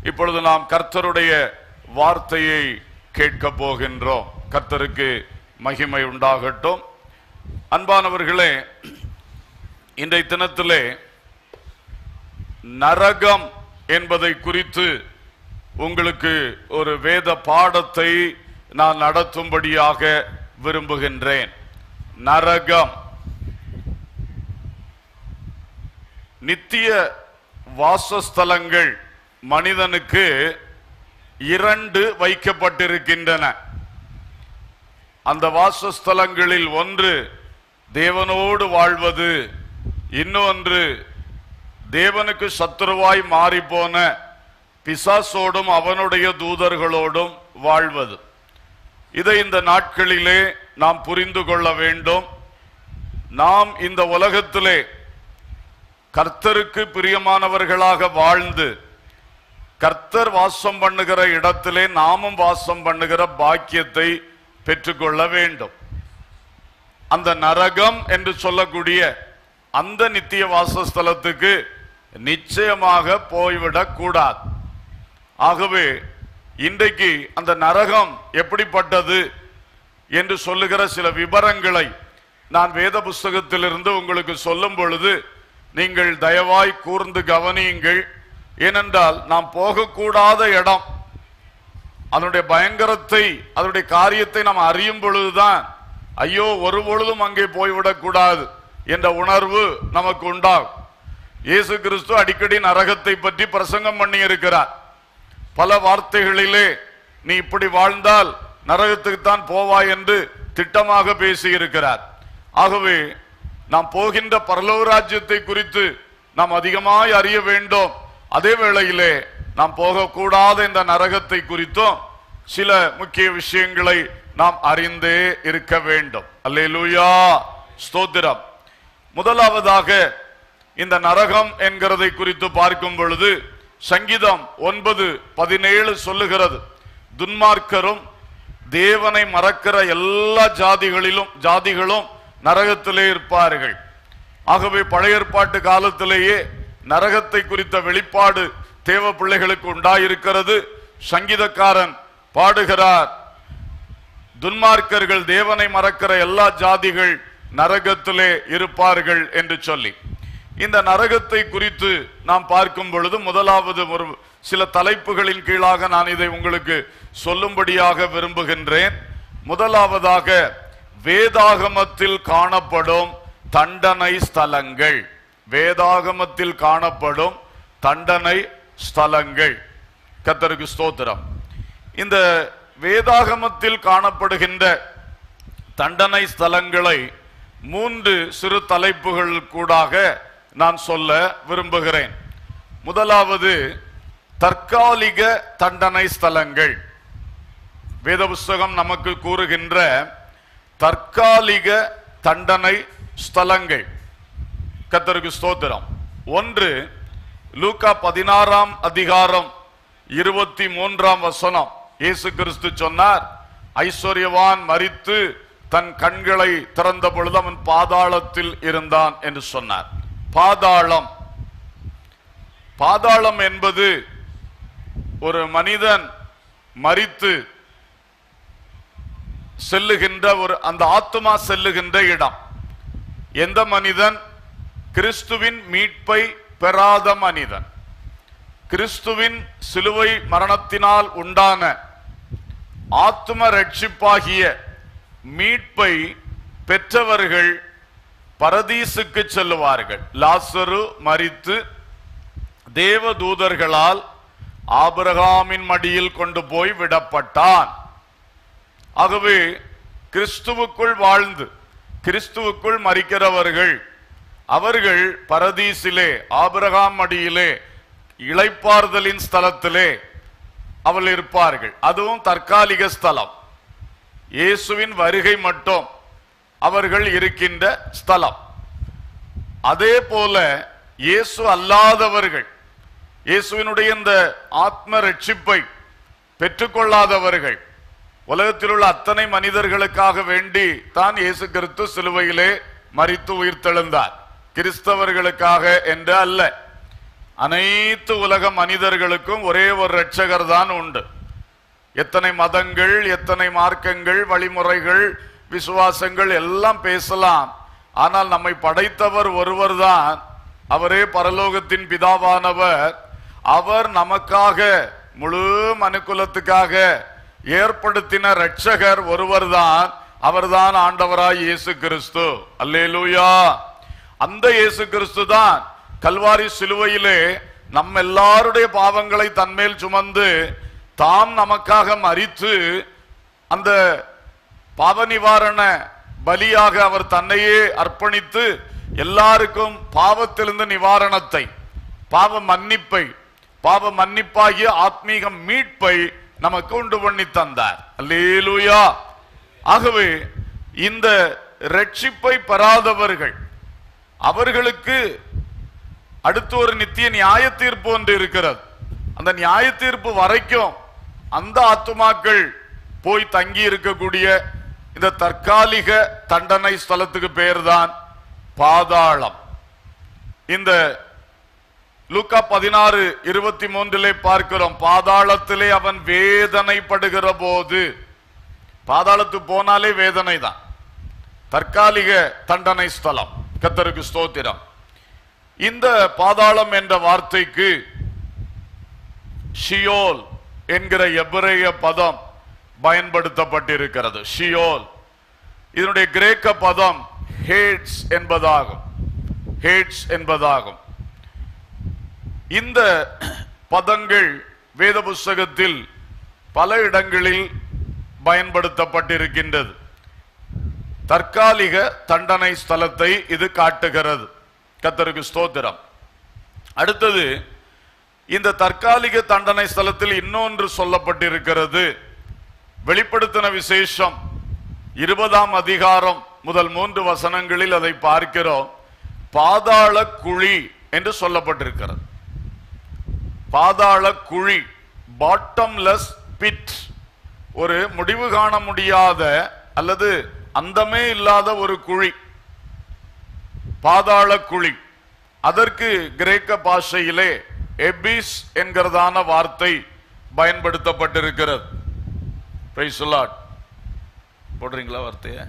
இப்பொழுது நாம் கர்த்தருடைய வார்த்தையை கேட்க போகின்றோம் கர்த்தருக்கு மகிமை உண்டாகட்டும் அன்பானவர்களே இன்றைய தினத்திலே நரகம் என்பதை குறித்து உங்களுக்கு ஒரு வேத பாடத்தை நான் நடத்தும்படியாக விரும்புகின்றேன் நரகம் நித்திய வாசஸ்தலங்கள் மனிதனுக்கு இரண்டு வைக்கப்பட்டிருக்கின்றன அந்த வாசஸ்தலங்களில் ஒன்று தேவனோடு வாழ்வது இன்னொன்று தேவனுக்கு சத்துருவாய் மாறிப்போன பிசாசோடும் அவனுடைய தூதர்களோடும் வாழ்வது இதை இந்த நாட்களிலே நாம் புரிந்து கொள்ள வேண்டும் நாம் இந்த உலகத்திலே கர்த்தருக்கு பிரியமானவர்களாக வாழ்ந்து கர்த்தர் வாசம் பண்ணுகிற இடத்திலே நாமும் வாசம் பண்ணுகிற பாக்கியத்தை பெற்றுக்கொள்ள வேண்டும் அந்த நரகம் என்று சொல்லக்கூடிய அந்த நித்திய வாசஸ்தலத்துக்கு நிச்சயமாக போய்விடக் கூடாது ஆகவே இன்றைக்கு அந்த நரகம் எப்படிப்பட்டது என்று சொல்லுகிற சில விவரங்களை நான் வேத புஸ்தகத்திலிருந்து உங்களுக்கு சொல்லும் பொழுது நீங்கள் தயவாய் கூர்ந்து கவனியுங்கள் ஏனென்றால் நாம் போகக்கூடாத இடம் அதனுடைய பயங்கரத்தை அதனுடைய காரியத்தை நாம் அறியும் பொழுதுதான் ஐயோ ஒரு பொழுதும் அங்கே போய்விடக் கூடாது என்ற உணர்வு நமக்கு உண்டாகும் இயேசு கிறிஸ்து அடிக்கடி நரகத்தை பற்றி பிரசங்கம் பண்ணி இருக்கிறார் பல வார்த்தைகளிலே நீ இப்படி வாழ்ந்தால் நரகத்துக்கு தான் போவாய் என்று திட்டமாக பேசியிருக்கிறார் ஆகவே நாம் போகின்ற பரலோக ராஜ்யத்தை குறித்து நாம் அதிகமாய் அறிய வேண்டும் அதே வேளையிலே நாம் போகக்கூடாத இந்த நரகத்தை குறித்தும் சில முக்கிய விஷயங்களை நாம் அறிந்தே இருக்க வேண்டும் அல்லேலூயா ஸ்தோத்திரம் முதலாவதாக இந்த நரகம் என்கிறதை குறித்து பார்க்கும் பொழுது சங்கீதம் ஒன்பது பதினேழு சொல்லுகிறது துன்மார்க்கரும் தேவனை மறக்கிற எல்லா ஜாதிகளிலும் ஜாதிகளும் நரகத்திலே இருப்பார்கள் ஆகவே பழைய ஏற்பாட்டு காலத்திலேயே நரகத்தை குறித்த வெளிப்பாடு தேவ பிள்ளைகளுக்கு உண்டாயிருக்கிறது சங்கீதக்காரன் பாடுகிறார் துன்மார்க்கர்கள் தேவனை மறக்கிற எல்லா ஜாதிகள் நரகத்திலே இருப்பார்கள் என்று சொல்லி இந்த நரகத்தை குறித்து நாம் பார்க்கும் பொழுது முதலாவது ஒரு சில தலைப்புகளின் கீழாக நான் இதை உங்களுக்கு சொல்லும்படியாக விரும்புகின்றேன் முதலாவதாக வேதாகமத்தில் காணப்படும் தண்டனை ஸ்தலங்கள் வேதாகமத்தில் காணப்படும் தண்டனை ஸ்தலங்கள் கத்தருக்கு ஸ்தோத்திரம் இந்த வேதாகமத்தில் காணப்படுகின்ற தண்டனை ஸ்தலங்களை மூன்று சிறு தலைப்புகள் கூடாக நான் சொல்ல விரும்புகிறேன் முதலாவது தற்காலிக தண்டனை ஸ்தலங்கள் வேத புஸ்தகம் நமக்கு கூறுகின்ற தற்காலிக தண்டனை ஸ்தலங்கள் கத்தருக்கு ஸ்தோத்திரம் ஒன்று லூக்கா பதினாறாம் அதிகாரம் இருபத்தி மூன்றாம் வசனம் இயேசு கிறிஸ்து சொன்னார் ஐஸ்வர்யவான் மரித்து தன் கண்களை திறந்த பொழுது அவன் பாதாளத்தில் இருந்தான் என்று சொன்னார் பாதாளம் பாதாளம் என்பது ஒரு மனிதன் மரித்து செல்லுகின்ற ஒரு அந்த ஆத்மா செல்லுகின்ற இடம் எந்த மனிதன் கிறிஸ்துவின் மீட்பை பெறாத மனிதன் கிறிஸ்துவின் சிலுவை மரணத்தினால் உண்டான ஆத்ம ரட்சிப்பாகிய மீட்பை பெற்றவர்கள் பரதீசுக்கு செல்லுவார்கள் லாசரு மரித்து தேவதூதர்களால் ஆபிரகாமின் மடியில் கொண்டு போய் விடப்பட்டான் ஆகவே கிறிஸ்துவுக்குள் வாழ்ந்து கிறிஸ்துவுக்குள் மறிக்கிறவர்கள் அவர்கள் பரதீசிலே ஆபிரகாம் மடியிலே இளைப்பாறுதலின் ஸ்தலத்திலே அவள் இருப்பார்கள் அதுவும் தற்காலிக ஸ்தலம் இயேசுவின் வருகை மட்டும் அவர்கள் இருக்கின்ற ஸ்தலம் அதே போல இயேசு அல்லாதவர்கள் இயேசுவினுடைய இந்த ஆத்ம ரட்சிப்பை பெற்றுக்கொள்ளாதவர்கள் உலகத்தில் உள்ள அத்தனை மனிதர்களுக்காக வேண்டி தான் இயேசு கிறிஸ்து சிலுவையிலே மரித்து உயிர்த்தெழுந்தார் கிறிஸ்தவர்களுக்காக என்று அல்ல அனைத்து உலக மனிதர்களுக்கும் ஒரே ஒரு இரட்சகர் தான் உண்டு எத்தனை மதங்கள் எத்தனை மார்க்கங்கள் வழிமுறைகள் விசுவாசங்கள் எல்லாம் பேசலாம் ஆனால் நம்மை படைத்தவர் ஒருவர்தான் அவரே பரலோகத்தின் பிதாவானவர் அவர் நமக்காக முழு மனுக்குலத்துக்காக ஏற்படுத்தின இரட்சகர் ஒருவர்தான் அவர்தான் ஆண்டவராய் இயேசு கிறிஸ்து அல்லேலூயா அந்த இயேசு கிறிஸ்து தான் கல்வாரி சிலுவையிலே நம்ம எல்லாருடைய பாவங்களை தன்மேல் சுமந்து தாம் நமக்காக மரித்து அந்த பாவ நிவாரண பலியாக அவர் தன்னையே அர்ப்பணித்து எல்லாருக்கும் பாவத்திலிருந்து நிவாரணத்தை பாவ மன்னிப்பை பாவ மன்னிப்பாகிய ஆத்மீக மீட்பை நமக்கு உண்டு பண்ணி தந்தார் அல்லேலூயா ஆகவே இந்த ரட்சிப்பை பெறாதவர்கள் அவர்களுக்கு அடுத்து ஒரு நித்திய நியாய தீர்ப்பு ஒன்று இருக்கிறது அந்த நியாய தீர்ப்பு வரைக்கும் அந்த ஆத்துமாக்கள் போய் தங்கி இருக்கக்கூடிய இந்த தற்காலிக தண்டனை ஸ்தலத்துக்கு பெயர்தான் பாதாளம் இந்த லூக்கா பதினாறு இருபத்தி மூன்றிலே பார்க்கிறோம் பாதாளத்திலே அவன் வேதனைப்படுகிற போது பாதாளத்துக்கு போனாலே வேதனை தான் தற்காலிக தண்டனை ஸ்தலம் கத்தருக்கு ஸ்தோத்திரம் இந்த பாதாளம் என்ற வார்த்தைக்கு ஷியோல் என்கிற எபிரேய பதம் பயன்படுத்தப்பட்டிருக்கிறது ஷியோல் இதனுடைய கிரேக்க பதம் ஹேட்ஸ் என்பதாகும் ஹேட்ஸ் என்பதாகும் இந்த பதங்கள் வேத புஸ்தகத்தில் பல இடங்களில் பயன்படுத்தப்பட்டிருக்கின்றது தற்காலிக தண்டனை ஸ்தலத்தை இது காட்டுகிறது கத்தருக்கு ஸ்தோத்திரம் அடுத்தது இந்த தற்காலிக தண்டனை ஸ்தலத்தில் இன்னொன்று சொல்லப்பட்டிருக்கிறது வெளிப்படுத்தின விசேஷம் இருபதாம் அதிகாரம் முதல் மூன்று வசனங்களில் அதை பார்க்கிறோம் பாதாள குழி என்று சொல்லப்பட்டிருக்கிறது பாதாள குழி பாட்டம்லெஸ் பிட் ஒரு முடிவு காண முடியாத அல்லது அந்தமே இல்லாத ஒரு குழி பாதாள குழி அதற்கு கிரேக்க பாஷையிலே எபிஸ் என்கிறதான வார்த்தை பயன்படுத்தப்பட்டிருக்கிறது பிரைஸ் லார்ட் போடுறீங்களா வார்த்தைய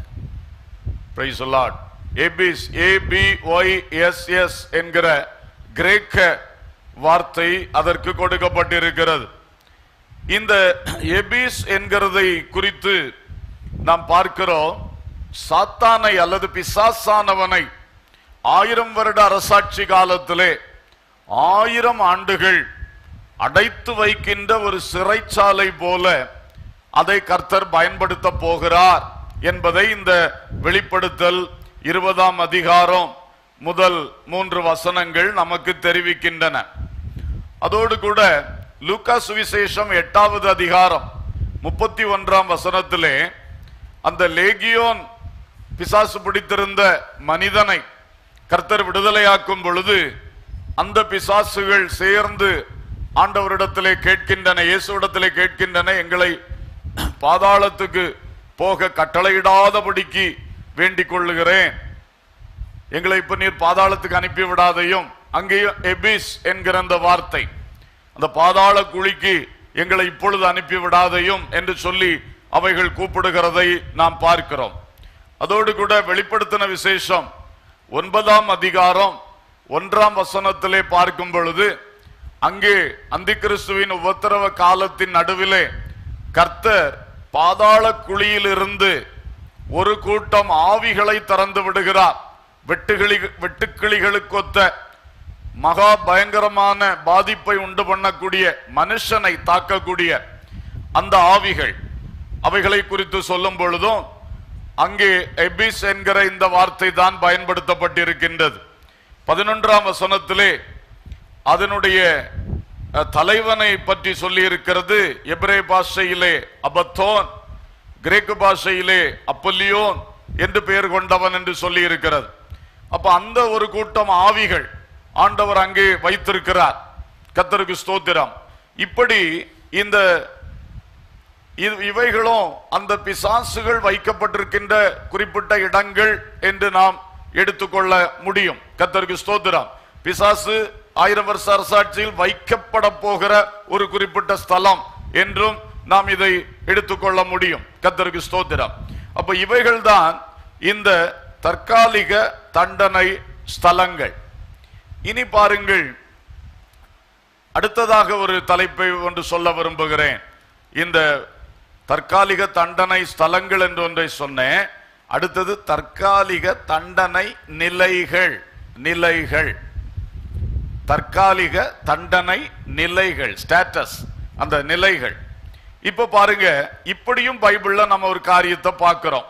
praise Lord abyss A B Y S என்கிற கிரேக்க வார்த்தை அதற்கு கொடுக்கப்பட்டிருக்கிறது இந்த எபிஸ் என்கிறதை குறித்து நாம் பார்க்கிறோம் சாத்தானை அல்லது பிசாசானவனை ஆயிரம் வருட அரசாட்சி காலத்திலே ஆயிரம் ஆண்டுகள் அடைத்து வைக்கின்ற ஒரு சிறைச்சாலை போல அதை கர்த்தர் பயன்படுத்த போகிறார் என்பதை இந்த வெளிப்படுத்தல் இருபதாம் அதிகாரம் முதல் மூன்று வசனங்கள் நமக்கு தெரிவிக்கின்றன அதோடு கூட லூக்கா சுவிசேஷம் எட்டாவது அதிகாரம் முப்பத்தி ஒன்றாம் வசனத்திலே அந்த லேகியோன் பிசாசு பிடித்திருந்த மனிதனை கர்த்தர் விடுதலையாக்கும் பொழுது அந்த பிசாசுகள் சேர்ந்து ஆண்டவரிடத்திலே கேட்கின்றன இயேசுவிடத்திலே கேட்கின்றன எங்களை பாதாளத்துக்கு போக கட்டளையிடாதபடிக்கு வேண்டிக் கொள்ளுகிறேன் எங்களை இப்ப நீர் பாதாளத்துக்கு அனுப்பி விடாதையும் அங்கேயும் எபிஸ் என்கிற அந்த வார்த்தை அந்த பாதாள குழிக்கு எங்களை இப்பொழுது அனுப்பி விடாதையும் என்று சொல்லி அவைகள் கூப்பிடுகிறதை நாம் பார்க்கிறோம் அதோடு கூட வெளிப்படுத்தின விசேஷம் ஒன்பதாம் அதிகாரம் ஒன்றாம் வசனத்திலே பார்க்கும் பொழுது அங்கே அந்திகிறிஸ்துவின் உபத்திரவ காலத்தின் நடுவிலே கர்த்தர் பாதாள குழியிலிருந்து ஒரு கூட்டம் ஆவிகளை திறந்து விடுகிறார் வெட்டுக்கிளி வெட்டுக்கிளிகளுக்கொத்த மகா பயங்கரமான பாதிப்பை உண்டு பண்ணக்கூடிய மனுஷனை தாக்கக்கூடிய அந்த ஆவிகள் அவைகளை குறித்து சொல்லும் பொழுதும் அங்கே எபிஸ் என்கிற இந்த வார்த்தை தான் பயன்படுத்தப்பட்டிருக்கின்றது பதினொன்றாம் வசனத்திலே அதனுடைய அஹ், தலைவனை பற்றி சொல்லி இருக்கிறது எபிரே பாஷையிலே அபத்தோன் கிரேக்கு பாஷையிலே அப்பல்லியோன் என்று பெயர் கொண்டவன் என்று சொல்லி இருக்கிறது அப்ப அந்த ஒரு கூட்டம் ஆவிகள் ஆண்டவர் அங்கே வைத்திருக்கிறார் கத்தருக்கு ஸ்தோத்திரம் இப்படி இந்த இது- இவைகளும் அந்த பிசாசுகள் வைக்கப்பட்டிருக்கின்ற குறிப்பிட்ட இடங்கள் என்று நாம் எடுத்துக்கொள்ள முடியும் கத்தருக்கு ஸ்தோத்திரம் பிசாசு ஆயிரம் வருஷ அரசாட்சியில் வைக்கப்பட போகிற ஒரு குறிப்பிட்ட ஸ்தலம் என்றும் நாம் இதை எடுத்துக்கொள்ள முடியும் கத்தருக்கு ஸ்தோத்திரம் அப்ப இவைகள்தான் இந்த தற்காலிக தண்டனை ஸ்தலங்கள் இனி பாருங்கள் அடுத்ததாக ஒரு தலைப்பை ஒன்று சொல்ல விரும்புகிறேன் இந்த தற்காலிக தண்டனை ஸ்தலங்கள் என்று ஒன்றை சொன்னேன் அடுத்தது தற்காலிக தண்டனை நிலைகள் நிலைகள் தற்காலிக தண்டனை நிலைகள் ஸ்டேட்டஸ் அந்த நிலைகள் இப்ப பாருங்க இப்படியும் பைபிள்ல நம்ம ஒரு காரியத்தை பார்க்கிறோம்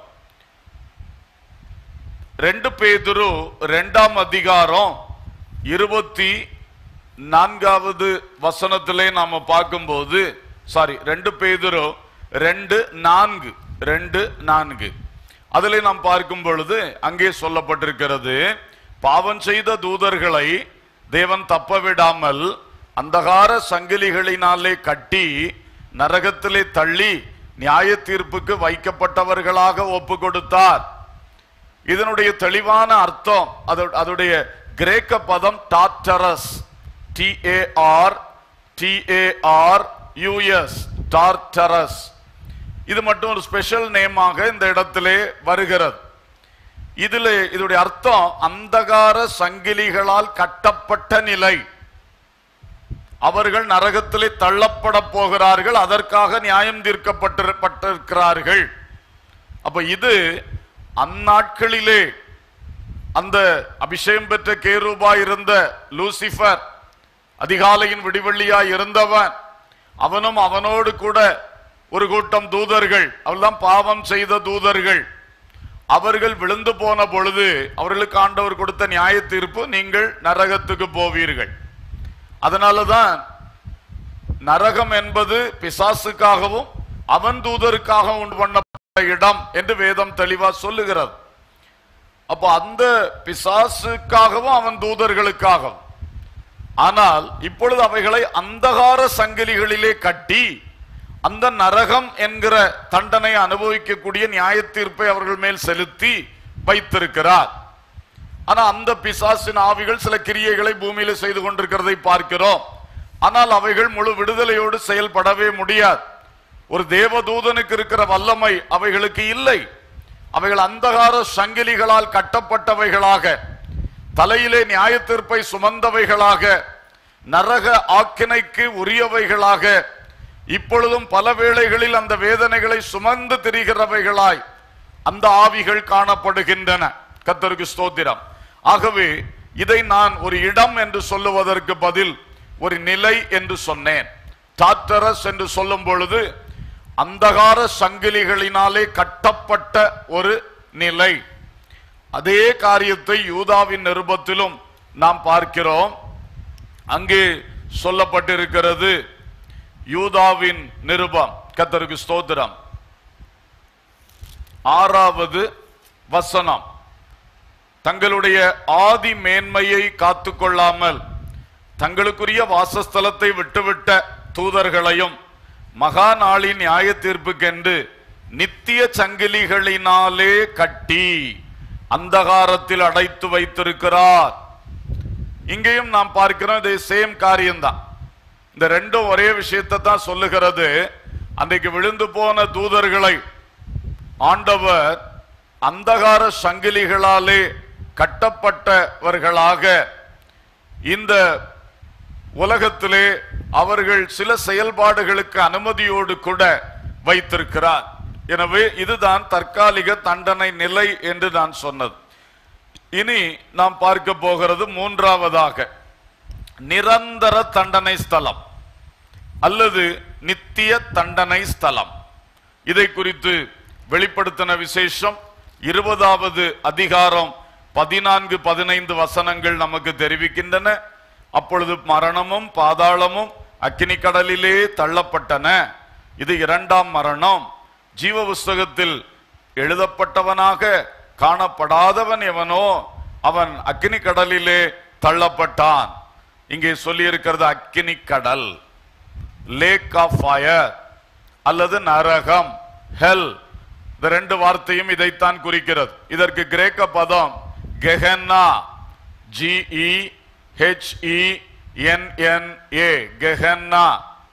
ரெண்டு பேதுரு ரெண்டாம் அதிகாரம் இருபத்தி நான்காவது வசனத்திலே நாம பார்க்கும்போது சாரி ரெண்டு பேதுரு ரெண்டு நான்கு ரெண்டு நான்கு அதிலே நாம் பார்க்கும் பொழுது அங்கே சொல்லப்பட்டிருக்கிறது பாவம் செய்த தூதர்களை தேவன் தப்ப விடாமல் அந்தகார சங்கிலிகளினாலே கட்டி நரகத்திலே தள்ளி நியாய தீர்ப்புக்கு வைக்கப்பட்டவர்களாக ஒப்பு கொடுத்தார் இதனுடைய தெளிவான அர்த்தம் அதோ- அதோடைய கிரேக்க பதம் Tartarus T A R T A R U S Tartarus இது மட்டும் ஒரு ஸ்பெஷல் நேமாக இந்த இடத்திலே வருகிறது இதிலே இதோடைய அர்த்தம் அந்தகார சங்கிலிகளால் கட்டப்பட்ட நிலை அவர்கள் நரகத்திலே தள்ளப்பட போகிறார்கள் அதற்காக நியாயம் தீர்க்கப்பட்டிருக்கிறார்கள் அப்ப இது அந்நாட்களிலே அந்த அபிஷேகம் பெற்ற கேரூபா இருந்த லூசிபர் அதிகாலையின் விடிவெள்ளியாய் இருந்தவன் அவனும் அவனோடு கூட ஒரு கூட்டம் தூதர்கள் அவெல்லாம் பாவம் செய்த தூதர்கள் அவர்கள் விழுந்து போன பொழுது அவர்களுக்கு ஆண்டவர் கொடுத்த நியாய தீர்ப்பு நீங்கள் நரகத்துக்கு போவீர்கள் அதனாலதான் நரகம் என்பது பிசாசுக்காகவும் அவன் தூதருக்காகவும் உண்டு பண்ணப்பட்ட இடம் என்று வேதம் தெளிவா சொல்லுகிறது அப்ப அந்த பிசாசுக்காகவும் அவன் தூதர்களுக்காகவும் ஆனால் இப்பொழுது அவைகளை அந்தகார சங்கிலிகளிலே கட்டி அந்த நரகம் என்கிற தண்டனை அனுபவிக்கக்கூடிய நியாய தீர்ப்பை அவர்கள் மேல் செலுத்தி வைத்திருக்கிறார் ஆனா அந்த பிசாசின் ஆவிகள் சில கிரியைகளை பூமியில செய்து கொண்டிருக்கிறதை பார்க்கிறோம் ஆனால் அவைகள் முழு விடுதலையோடு செயல்படவே முடியாது ஒரு தேவதூதனுக்கு இருக்கிற வல்லமை அவைகளுக்கு இல்லை அவைகள் அந்தகார சங்கிலிகளால் கட்டப்பட்டவைகளாக தலையிலே நியாய தீர்ப்பை சுமந்தவைகளாக நரக ஆக்கினைக்கு உரியவைகளாக இப்பொழுதும் பல வேளைகளில் அந்த வேதனைகளை சுமந்து திரிகிறவைகளாய் அந்த ஆவிகள் காணப்படுகின்றன கத்தருக்கு ஸ்தோத்திரம் ஆகவே இதை நான் ஒரு இடம் என்று சொல்லுவதற்கு பதில் ஒரு நிலை என்று சொன்னேன் டாக்டரஸ் என்று சொல்லும் பொழுது அந்தகார சங்கிலிகளினாலே கட்டப்பட்ட ஒரு நிலை அதே காரியத்தை யூதாவின் நிருபத்திலும் நாம் பார்க்கிறோம் அங்கே சொல்லப்பட்டிருக்கிறது யூதாவின் நிருபம் கத்தருக்கு ஸ்தோத்திரம் ஆறாவது வசனம் தங்களுடைய ஆதி மேன்மையை காத்துக்கொள்ளாமல் தங்களுக்குரிய வாசஸ்தலத்தை விட்டுவிட்ட தூதர்களையும் மகா நாளின் நியாய தீர்ப்புக்கென்று நித்திய சங்கிலிகளினாலே கட்டி அந்தகாரத்தில் அடைத்து வைத்திருக்கிறார் இங்கேயும் நாம் பார்க்கிறோம் இதே சேம் காரியம்தான் இந்த ரெண்டும் ஒரே விஷயத்தை தான் சொல்லுகிறது அன்றைக்கு விழுந்து போன தூதர்களை ஆண்டவர் அந்தகார சங்கிலிகளாலே கட்டப்பட்டவர்களாக இந்த உலகத்திலே அவர்கள் சில செயல்பாடுகளுக்கு அனுமதியோடு கூட வைத்திருக்கிறார் எனவே இதுதான் தற்காலிக தண்டனை நிலை என்று நான் சொன்னது இனி நாம் பார்க்க போகிறது மூன்றாவதாக நிரந்தர தண்டனை ஸ்தலம் அல்லது நித்திய தண்டனை ஸ்தலம் இதை குறித்து வெளிப்படுத்தின விசேஷம் இருபதாவது அதிகாரம் பதினான்கு பதினைந்து வசனங்கள் நமக்கு தெரிவிக்கின்றன அப்பொழுது மரணமும் பாதாளமும் அக்கினி கடலிலே தள்ளப்பட்டன இது இரண்டாம் மரணம் ஜீவ புஸ்தகத்தில் எழுதப்பட்டவனாக காணப்படாதவன் எவனோ அவன் அக்கினி கடலிலே தள்ளப்பட்டான் இங்கே சொல்லியிருக்கிறது அக்கினி கடல் லேக் ஆஃப் ஃபயர் அல்லது நரகம் ஹெல் இந்த ரெண்டு வார்த்தையும் இதைத்தான் குறிக்கிறது இதற்கு கிரேக்க பதம் கெஹன்னா ஜிஇ ஹெச்இ என் என் ஏ கெஹன்னா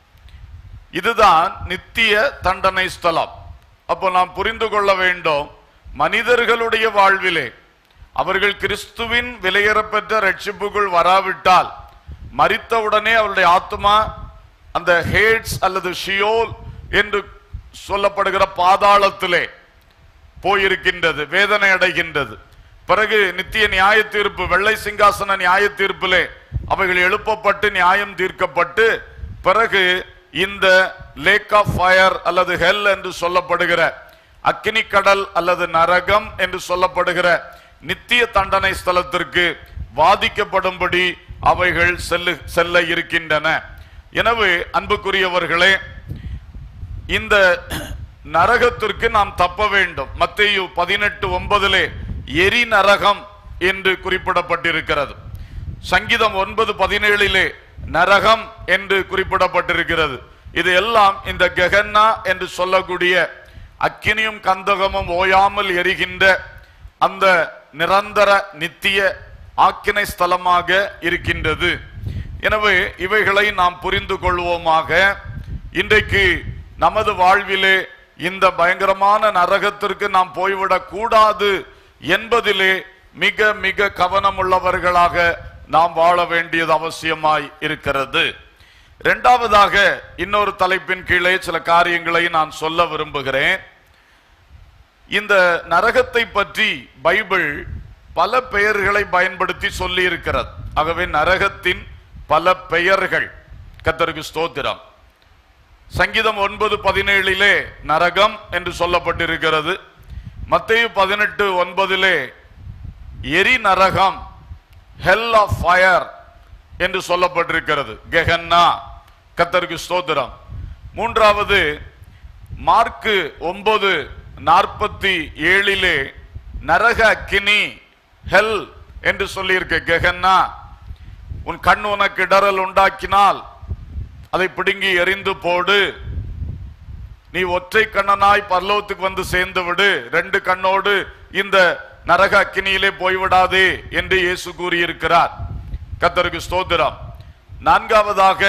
இதுதான் நித்திய தண்டனை ஸ்தலம் அப்போ நாம் புரிந்து கொள்ள வேண்டும் மனிதர்களுடைய வாழ்விலே அவர்கள் கிறிஸ்துவின் விலையேறப்பெற்ற ரட்சிப்புக்குள் வராவிட்டால் மரித்தவுடனே அவருடைய ஆத்மா அந்த ஹேட்ஸ் அல்லது ஷியோல் என்று சொல்லப்படுகிற பாதாளத்திலே போயிருக்கின்றது வேதனை அடைகின்றது பிறகு நித்திய நியாய தீர்ப்பு வெள்ளை சிங்காசன நியாய தீர்ப்பிலே அவைகள் எழுப்பப்பட்டு நியாயம் தீர்க்கப்பட்டு பிறகு இந்த லேக் ஆஃப் ஃபயர் அல்லது ஹெல் என்று சொல்லப்படுகிற அக்கினி கடல் அல்லது நரகம் என்று சொல்லப்படுகிற நித்திய தண்டனை ஸ்தலத்திற்கு வாதிக்கப்படும்படி அவைகள் செல்லு செல்ல இருக்கின்றன எனவே அன்புக்குரியவர்களே இந்த நரகத்திற்கு நாம் தப்ப வேண்டும் மத்தேயு பதினெட்டு ஒன்பதிலே எரி நரகம் என்று குறிப்பிடப்பட்டிருக்கிறது சங்கீதம் ஒன்பது பதினேழிலே நரகம் என்று குறிப்பிடப்பட்டிருக்கிறது இது எல்லாம் இந்த கெகன்னா என்று சொல்லக்கூடிய அக்கினியும் கந்தகமும் ஓயாமல் எரிகின்ற அந்த நிரந்தர நித்திய ஆக்கினை ஸ்தலமாக இருக்கின்றது எனவே இவைகளை நாம் புரிந்து கொள்வோமாக இன்றைக்கு நமது வாழ்விலே இந்த பயங்கரமான நரகத்திற்கு நாம் போய்விடக் கூடாது என்பதிலே மிக மிக கவனமுள்ளவர்களாக நாம் வாழ வேண்டியது அவசியமாய் இருக்கிறது இரண்டாவதாக இன்னொரு தலைப்பின் கீழே சில காரியங்களை நான் சொல்ல விரும்புகிறேன் இந்த நரகத்தை பற்றி பைபிள் பல பெயர்களை பயன்படுத்தி சொல்லி இருக்கிறது ஆகவே நரகத்தின் பல பெயர்கள் கத்தருக்கு ஸ்தோத்திரம் சங்கீதம் ஒன்பது பதினேழிலே நரகம் என்று சொல்லப்பட்டிருக்கிறது மத்தேயு பதினெட்டு ஒன்பதிலே எரி நரகம் ஹெல் ஆஃப் ஃபயர் என்று சொல்லப்பட்டிருக்கிறது கெஹன்னா கத்தருக்கு ஸ்தோத்திரம் மூன்றாவது மார்க்கு ஒன்பது நாற்பத்தி ஏழிலே நரக அக்கினி ஹெல் என்று சொல்லியிருக்க கெஹன்னா உன் கண் உனக்கு இடரல் உண்டாக்கினால் அதை பிடுங்கி எறிந்து போடு நீ ஒற்றை கண்ணனாய் பரலோகத்துக்கு வந்து சேர்ந்து விடு ரெண்டு கண்ணோடு இந்த நரக அக்கினியிலே போய்விடாதே என்று இயேசு கூறியிருக்கிறார் கத்தருக்கு ஸ்தோத்திரம் நான்காவதாக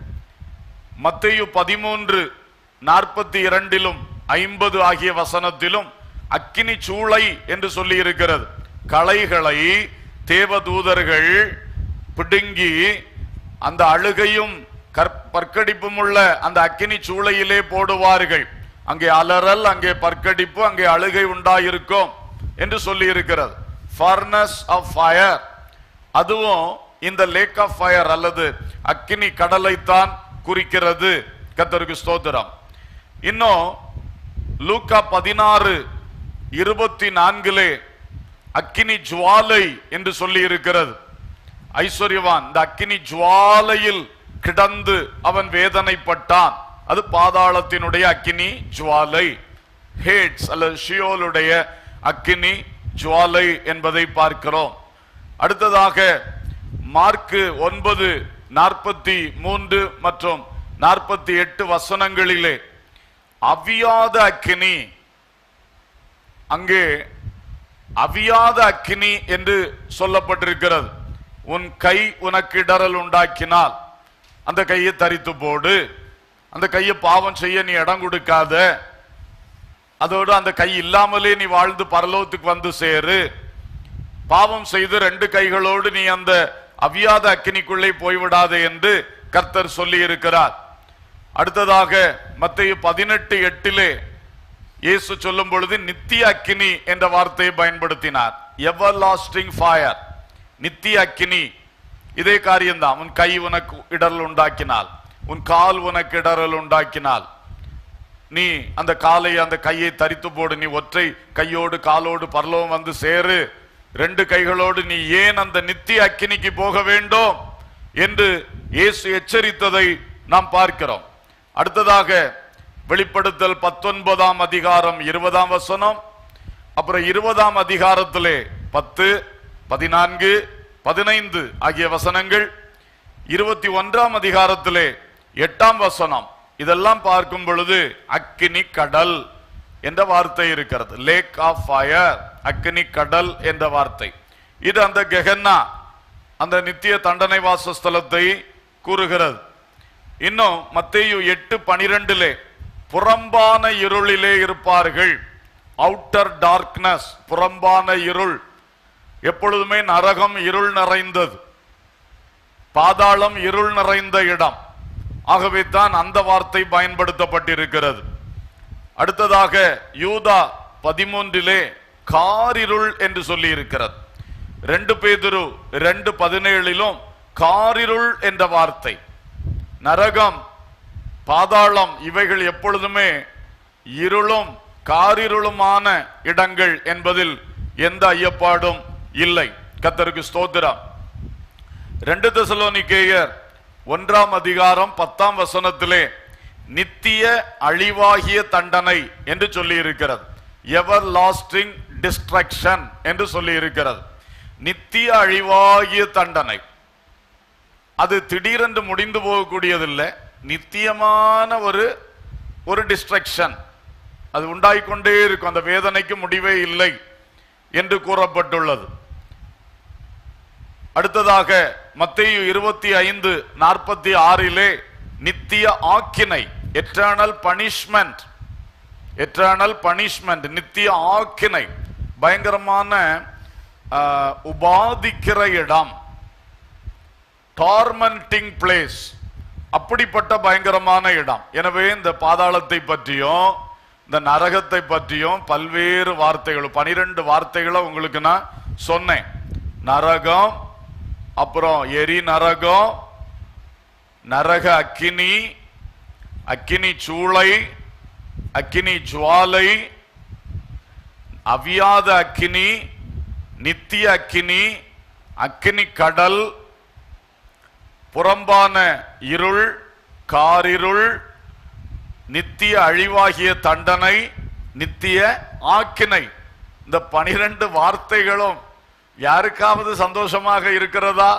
மத்தேயு பதிமூன்று நாற்பத்தி இரண்டிலும் ஐம்பது ஆகிய வசனத்திலும் அக்கினி சூளை என்று சொல்லி இருக்கிறது களைகளை தேவதூதர்கள் பிடுங்கி அந்த அழுகையும் கற்- பற்கடிப்பும் உள்ள அந்த அக்கினி சூளையிலே போடுவார்கள் அங்கே அலறல் அங்கே பற்கடிப்பு அங்கே அழுகை உண்டாயிருக்கும் என்று சொல்லி இருக்கிறது ஃபர்னஸ் ஆஃப் ஃபயர் அதுவும் இந்த லேக் ஆஃப் ஃபயர் அல்லது அக்கினி கடலைத்தான் குறிக்கிறது கத்தருக்கு ஸ்தோத்திரம் இன்னும் லூக்கா பதினாறு இருபத்தி நான்கிலே அக்கினி ஜுவாலை என்று சொல்லி இருக்கிறது ஐஸ்வர்யவான் இந்த அக்கினி ஜுவாலையில் கிடந்து அவன் வேதனைப்பட்டான் அது பாதாளத்தினுடைய அக்கினி ஜுவாலை ஹேட்ஸ் அல்லது ஷியோலுடைய அக்கினி ஜுவாலை என்பதை பார்க்கிறோம் அடுத்ததாக மார்க்கு ஒன்பது நாற்பத்தி மூன்று மற்றும் நாற்பத்தி எட்டு வசனங்களிலே அவியாத அக்கினி அங்கே அவியாத அக்கினி என்று சொல்லப்பட்டிருக்கிறது உன் கை உனக்கு இடரல் உண்டாக்கினால் அந்த கையை தரித்து போடு அந்த கையை பாவம் செய்ய நீ இடம் கொடுக்காத அதோடு அந்த கை இல்லாமலே நீ வாழ்ந்து பரலோகத்துக்கு வந்து சேரு பாவம் செய்து ரெண்டு கைகளோடு நீ அந்த அவியாத அக்கினிக்குள்ளே போய்விடாதே என்று கர்த்தர் சொல்லி இருக்கிறார் அடுத்ததாக மத்தேயு பதினெட்டு எட்டிலே இயேசு சொல்லும் பொழுது நித்திய அக்கினி என்ற வார்த்தையை பயன்படுத்தினார் எவர் லாஸ்டிங் ஃபயர் நித்திய அக்கினி இதே காரியம்தான் உன் கை உனக்கு இடரல் உண்டாக்கினால் உன் கால் உனக்கு இடரல் உண்டாக்கினால் நீ அந்த காலை அந்த கையை தரித்து போடு நீ ஒற்றை கையோடு காலோடு பரலோகம் வந்து சேரு ரெண்டு கைகளோடு நீ ஏன் அந்த நித்திய அக்கினிக்கு போக வேண்டும் என்று இயேசு எச்சரித்ததை நாம் பார்க்கிறோம் அடுத்ததாக வெளிப்படுத்தல் பத்தொன்பதாம் அதிகாரம் இருபதாம் வசனம் அப்புறம் இருபதாம் அதிகாரத்திலே பத்து பதினான்கு பதினைந்து ஆகிய வசனங்கள் இருபத்தி ஒன்றாம் அதிகாரத்திலே எட்டாம் வசனம் இதெல்லாம் பார்க்கும் பொழுது அக்கினி கடல் என்ற வார்த்தை இருக்கிறது லேக் ஆஃப் ஃபயர் அக்கினி கடல் என்ற வார்த்தை இது அந்த கெகன்னா அந்த நித்திய தண்டனை வாசஸ்தலத்தை கூறுகிறது இன்னும் மத்தேயு எட்டு பனிரெண்டிலே புறம்பான இருளிலே இருப்பார்கள் அவுட்டர் டார்க்னஸ் புறம்பான இருள் எப்பொழுதுமே நரகம் இருள் நிறைந்தது பாதாளம் இருள் நிறைந்த இடம் ஆகவே தான் அந்த வார்த்தை பயன்படுத்தப்பட்டிருக்கிறது அடுத்ததாக யூதா பதிமூன்றிலே காரிருள் என்று சொல்லி இருக்கிறது ரெண்டு பேதுரு ரெண்டு பதினேழிலும் காரிருள் என்ற வார்த்தை நரகம் பாதாளம் இவைகள் எப்பொழுதுமே இருளும் காரிருளுமான இடங்கள் என்பதில் எந்த ஐயப்பாடும் இல்லை கத்தருக்கு ஸ்தோத்திரம் ரெண்டு தெசலோனிக்கேயர் ஒன்றாம் அதிகாரம் பத்தாம் வசனத்திலே நித்திய அழிவாகிய தண்டனை என்று சொல்லி இருக்கிறது எவர் லாஸ்டிங் டிஸ்ட்ரக்ஷன் என்று சொல்லி இருக்கிறது நித்திய அழிவாகிய தண்டனை அது திடீரென்று முடிந்து போகக்கூடியதில்லை நித்தியமான ஒரு ஒரு டிஸ்ட்ரக்ஷன் அது உண்டாயிக்கொண்டே இருக்கும் அந்த வேதனைக்கு முடிவே இல்லை என்று கூறப்பட்டுள்ளது அடுத்ததாக மத்தேயு இருபத்தி ஐந்து நாற்பத்தி ஆறிலே நித்திய ஆக்கினை எட்டர்னல் பனிஷ்மெண்ட் எட்டர்னல் பனிஷ்மெண்ட் நித்திய ஆக்கினை பயங்கரமான ஆஹ், உபாதிக்கிற இடம் டார்மெண்டிங் பிளேஸ் அப்படிப்பட்ட பயங்கரமான இடம் எனவே இந்த பாதாளத்தை பற்றியும் இந்த நரகத்தை பற்றியும் பல்வேறு வார்த்தைகள் பனிரெண்டு வார்த்தைகளை உங்களுக்கு நான் சொன்னேன் நரகம் அப்புறம் எரி நரகம் நரக அக்கினி அக்கினி சூளை அக்கினி ஜுவாலை அவியாத அக்கினி நித்திய அக்கினி அக்கினி கடல் புறம்பான இருள் காரிருள் நித்திய அழிவாகிய தண்டனை நித்திய ஆக்கினை இந்த பனிரெண்டு வார்த்தைகளும் யாருக்காவது சந்தோஷமாக இருக்கிறதா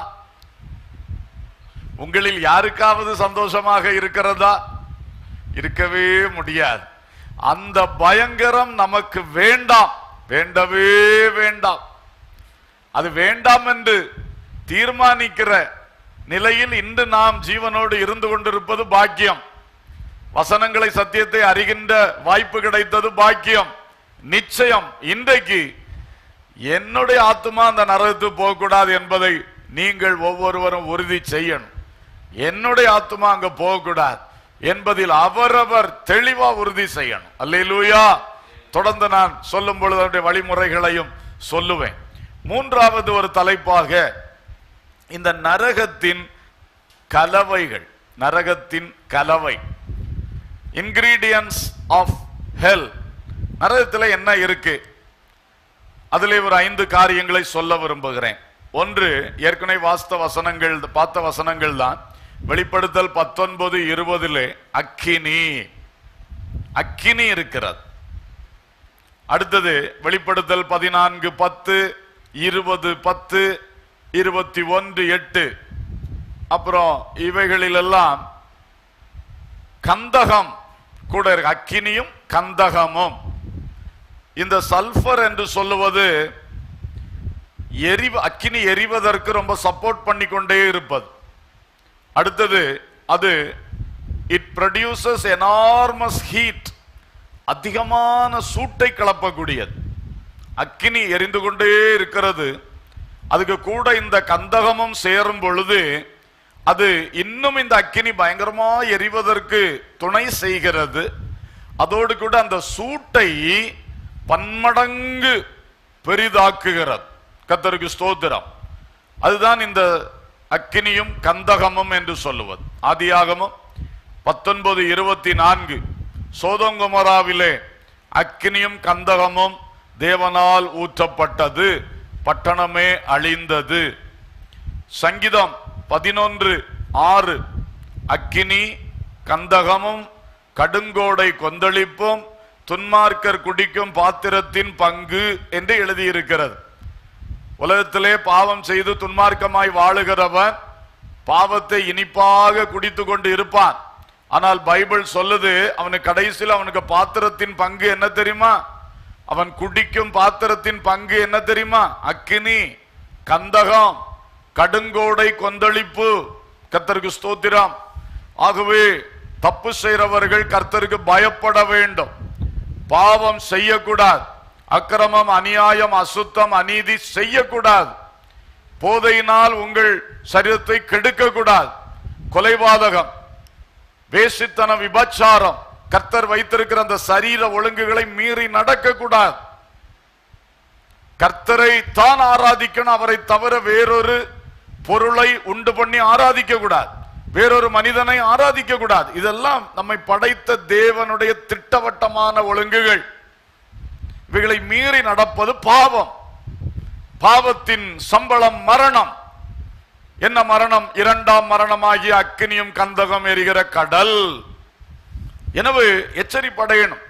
உங்களில் யாருக்காவது சந்தோஷமாக இருக்கிறதா இருக்கவே முடியாது அந்த பயங்கரம் நமக்கு வேண்டாம் வேண்டவே வேண்டாம் அது வேண்டாம் என்று தீர்மானிக்கிற நிலையில் இன்று நாம் ஜீவனோடு இருந்து கொண்டிருப்பது பாக்கியம் வசனங்களை சத்தியத்தை அறிகின்ற வாய்ப்பு கிடைத்தது பாக்கியம் நிச்சயம் இன்றைக்கு என்னுடைய ஆத்மா அந்த நரகத்துக்கு போகக்கூடாது என்பதை நீங்கள் ஒவ்வொருவரும் உறுதி செய்யணும் என்னுடைய ஆத்மா அங்க போகக்கூடாது என்பதில் அவரவர் தெளிவா உறுதி செய்யணும் அல்லேலூயா தொடர்ந்து நான் சொல்லும் பொழுது அவருடைய வழிமுறைகளையும் சொல்லுவேன் மூன்றாவது ஒரு தலைப்பாக இந்த நரகத்தின் கலவைகள் நரகத்தின் கலவை இன்கிரீடியன்ஸ் ஆஃப் ஹெல் நரகத்தில் என்ன இருக்கு அதிலே ஒரு ஐந்து காரியங்களை சொல்ல விரும்புகிறேன் ஒன்று ஏற்கனவே வாஸ்த வசனங்கள் பார்த்த வசனங்கள் தான் வெளிப்படுத்தல் பத்தொன்பது இருபதிலே அக்கினி அக்கினி இருக்கிறது அடுத்தது வெளிப்படுத்தல் பதினான்கு பத்து இருபது பத்து இருபத்தி ஒன்று எட்டு அப்புறம் இவைகளிலெல்லாம் கந்தகம் கூட இருக்கு அக்கினியும் கந்தகமும் இந்த சல்பர் என்று சொல்லுவது எரி அக்கினி எரிவதற்கு ரொம்ப சப்போர்ட் பண்ணி கொண்டே இருப்பது அடுத்தது அது இட் ப்ரொடியூசஸ் எனார்மஸ் ஹீட் அதிகமான சூட்டை கிளப்பக்கூடியது அக்கினி எரிந்து கொண்டே இருக்கிறது அதுக்கு கூட இந்த கந்தகமும் சேரும் பொழுது அது இன்னும் இந்த அக்கினி பயங்கரமா எரிவதற்கு துணை செய்கிறது அதோடு கூட அந்த சூட்டை பன்மடங்கு பெரிதாக்குகிறது கத்தருக்கு ஸ்தோத்திரம் அதுதான் இந்த அக்கினியும் கந்தகமும் என்று சொல்லுவது ஆதியாகமும் பத்தொன்பது இருபத்தி நான்கு சோதங்குமராவிலே அக்கினியும் கந்தகமும் தேவனால் ஊற்றப்பட்டது பட்டணமே அழிந்தது சங்கீதம் பதினொன்று ஆறு அக்கினி கந்தகமும் கடுங்கோடை கொந்தளிப்பும் துன்மார்க்கர் குடிக்கும் பாத்திரத்தின் பங்கு என்று எழுதியிருக்கிறது உலகத்திலே பாவம் செய்து துன்மார்க்கமாய் வாழுகிறவன் பாவத்தை இனிப்பாக குடித்து கொண்டு இருப்பான் ஆனால் பைபிள் சொல்லுது அவனுக்கு கடைசியில் அவனுக்கு பாத்திரத்தின் பங்கு என்ன தெரியுமா அவன் குடிக்கும் பாத்திரத்தின் பங்கு என்ன தெரியுமா அக்கினி கந்தகம் கடுங்கோடை கொந்தளிப்பு கர்த்தருக்கு ஸ்தோத்திரம் ஆகவே தப்பு செய்றவர்கள் கர்த்தருக்கு பயப்பட வேண்டும் பாவம் செய்யக்கூடாது அக்கிரமம் அநியாயம் அசுத்தம் அநீதி செய்யக்கூடாது போதையினால் உங்கள் சரீரத்தை கெடுக்க கூடாது கொலைபாதகம் வேசித்தனம் விபச்சாரம் கர்த்தர் வைத்திருக்கிற அந்த சரீர ஒழுங்குகளை மீறி நடக்க கூடாது கர்த்தரை தான் ஆராதிக்கணும் அவரை தவிர வேறொரு பொருளை உண்டு பண்ணி ஆராதிக்க கூடாது வேறொரு மனிதனை ஆராதிக்க கூடாது இதெல்லாம் நம்மை படைத்த தேவனுடைய திட்டவட்டமான ஒழுங்குகள் இவைகளை மீறி நடப்பது பாவம் பாவத்தின் சம்பளம் மரணம் என்ன மரணம் இரண்டாம் மரணமாகிய அக்கினியும் கந்தகம் எரிகிற கடல் எனவே எச்சரிப்படையணும்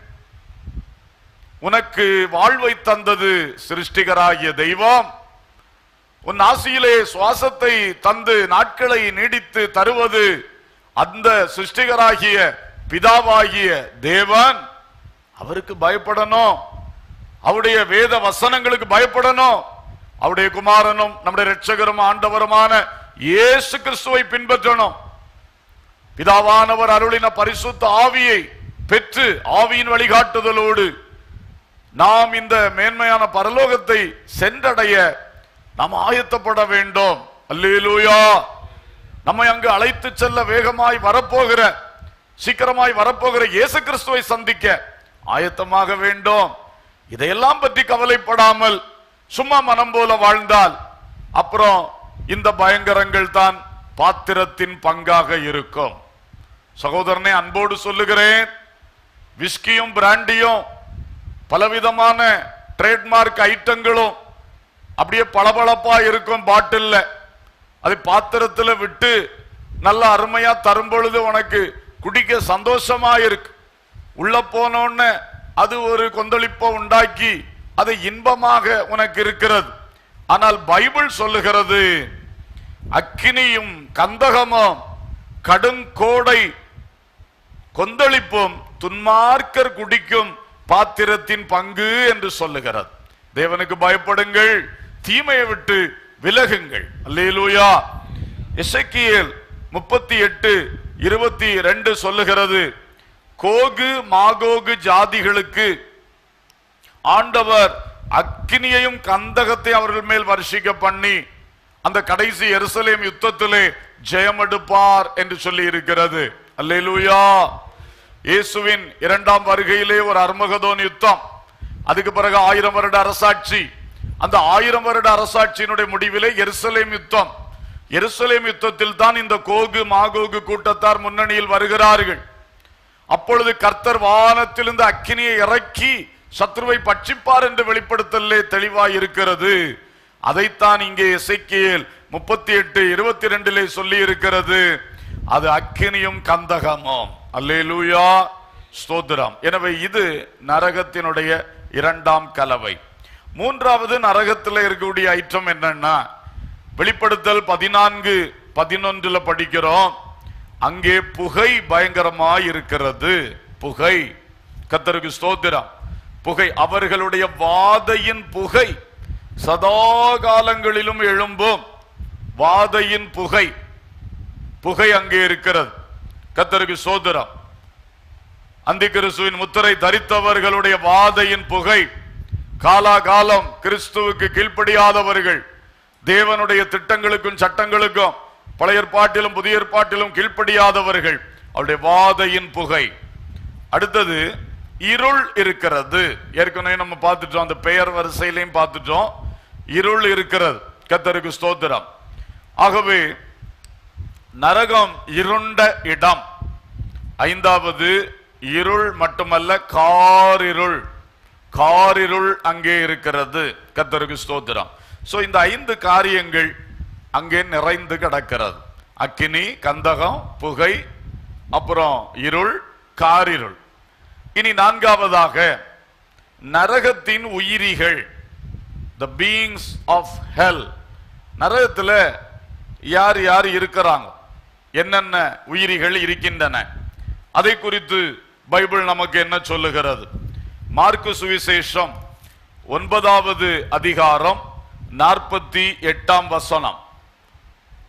உனக்கு வாழ்வை தந்தது சிருஷ்டிகராகிய தெய்வம் உன் ஆசியிலே சுவாசத்தை தந்து நாட்களை நீடித்து தருவது அந்த சிருஷ்டிகராகிய பிதாவாகிய தேவன் அவருக்கு பயப்படணும் அவருடைய வேத வசனங்களுக்கு பயப்படணும் அவருடைய குமாரனும் நம்முடைய இரட்சகரும் ஆண்டவருமான இயேசு கிறிஸ்துவை பின்பற்றணும் பிதாவானவர் அருளின பரிசுத்த ஆவியை பெற்று ஆவியின் வழிகாட்டுதலோடு நாம் இந்த மேன்மையான பரலோகத்தை சென்றடைய நாம் ஆயத்தப்பட வேண்டும் அல்லேலூயா நம்மை அங்கு அழைத்து செல்ல வேகமாய் வரப்போகிற சீக்கிரமாய் வரப்போகிற இயேசு கிறிஸ்துவை சந்திக்க ஆயத்தமாக வேண்டும் இதையெல்லாம் பற்றி கவலைப்படாமல் சும்மா மனம் போல வாழ்ந்தால் அப்புறம் இந்த பயங்கரங்கள் தான் பாத்திரத்தின் பங்காக இருக்கும் சகோதரனே அன்போடு சொல்லுகிறேன் விஸ்கியும் பிராண்டியும் பலவிதமான ட்ரேட்மார்க் ஐட்டங்களும் அப்படியே பளபளப்பா இருக்கும் பாட்டில்ல அது பாத்திரத்துல விட்டு நல்ல அருமையா தரும் பொழுது உனக்கு குடிக்க சந்தோஷமா இருக்கு உள்ள போனோன்னு அது ஒரு கொந்தளிப்பை உண்டாக்கி அது இன்பமாக உனக்கு இருக்கிறது ஆனால் பைபிள் சொல்லுகிறது அக்கினியும் கந்தகமும் கடுங்கோடை கொந்தளிப்பும் துன்மார்க்கர் குடிக்கும் பாத்திரத்தின் பங்கு என்று சொல்லுகிறது தேவனுக்கு பயப்படுங்கள் தீமையை விட்டு விலகுங்கள் அல்லேலூயா எசேக்கியேல் முப்பத்தி எட்டு இருபத்தி ரெண்டு சொல்லுகிறது கோகு மாகோகு ஜாதிகளுக்கு ஆண்டவர் அக்கினியையும் கந்தகத்தை அவர்கள் மேல் வருஷிக்க பண்ணி அந்த கடைசி எருசலேம் யுத்தத்திலே ஜெயமெடுப்பார் என்று சொல்லி இருக்கிறது அல்லேலூயா இயேசுவின் இரண்டாம் வருகையிலே ஒரு அர்மகதோன் யுத்தம் அதுக்கு பிறகு ஆயிரம் வருட அரசாட்சி அந்த ஆயிரம் வருட அரசாட்சியினுடைய முடிவிலே எருசலேம் யுத்தம் எருசலேம் யுத்தத்தில் தான் இந்த கோகு மாகோகு கூட்டத்தார் முன்னணியில் வருகிறார்கள் அப்பொழுது கர்த்தர் வானத்திலிருந்து அக்கினியை இறக்கி சத்ருவை பட்சிப்பார் என்று வெளிப்படுத்தலே தெளிவாய் இருக்கிறது அதைத்தான் இங்கே எசைக்கியேல் முப்பத்தி எட்டு இருபத்தி ரெண்டிலே சொல்லி இருக்கிறது அது அக்கினியும் கந்தகமும் அல்லேலூயா ஸ்தோத்திரம் எனவே இது நரகத்தினுடைய இரண்டாம் கலவை மூன்றாவது நரகத்தில் இருக்கக்கூடிய ஐட்டம் என்னன்னா வெளிப்படுத்தல் பதினான்கு பதினொன்றுல படிக்கிறோம் அங்கே புகை பயங்கரமாய் இருக்கிறது புகை கத்தருக்கு ஸ்தோத்திரம் புகை அவர்களுடைய வாதையின் புகை சதா காலங்களிலும் எழும்பும் வாதையின் புகை புகை அங்கே இருக்கிறது கத்தருக்கு சோதரம் அந்தி கிறிஸ்துவின் முத்திரை தரித்தவர்களுடைய வாதையின் புகை காலாகாலம் கிறிஸ்துவுக்கு கீழ்ப்படியாதவர்கள் தேவனுடைய திட்டங்களுக்கும் சட்டங்களுக்கும் பழைய ஏற்பாட்டிலும் புதிய ஏற்பாட்டிலும் கீழ்ப்படியாதவர்கள் அவருடைய வாதையின் புகை அடுத்தது இருள் இருக்கிறது ஏற்கனவே நம்ம பார்த்துட்டோம் அந்த பெயர் வரிசையிலையும் பார்த்துட்டோம் இருள் இருக்கிறது கத்தருக்கு ஸ்தோத்திரம் ஆகவே நரகம் இருண்ட இடம் ஐந்தாவது இருள் மட்டுமல்ல காரிருள் காரிருள் அங்கே இருக்கிறது கத்தருக்கு ஸ்தோத்திரம் சோ இந்த ஐந்து காரியங்கள் அங்கே நிறைந்து கிடக்கிறது அக்கினி கந்தகம் புகை அப்புறம் இருள் காரிருள் இனி நான்காவதாக நரகத்தின் உயிரிகள் த பீயிங்ஸ் ஆஃப் ஹெல் நரகத்தில் யார் யார் இருக்கிறாங்க என்னென்ன உயிரிகள் இருக்கின்றன அதை குறித்து பைபிள் நமக்கு என்ன சொல்லுகிறது மார்க்கு சுவிசேஷம் ஒன்பதாவது அதிகாரம் நாற்பத்தி எட்டாம் வசனம்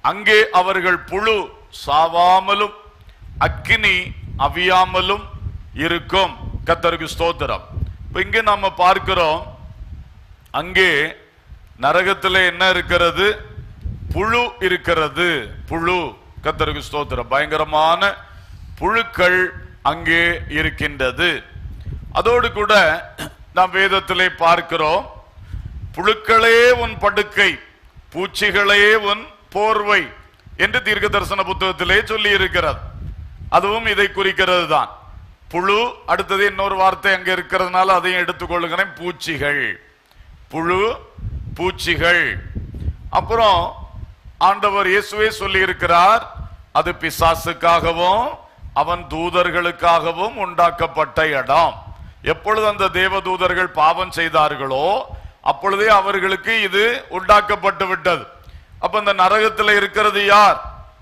அங்கே அவர்கள் புழு சாவாமலும் அக்கினி அவியாமலும் இருக்கும் கத்தருக்கு ஸ்தோத்திரம் இப்ப இங்கே நாம பார்க்கிறோம் அங்கே நரகத்திலே என்ன இருக்கிறது புழு இருக்கிறது புழு கத்தருக்கு ஸ்தோத்திரம் பயங்கரமான புழுக்கள் அங்கே இருக்கின்றது அதோடு கூட நாம் வேதத்திலே பார்க்கிறோம் புழுக்களே உன் படுக்கை பூச்சிகளே உன் போர்வை என்று தீர்க்க தரிசன புத்தகத்திலே சொல்லி இருக்கிறது அதுவும் இதை குறிக்கிறது தான் புழு அடுத்தது இன்னொரு வார்த்தை அங்க இருக்கிறதுனால அதையும் எடுத்துக்கொள்ளுகிறேன் பூச்சிகள் புழு பூச்சிகள் அப்புறம் ஆண்டவர் இயேசுவே சொல்லி இருக்கிறார் அது பிசாசுக்காகவும் அவன் தூதர்களுக்காகவும் உண்டாக்கப்பட்ட இடம் எப்பொழுது அந்த தேவ தூதர்கள் பாவம் செய்தார்களோ அப்பொழுதே அவர்களுக்கு இது உண்டாக்கப்பட்டு விட்டது அப்ப இந்த நரகத்தில் இருக்கிறது யார்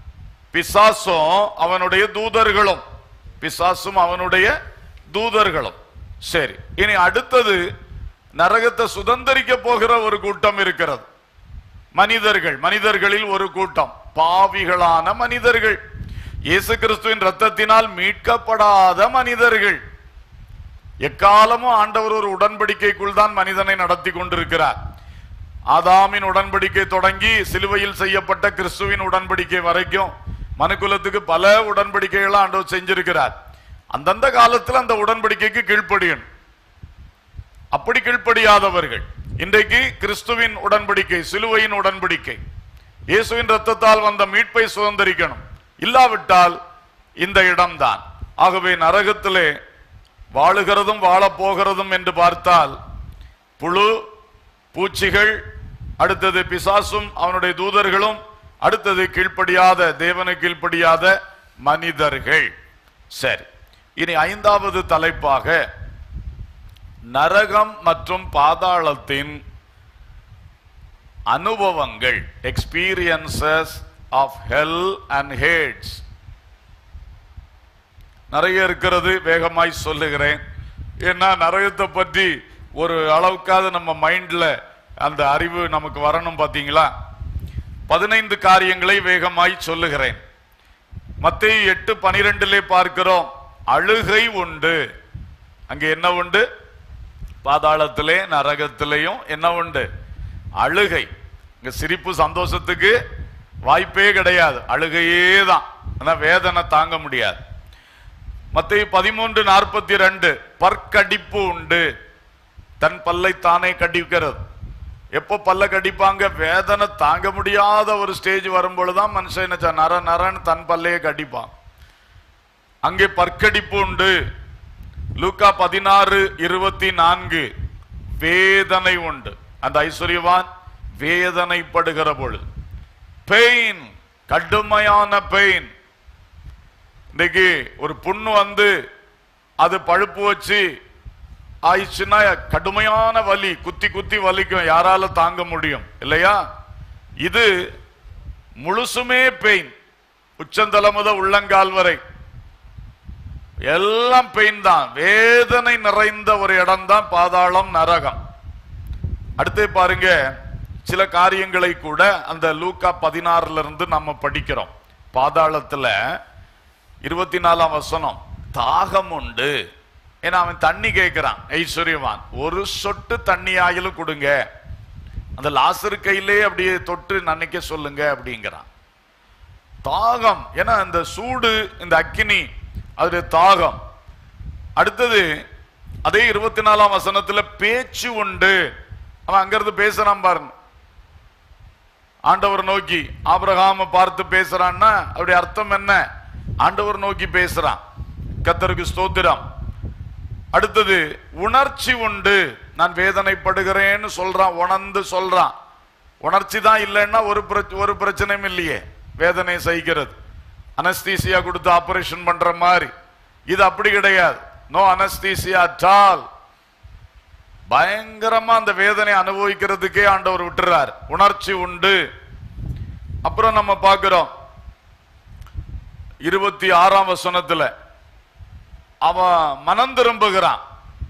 பிசாசும் அவனுடைய தூதர்களும் பிசாசும் அவனுடைய தூதர்களும் சரி இனி அடுத்தது நரகத்தை சுதந்திரிக்க போகிற ஒரு கூட்டம் இருக்கிறது மனிதர்கள் மனிதர்களில் ஒரு கூட்டம் பாவிகளான மனிதர்கள் இயேசு கிறிஸ்துவின் ரத்தத்தினால் மீட்கப்படாத மனிதர்கள் எக்காலமும் ஆண்டவர் ஒரு உடன்படிக்கைக்குள் தான் மனிதனை நடத்தி கொண்டிருக்கிறார் ஆதாமின் உடன்படிக்கை தொடங்கி சிலுவையில் செய்யப்பட்ட கிறிஸ்துவின் உடன்படிக்கை வரைக்கும் மனுக்குலத்துக்கு பல உடன்படிக்கைகளை ஆண்டவர் செஞ்சிருக்கிறார் அந்தந்த காலத்தில் அந்த உடன்படிக்கைக்கு கீழ்ப்படியணும் அப்படி கீழ்ப்படியாதவர்கள் இன்றைக்கு கிறிஸ்துவின் உடன்படிக்கை சிலுவையின் உடன்படிக்கை இயேசுவின் ரத்தத்தால் வந்த மீட்பை சுதந்திரிக்கணும் இல்லாவிட்டால் இந்த இடம்தான் ஆகவே நரகத்திலே வாழுகிறதும் வாழப் போகிறதும் என்று பார்த்தால் புழு பூச்சிகள் அடுத்தது பிசாசும் அவனுடைய தூதர்களும் அடுத்தது கீழ்ப்படியாத தேவனு கீழ்ப்படியாத மனிதர்கள் சரி இனி ஐந்தாவது தலைப்பாக நரகம் மற்றும் பாதாளத்தின் அனுபவங்கள் experiences of hell and Hades நிறைய இருக்கிறது வேகமாய் சொல்லுகிறேன் ஏன்னா நரகத்தை பற்றி ஒரு அளவுக்காவது நம்ம மைண்ட்ல அந்த அறிவு நமக்கு வரணும் பாத்தீங்களா பதினைந்து காரியங்களை வேகமாய் சொல்லுகிறேன் மத்திய எட்டு பனிரெண்டிலே பார்க்கிறோம் அழுகை உண்டு அங்கே என்ன உண்டு பாதாளத்திலே நரகத்திலேயும் என்ன உண்டு அழுகை இங்க சிரிப்பு சந்தோஷத்துக்கு வாய்ப்பே கிடையாது அழுகையே தான் ஆனா வேதனை தாங்க முடியாது மத்திய பதிமூன்று நாற்பத்தி ரெண்டு பற்கடிப்பு உண்டு தன் பல்லை தானே கடிக்கிறது எப்போ பல்ல கடிப்பாங்க வேதனை தாங்க முடியாத ஒரு ஸ்டேஜ் வரும்பொழுதுதான் மனுஷன் என்ன செய்வான்? நர நரன்னு தன் பல்லையே கடிப்பான் அங்கே பற்கடிப்பு உண்டு லூக்கா பதினாறு இருபத்தி நான்கு வேதனை உண்டு அந்த ஐஸ்வர்யவான் வேதனைப்படுகிற பொழுது பெயின் கடுமையான பெயின் இன்னைக்கு ஒரு புண்ணு வந்து அது பழுப்பு வச்சு ஆயிடுச்சுன்னா கடுமையான வலி குத்தி குத்தி வலிக்கும் யாரால தாங்க முடியும் இல்லையா இது முழுசுமே பெயின் உச்சந்தலை முத உள்ளங்கால் வரை எல்லாம் பெயின் தான் வேதனை நிறைந்த ஒரு இடம் தான் பாதாளம் நரகம் அடுத்து பாருங்க சில காரியங்களை கூட அந்த லூக்கா பதினாறுல இருந்து நம்ம படிக்கிறோம் பாதாளத்துல இருபத்தி நாலாம் வசனம் தாகம் உண்டு ஏன்னா அவன் தண்ணி கேட்கிறான் ஐஸ்வர்யவான் ஒரு சொட்டு தண்ணி ஆயிலும் கொடுங்க அந்த லாசர் கையிலே அப்படியே தொட்டு நன்னைக்க சொல்லுங்க அப்படிங்கிறான் தாகம் ஏன்னா இந்த சூடு இந்த அக்கினி அது தாகம் அடுத்தது அதே இருபத்தி நாலாம் வசனத்துல பேச்சு உண்டு அவன் அங்கிருந்து பேசுறான் பாருங்க ஆண்டவர் நோக்கி ஆபிரகாம பார்த்து பேசுறான்னா அவருடைய அர்த்தம் என்ன ஆண்டவர் நோக்கி பேசுறான் கத்தருக்கு ஸ்தோத்திரம் அடுத்தது உணர்ச்சி உண்டு நான் வேதனைப்படுகிறேன்னு சொல்றான் உணர்ந்து சொல்றான் உணர்ச்சி தான் இல்லைன்னா ஒரு பிரச்ச- ஒரு பிரச்சனையும் இல்லையே வேதனை சகிக்கிறது அனஸ்தீசியா கொடுத்து ஆபரேஷன் பண்ற மாதிரி இது அப்படி கிடையாது நோ அனஸ்தீசியா அட்டால் பயங்கரமா அந்த வேதனை அனுபவிக்கிறதுக்கே ஆண்டவர் விட்டுறார் உணர்ச்சி உண்டு அப்புறம் நம்ம பார்க்கிறோம் இருபத்தி ஆறாம் வசனத்துல அவன் மனம் திரும்புகிறான்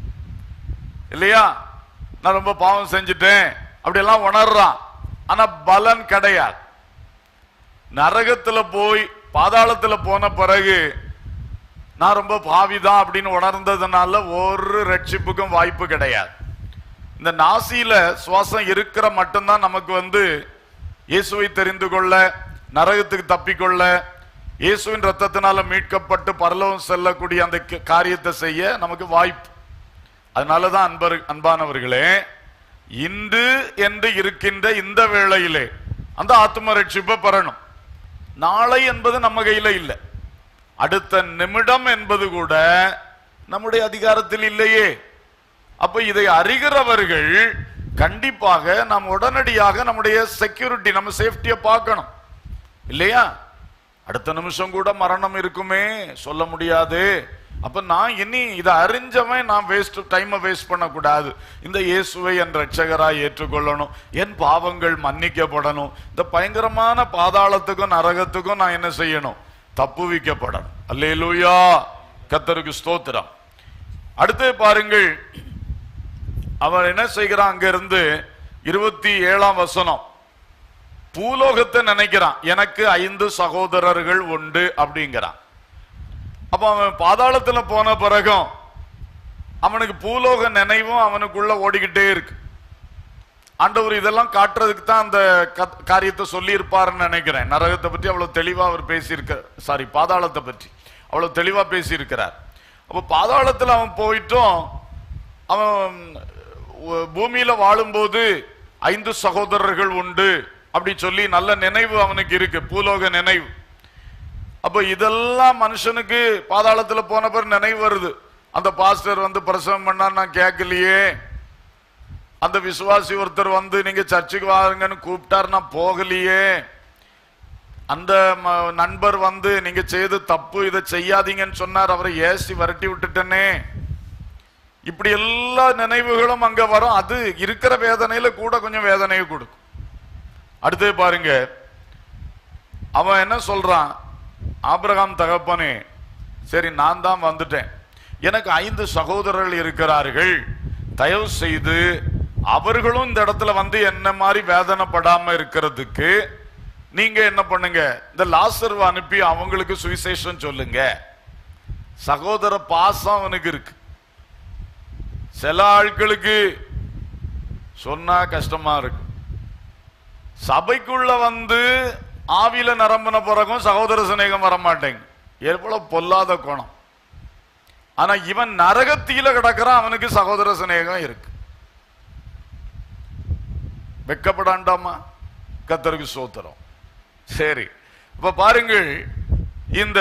இல்லையா நான் ரொம்ப பாவம் செஞ்சுட்டேன் அப்படியெல்லாம் உணர்றான் ஆனா பலன் கிடையாது நரகத்துல போய் பாதாளத்துல போன பிறகு நான் ரொம்ப பாவிதான் அப்படின்னு உணர்ந்ததுனால ஒரு ரட்சிப்புக்கும் வாய்ப்பு கிடையாது இந்த நாசியில சுவாசம் இருக்கிற மட்டும்தான் நமக்கு வந்து இயேசுவை தெரிந்து கொள்ள நரகத்துக்கு தப்பிக்கொள்ள இயேசுவின் ரத்தத்தினால மீட்கப்பட்டு பரலோகம் செல்லக்கூடிய அந்த க- காரியத்தை செய்ய நமக்கு வாய்ப்பு அதனாலதான் அன்பர் அன்பானவர்களே இன்று என்று இருக்கின்ற இந்த வேளையிலே அந்த ஆத்ம ரட்சிப்பை பெறணும் நாளை என்பது நம்ம கையில இல்லை அடுத்த நிமிடம் என்பது கூட நம்முடைய அதிகாரத்தில் இல்லையே அப்ப இதை அறிகிறவர்கள் கண்டிப்பாக நாம் உடனடியாக நம்முடைய செக்யூரிட்டி நம்ம சேஃப்டியை பார்க்கணும் இல்லையா அடுத்த நிமிஷம் கூட மரணம் இருக்குமே சொல்ல முடியாது அப்ப நான் இனி இதை அறிஞ்சவன் நான் வேஸ்ட் டைமை வேஸ்ட் பண்ணக்கூடாது இந்த இயேசுவை என் ரட்சகராய் ஏற்றுக்கொள்ளணும் என் பாவங்கள் மன்னிக்கப்படணும் இந்த பயங்கரமான பாதாளத்துக்கும் நரகத்துக்கும் நான் என்ன செய்யணும் தப்புவிக்கப்படணும் அல்லேலூயா கத்தருக்கு ஸ்தோத்திரம் அடுத்து பாருங்கள் அவன் என்ன செய்கிறான் அங்க இருந்து இருபத்தி ஏழாம் வசனம் பூலோகத்தை நினைக்கிறான் எனக்கு ஐந்து சகோதரர்கள் உண்டு அப்படிங்கிறான் அப்ப அவன் பாதாளத்துல போன பிறகும் அவனுக்கு பூலோக நினைவும் அவனுக்குள்ள ஓடிக்கிட்டே இருக்கு ஆண்டவர் இதெல்லாம் காட்டுறதுக்கு தான் அந்த கத்- காரியத்தை சொல்லி இருப்பாருன்னு நினைக்கிறேன் நரகத்தை பற்றி அவ்வளவு தெளிவா அவர் பேசியிருக்க சாரி பாதாளத்தை பற்றி அவ்வளவு தெளிவா பேசியிருக்கிறார் அப்ப பாதாளத்துல அவன் போயிட்டும் அவன் உ- பூமியில வாழும்போது ஐந்து சகோதரர்கள் உண்டு அப்படி சொல்லி நல்ல நினைவு அவனுக்கு இருக்கு பூலோக நினைவு அப்ப இதெல்லாம் மனுஷனுக்கு பாதாளத்துல போன பிறகு நினைவு வருது அந்த பாஸ்டர் வந்து பிரசவம் பண்ணா நான் கேட்கலையே அந்த விசுவாசி ஒருத்தர் வந்து நீங்க சர்ச்சுக்கு வாருங்கன்னு கூப்பிட்டார் நான் போகலையே அந்த ம- நண்பர் வந்து நீங்க செய்து தப்பு இதை செய்யாதீங்கன்னு சொன்னார் அவரை ஏசி விரட்டி விட்டுட்டனே இப்படி எல்லா நினைவுகளும் அங்க வரும் அது இருக்கிற வேதனையில கூட கொஞ்சம் வேதனையை கொடுக்கும் அடுத்து பாருங்க அவன் என்ன சொல்றான் ஆபிரகாம் தகப்பனே சரி நான் தான் வந்துட்டேன் எனக்கு ஐந்து சகோதரர்கள் இருக்கிறார்கள் தயவு செய்து அவர்களும் இந்த இடத்துல வந்து என்ன மாதிரி வேதனைப்படாம இருக்கிறதுக்கு நீங்க என்ன பண்ணுங்க இந்த லாசர்வை அனுப்பி அவங்களுக்கு சுவிசேஷம் சொல்லுங்க சகோதர பாசம் அவனுக்கு இருக்கு சில ஆட்களுக்கு சொன்னா கஷ்டமா இருக்கு சபைக்குள்ள வந்து ஆவியில நரம்பின பிறகும் சகோதர சிநேகம் வர மாட்டேங்க எவ்வளவு பொல்லாத குணம் ஆனா இவன் நரகத்தில கிடக்கிறான் அவனுக்கு சகோதர சிநேகம் இருக்கு வெக்கப்படாண்டாமா கத்தருக்கு சோத்திரம் சரி இப்ப பாருங்கள் இந்த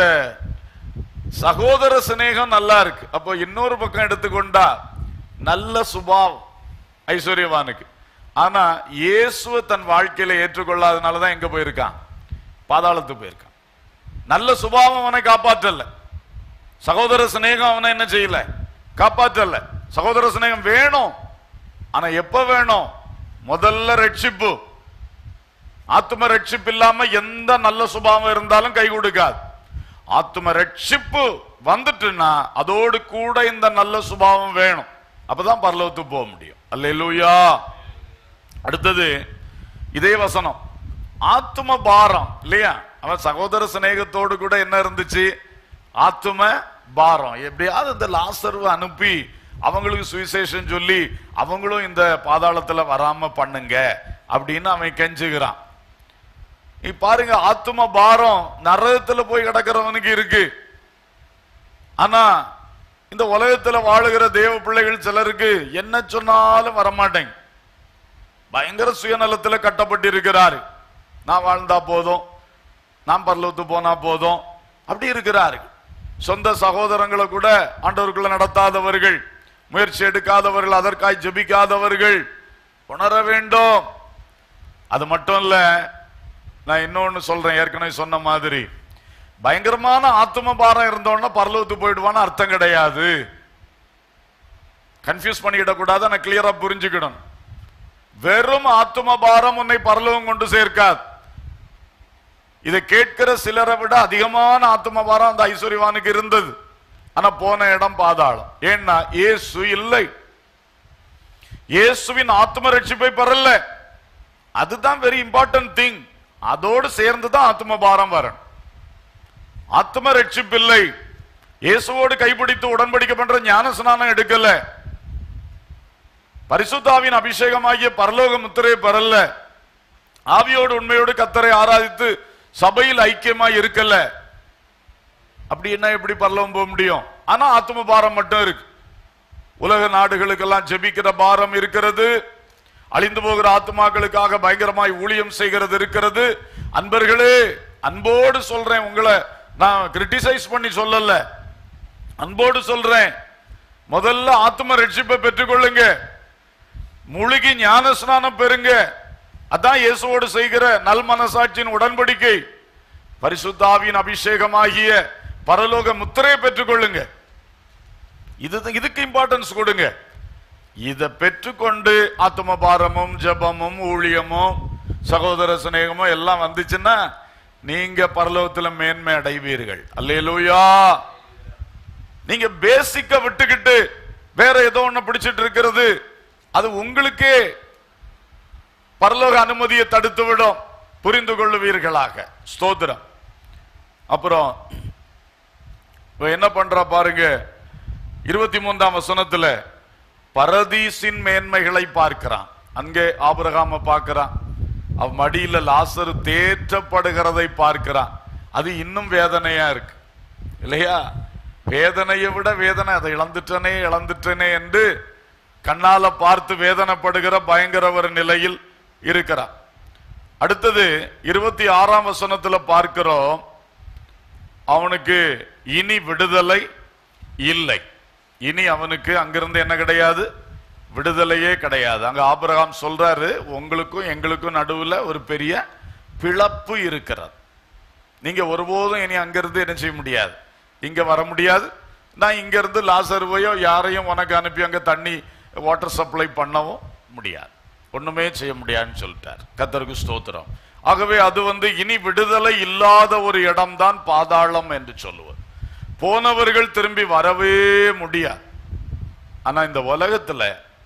சகோதர சிநேகம் நல்லா இருக்கு அப்போ இன்னொரு பக்கம் எடுத்துக்கொண்டா நல்ல சுபாவம் ஐஸ்வர்யவானுக்கு ஆனா இயேசுவை தன் வாழ்க்கையில ஏற்றுக்கொள்ளாதனாலதான் எங்க போயிருக்கான் பாதாளத்துக்கு போயிருக்கான் நல்ல சுபாவம் அவனை காப்பாற்றல சகோதர சிநேகம் அவனை என்ன செய்யல காப்பாற்றல சகோதர சிநேகம் வேணும் ஆனா எப்ப வேணும் முதல்ல ரட்சிப்பு ஆத்ம ரட்சிப்பு இல்லாம எந்த நல்ல சுபாவம் இருந்தாலும் கை கொடுக்காது ஆத்ம ரட்சிப்பு வந்துட்டுன்னா அதோடு கூட இந்த நல்ல சுபாவம் வேணும் அப்பதான் பரலோகத்துக்கு போக முடியும் அல்லேலூயா அடுத்தது இதே வசனம் ஆத்தும பாரம் இல்லையா அவன் சகோதர சிநேகத்தோடு கூட என்ன இருந்துச்சு ஆத்தும பாரம் எப்படியாவது இந்த லாசர்வை அனுப்பி அவங்களுக்கு சுவிசேஷம் சொல்லி அவங்களும் இந்த பாதாளத்துல வராம பண்ணுங்க அப்படின்னு அவன் கெஞ்சுகிறான் நீ பாருங்க ஆத்தும பாரம் நரகத்துல போய் கிடக்கிறவனுக்கு இருக்கு ஆனா இந்த உலகத்துல வாழுகிற தேவ பிள்ளைகள் சிலருக்கு என்ன சொன்னாலும் வரமாட்டேங்க பயங்கர சுயநலத்துல கட்டப்பட்டு இருக்கிறாரு நான் வாழ்ந்தா போதும் நான் பரலோத்து போனா போதும் அப்படி இருக்கிறாரு சொந்த சகோதரங்களை கூட ஆண்டவருக்குள்ள நடத்தாதவர்கள் முயற்சி எடுக்காதவர்கள் அதற்காய் ஜெபிக்காதவர்கள் உணர வேண்டும் அது மட்டும் இல்ல நான் இன்னொன்னு சொல்றேன் ஏற்கனவே சொன்ன மாதிரி பயங்கரமான ஆத்தும பாரம் இருந்தோன்னா பரலோகத்து போயிடுவான்னு அர்த்தம் கிடையாது கன்ஃபியூஸ் பண்ணிக்கிடக்கூடாது நான் கிளியரா புரிஞ்சுக்கணும் வெறும் ஆத்தும பாரம் உன்னை பரலோகம் கொண்டு சேர்க்காது இதை கேட்கிற சிலரை விட அதிகமான ஆத்தும பாரம் அந்த ஐஸ்வர்யவானுக்கு இருந்தது ஆனா போன இடம் பாதாளம் ஏன்னா இயேசு இல்லை இயேசுவின் ஆத்ம ரட்சிப்பை பெறல அதுதான் வெரி இம்பார்ட்டன்ட் திங் அதோடு சேர்ந்து தான் ஆத்ம பாரம் வரணும் ஆத்ம ரட்சிப்பில்லை இயேசுவோடு கைப்பிடித்து உடன்படிக்கை பண்ற ஞான ஸ்நானம் எடுக்கல பரிசுத்தாவின் அபிஷேகமாகிய பரலோக முத்திரை பெறல ஆவியோடு உண்மையோடு கத்தரை ஆராதித்து சபையில் ஐக்கியமாய் இருக்கல அப்படி என்ன எப்படி பரலோகம் போக முடியும் ஆனா ஆத்ம பாரம் மட்டும் இருக்கு உலக நாடுகளுக்கெல்லாம் ஜெபிக்கிற பாரம் இருக்கிறது அழிந்து போகிற ஆத்மாக்களுக்காக பயங்கரமாய் ஊழியம் செய்கிறது இருக்கிறது அன்பர்களே அன்போடு சொல்றேன் உங்களை நான் கிரிட்டிசைஸ் பண்ணி சொல்லல அன்போடு சொல்றேன் முதல்ல ஆத்ம ரட்சிப்பை பெற்றுக்கொள்ளுங்க முழுகி ஞான ஸ்நானம் பெறுங்க அதான் இயேசுவோடு செய்கிற நல் மனசாட்சியின் உடன்படிக்கை பரிசுத்தாவின் அபிஷேகமாகிய பரலோக முத்திரையை பெற்றுக்கொள்ளுங்க இது இதுக்கு இம்பார்ட்டன்ஸ் கொடுங்க இதை பெற்றுக்கொண்டு ஆத்ம பாரமும் ஜபமும் ஊழியமும் சகோதர சிநேகமும் எல்லாம் வந்துச்சுன்னா நீங்க பரலோகத்துல மேன்மை அடைவீர்கள் அல்லேலூயா நீங்க பேசிக்க விட்டுக்கிட்டு வேற ஏதோ ஒண்ணு பிடிச்சிட்டு இருக்கிறது அது உங்களுக்கே பரலோக அனுமதியை தடுத்து விடும் புரிந்து கொள்ளுவீர்களாக ஸ்தோத்திரம் அப்புறம் இப்ப என்ன பண்றா பாருங்க இருபத்தி மூன்றாம் வசனத்துல பரதீசின் மேன்மைகளை பார்க்கிறான் அங்கே ஆபிரகாம பார்க்கிறான் அவ மடியில லாசரு தேற்றப்படுகிறதை பார்க்கிறான் அது இன்னும் வேதனையா இருக்கு இல்லையா வேதனையை விட வேதனை அதை இழந்துட்டனே இழந்துட்டனே என்று கண்ணால பார்த்து வேதனைப்படுகிற பயங்கர ஒரு நிலையில் இருக்கிறான் அடுத்தது இருபத்தி ஆறாம் வசனத்துல பார்க்கிறோம் அவனுக்கு இனி விடுதலை இல்லை இனி அவனுக்கு அங்கிருந்து என்ன கிடையாது விடுதலையே கிடையாது அங்க ஆபிரகாம் சொல்றாரு உங்களுக்கும் எங்களுக்கும் நடுவுல ஒரு பெரிய பிளப்பு இருக்கிறது நீங்க ஒருபோதும் இனி அங்கிருந்து என்ன செய்ய முடியாது இங்க வர முடியாது நான் இங்க இருந்து லாசருவையோ யாரையும் உனக்கு அனுப்பி அங்க தண்ணி வாட்டர் சப்ளை பண்ணவும் முடியாது ஒண்ணுமே செய்ய முடியாதுன்னு சொல்லிட்டார் கத்தருக்கு ஸ்தோத்திரம் ஆகவே அது வந்து இனி விடுதலை இல்லாத ஒரு இடம்தான் பாதாளம் என்று சொல்லுவது போனவர்கள் திரும்பி வரவே முடியாது ஆனா இந்த உலகத்துல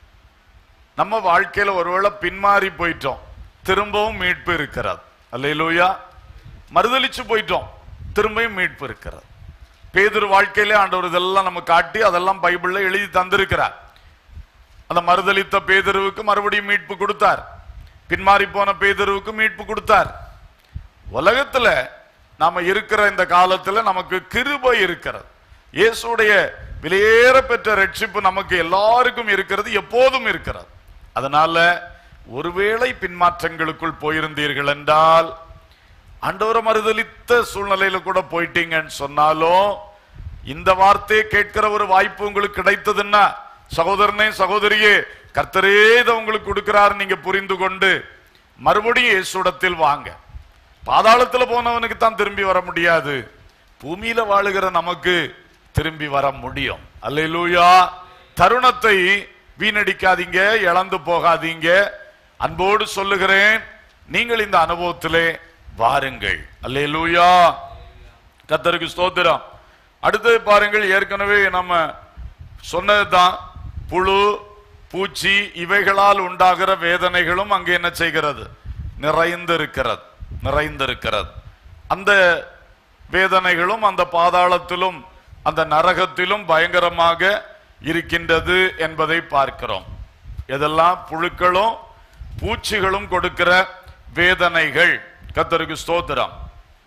நம்ம வாழ்க்கையில ஒருவேளை பின்மாறி போயிட்டோம் திரும்பவும் மீட்பு இருக்கிறது அல்லையிலூயா மறுதலிச்சு போயிட்டோம் திரும்பியும் மீட்பு இருக்கிறது பேதுரு வாழ்க்கையிலே ஆண்டவர் இதெல்லாம் நம்ம காட்டி அதெல்லாம் பைபிள்ல எழுதி தந்திருக்கிறார் அந்த மறுதலித்த பேதுருவுக்கு மறுபடியும் மீட்பு கொடுத்தார் பின்மாறி போன பேதுருவுக்கு மீட்பு கொடுத்தார் உலகத்துல நாம இருக்கிற இந்த காலத்துல நமக்கு கிருபை இருக்கிறது இயேசுடைய விலையேற பெற்ற ரட்சிப்பு நமக்கு எல்லாருக்கும் இருக்கிறது எப்போதும் இருக்கிறது அதனால ஒருவேளை பின்மாற்றங்களுக்குள் போயிருந்தீர்கள் என்றால் ஆண்டவரை மறுதலித்த சூழ்நிலையில கூட போயிட்டீங்கன்னு சொன்னாலும் இந்த வார்த்தையை கேட்கிற ஒரு வாய்ப்பு உங்களுக்கு கிடைத்ததுன்னா சகோதரனே சகோதரியே கர்த்தரே இதை உங்களுக்கு கொடுக்கிறார் நீங்க புரிந்து கொண்டு மறுபடியும் இயேசுடத்தில் வாங்க பாதாளத்துல போனவனுக்கு தான் திரும்பி வர முடியாது பூமியில வாழுகிற நமக்கு திரும்பி வர முடியும் அல்லேலூயா தருணத்தை வீணடிக்காதீங்க இழந்து போகாதீங்க அன்போடு சொல்லுகிறேன் நீங்கள் இந்த அனுபவத்திலே வாருங்கள் அல்லேலூயா கத்தருக்கு ஸ்தோத்திரம் அடுத்தது பாருங்கள் ஏற்கனவே நம்ம சொன்னதுதான் புழு பூச்சி இவைகளால் உண்டாகிற வேதனைகளும் அங்கே என்ன செய்கிறது நிறைந்திருக்கிறது நிறைந்திருக்கிறது அந்த வேதனைகளும் அந்த பாதாளத்திலும் அந்த நரகத்திலும் பயங்கரமாக இருக்கின்றது என்பதை பார்க்கிறோம் இதெல்லாம் புழுக்களும் பூச்சிகளும் கொடுக்கிற வேதனைகள் கத்தருக்கு ஸ்தோத்திரம்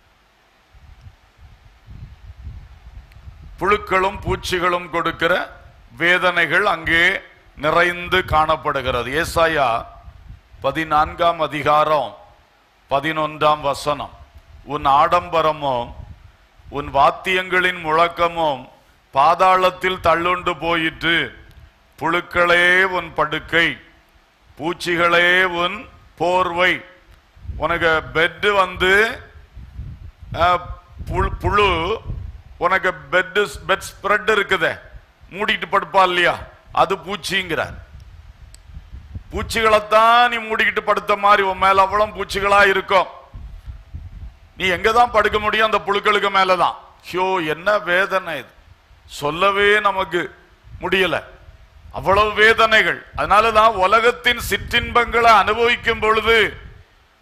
புழுக்களும் பூச்சிகளும் கொடுக்கிற வேதனைகள் அங்கே நிறைந்து காணப்படுகிறது ஏசாயா பதினான்காம் அதிகாரம் பதினொன்றாம் வசனம் உன் ஆடம்பரமும் உன் வாத்தியங்களின் முழக்கமும் பாதாளத்தில் தள்ளுண்டு போயிற்று புழுக்களே உன் படுக்கை பூச்சிகளே உன் போர்வை உனக்கு பெட்டு வந்து அஹ், புழு- புழு உனக்கு பெட் பெட் ஸ்ப்ரெட் இருக்குதே மூடிட்டு படுப்பா இல்லையா அது பூச்சிங்கிறார் பூச்சிகளைத்தான் நீ மூடிக்கிட்டு படுத்த மாதிரி உன் மேல அவ்வளவு பூச்சிகளா இருக்கும் நீ எங்க தான் படுக்க முடியும் அந்த புழுக்களுக்கு மேலதான் ஷோ என்ன வேதனை இது சொல்லவே நமக்கு முடியல அவ்வளவு வேதனைகள் அதனாலதான் உலகத்தின் சிற்றின்பங்களை அனுபவிக்கும் பொழுது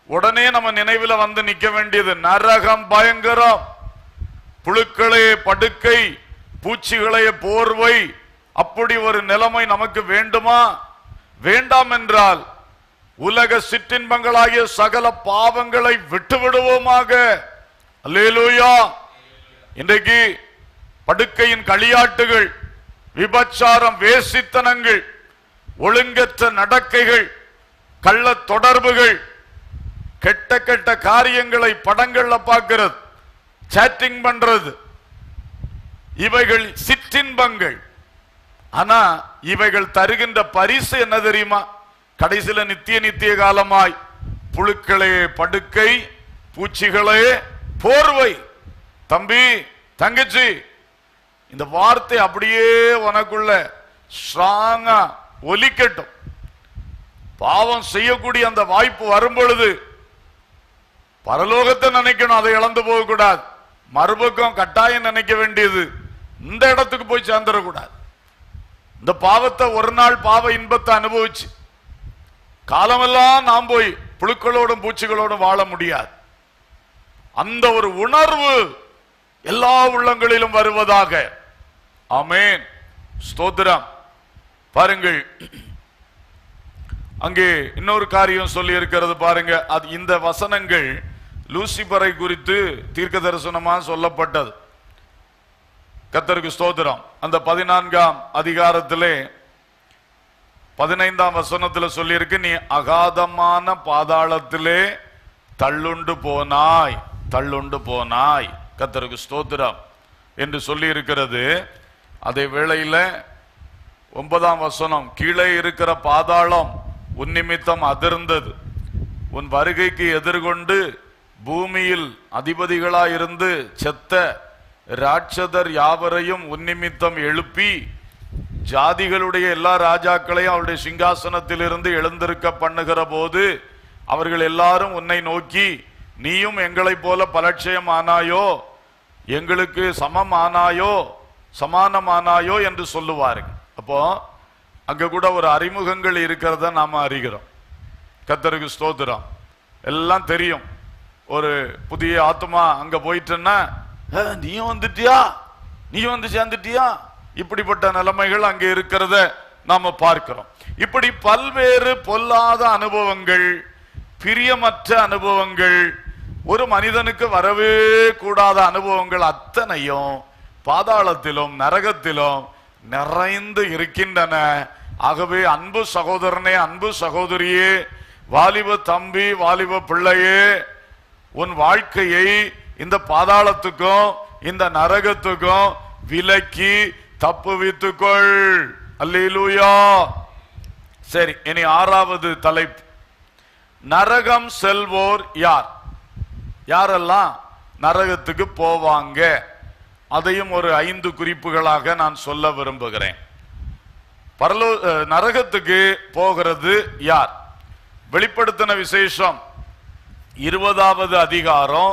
உடனே நம்ம நினைவுல வந்து நிக்க வேண்டியது நரகம் பயங்கரம் புழுக்களே படுக்கை பூச்சிகளே போர்வை அப்படி ஒரு நிலைமை நமக்கு வேண்டுமா வேண்டாம் என்றால் உலக சிற்றின்பங்களாகிய சகல பாவங்களை விட்டு விடுவோமாக அல்லேலூயா இன்றைக்கு படுக்கையின் களியாட்டுகள் விபச்சாரம் வேசித்தனங்கள் ஒழுங்கற்ற நடக்கைகள் கள்ள தொடர்புகள் கெட்ட கெட்ட காரியங்களை படங்கள்ல பார்க்கிறது சேட்டிங் பண்றது இவைகள் சிற்றின்பங்கள் ஆனா இவைகள் தருகின்ற பரிசு என்ன தெரியுமா கடைசியில நித்திய நித்திய காலமாய் புழுக்களே படுக்கை பூச்சிகளே போர்வை தம்பி தங்கச்சி இந்த வார்த்தை அப்படியே உனக்குள்ள ஸ்ட்ராங்கா ஒலிக்கட்டும் பாவம் செய்யக்கூடிய அந்த வாய்ப்பு வரும் பொழுது பரலோகத்தை நினைக்கணும் அதை இழந்து போக கூடாது மறுபக்கம் கட்டாயம் நினைக்க வேண்டியது இந்த இடத்துக்கு போய் சேர்ந்துடக்கூடாது இந்த பாவத்தை ஒரு நாள் பாவ இன்பத்தை அனுபவிச்சு காலமெல்லாம் நாம் போய் புழுக்களோடும் பூச்சிகளோடும் வாழ முடியாது அந்த ஒரு உணர்வு எல்லா உள்ளங்களிலும் வருவதாக ஆமென் ஸ்தோத்திரம் பாருங்கள் அங்கே இன்னொரு காரியம் சொல்லி இருக்கிறது பாருங்க அது இந்த வசனங்கள் லூசிபரை குறித்து தீர்க்க தரிசனமா சொல்லப்பட்டது கத்தருக்கு ஸ்தோத்திரம் அந்த பதினான்காம் அதிகாரத்திலே பதினைந்தாம் வசனத்துல சொல்லியிருக்கு நீ அகாதமான பாதாளத்திலே தள்ளுண்டு போனாய் தள்ளுண்டு போனாய் கத்தருக்கு ஸ்தோத்திரம் என்று சொல்லி இருக்கிறது அதே வேளையில ஒன்பதாம் வசனம் கீழே இருக்கிற பாதாளம் உன் நிமித்தம் அதிர்ந்தது உன் வருகைக்கு எதிர்கொண்டு பூமியில் அதிபதிகளாயிருந்து செத்த ராட்சதர் யாவரையும் உன் நிமித்தம் எழுப்பி ஜாதிகளுடைய எல்லா ராஜாக்களையும் அவருடைய சிங்காசனத்திலிருந்து எழுந்திருக்க பண்ணுகிற போது அவர்கள் எல்லாரும் உன்னை நோக்கி நீயும் எங்களைப் போல பலட்சயம் ஆனாயோ எங்களுக்கு சமம் ஆனாயோ சமானமானாயோ என்று சொல்லுவார்கள் அப்போ அங்க கூட ஒரு அறிமுகங்கள் இருக்கிறத நாம அறிகிறோம் கத்தருக்கு ஸ்தோத்திரம் எல்லாம் தெரியும் ஒரு புதிய ஆத்மா அங்க போயிட்டுன்னா "ஆ, நீயும் வந்துட்டியா நீயும் வந்து சேர்ந்துட்டியா இப்படிப்பட்ட நிலைமைகள் அங்கே இருக்கிறத நாம பார்க்கிறோம் இப்படி பல்வேறு பொல்லாத அனுபவங்கள் பிரியமற்ற அனுபவங்கள் ஒரு மனிதனுக்கு வரவே கூடாத அனுபவங்கள் அத்தனையும் பாதாளத்திலும் நரகத்திலும் நிறைந்து இருக்கின்றன ஆகவே அன்பு சகோதரனே அன்பு சகோதரியே வாலிப தம்பி வாலிப பிள்ளையே உன் வாழ்க்கையை இந்த பாதாளத்துக்கும் இந்த நரகத்துக்கும் விலக்கி தப்புவித்துக்கொள் அல்லேலூயா சரி இனி ஆறாவது தலைப்பு நரகம் செல்வோர் யார் யாரெல்லாம் நரகத்துக்கு போவாங்க அதையும் ஒரு ஐந்து குறிப்புகளாக நான் சொல்ல விரும்புகிறேன் பரலோ அஹ், நரகத்துக்கு போகிறது யார் வெளிப்படுத்தின விசேஷம் இருபதாவது அதிகாரம்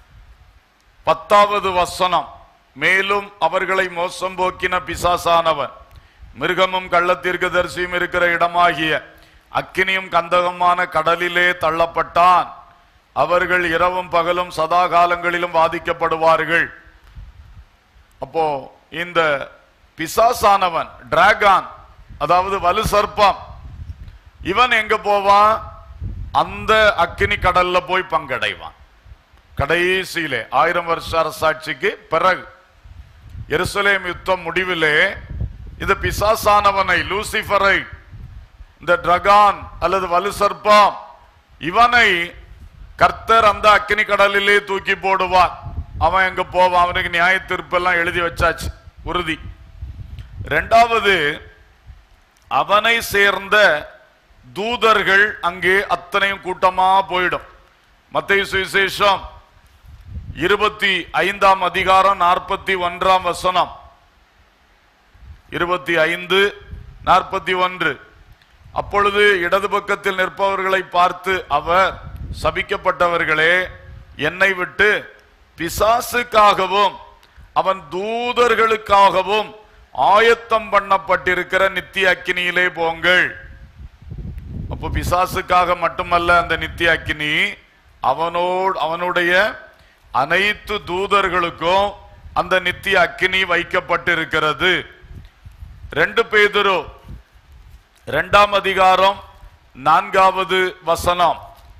பத்தாவது வசனம் மேலும் அவர்களை மோசம் போக்கின பிசாசானவன் மிருகமும் கள்ளத்தீர்க்கதரிசியும் இருக்கிற இடமாகிய அக்கினியும் கந்தகமான கடலிலே தள்ளப்பட்டான் அவர்கள் இரவும் பகலும் சதா காலங்களிலும் வாதிக்கப்படுவார்கள் அப்போ இந்த பிசாசானவன் டிராகான் அதாவது வலு சர்ப்பம் இவன் எங்க போவான் அந்த அக்கினி கடல்ல போய் பங்கடைவான் கடைசியிலே ஆயிரம் வருஷ அரசாட்சிக்கு பிறகு எருசலேம் யுத்தம் முடிவிலே இந்த பிசாசானவனை லூசிஃபரை இந்த டிரகான் அல்லது வலு சர்ப்பம் இவனை கர்த்தர் அந்த அக்கினி கடலிலே தூக்கி போடுவார் அவன் எங்க போவான் அவனுக்கு நியாய தீர்ப்பெல்லாம் எழுதி வச்சாச்சு உறுதி ரெண்டாவது அவனை சேர்ந்த தூதர்கள் அங்கே அத்தனையும் கூட்டமா போயிடும் மத்திய சுவிசேஷம் இருபத்தி ஐந்தாம் அதிகாரம் நாற்பத்தி ஒன்றாம் வசனம் இருபத்தி ஐந்து நாற்பத்தி ஒன்று அப்பொழுது இடது பக்கத்தில் நிற்பவர்களை பார்த்து அவர் சபிக்கப்பட்டவர்களே என்னை விட்டு பிசாசுக்காகவும் அவன் தூதர்களுக்காகவும் ஆயத்தம் பண்ணப்பட்டிருக்கிற நித்திய அக்கினியிலே போங்கள் அப்போ பிசாசுக்காக மட்டுமல்ல அந்த நித்திய அக்கினி அவனோடு அவனுடைய அனைத்து தூதர்களுக்கும் அந்த நித்திய அக்கினி வைக்கப்பட்டிருக்கிறது ரெண்டு பேதுரு இரண்டாம் அதிகாரம் நான்காவது வசனம்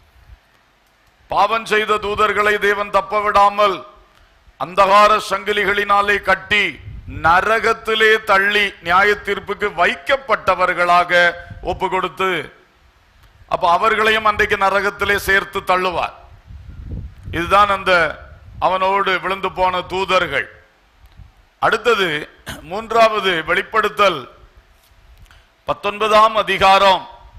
பாவம் செய்த தூதர்களை தேவன் தப்ப விடாமல் அந்தகார சங்கிலிகளினாலே கட்டி நரகத்திலே தள்ளி நியாய தீர்ப்புக்கு வைக்கப்பட்டவர்களாக ஒப்பு கொடுத்து அப்ப அவர்களையும் அன்றைக்கு நரகத்திலே சேர்த்து தள்ளுவார் இதுதான் அந்த அவனோடு விழுந்து போன தூதர்கள் அடுத்தது மூன்றாவது வெளிப்படுத்தல் பத்தொன்பதாம் அதிகாரம்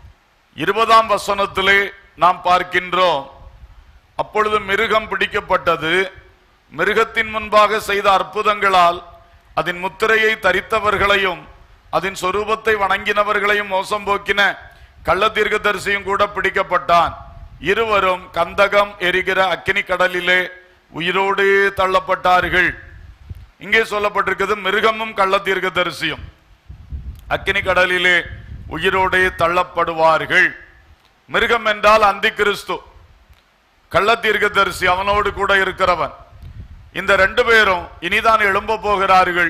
இருபதாம் வசனத்திலே நாம் பார்க்கின்றோம் அப்பொழுது மிருகம் பிடிக்கப்பட்டது மிருகத்தின் முன்பாக செய்த அற்புதங்களால் அதன் முத்திரையை தரித்தவர்களையும் அதன் சொரூபத்தை வணங்கினவர்களையும் மோசம் போக்கின கள்ள தீர்க்கதரிசியும் கூட பிடிக்கப்பட்டான் இருவரும் கந்தகம் எரிகிற அக்கினி கடலிலே உயிரோடு தள்ளப்பட்டார்கள் இங்கே சொல்லப்பட்டிருக்கிறது மிருகமும் கள்ள தீர்க்கதரிசியும் அக்கினி கடலிலே உயிரோடே தள்ளப்படுவார்கள் மிருகம் என்றால் அந்தி கிறிஸ்து கள்ள தீர்க்கதரிசி அவனோடு கூட இருக்கிறவன் இந்த ரெண்டு பேரும் இனிதான் எழும்ப போகிறார்கள்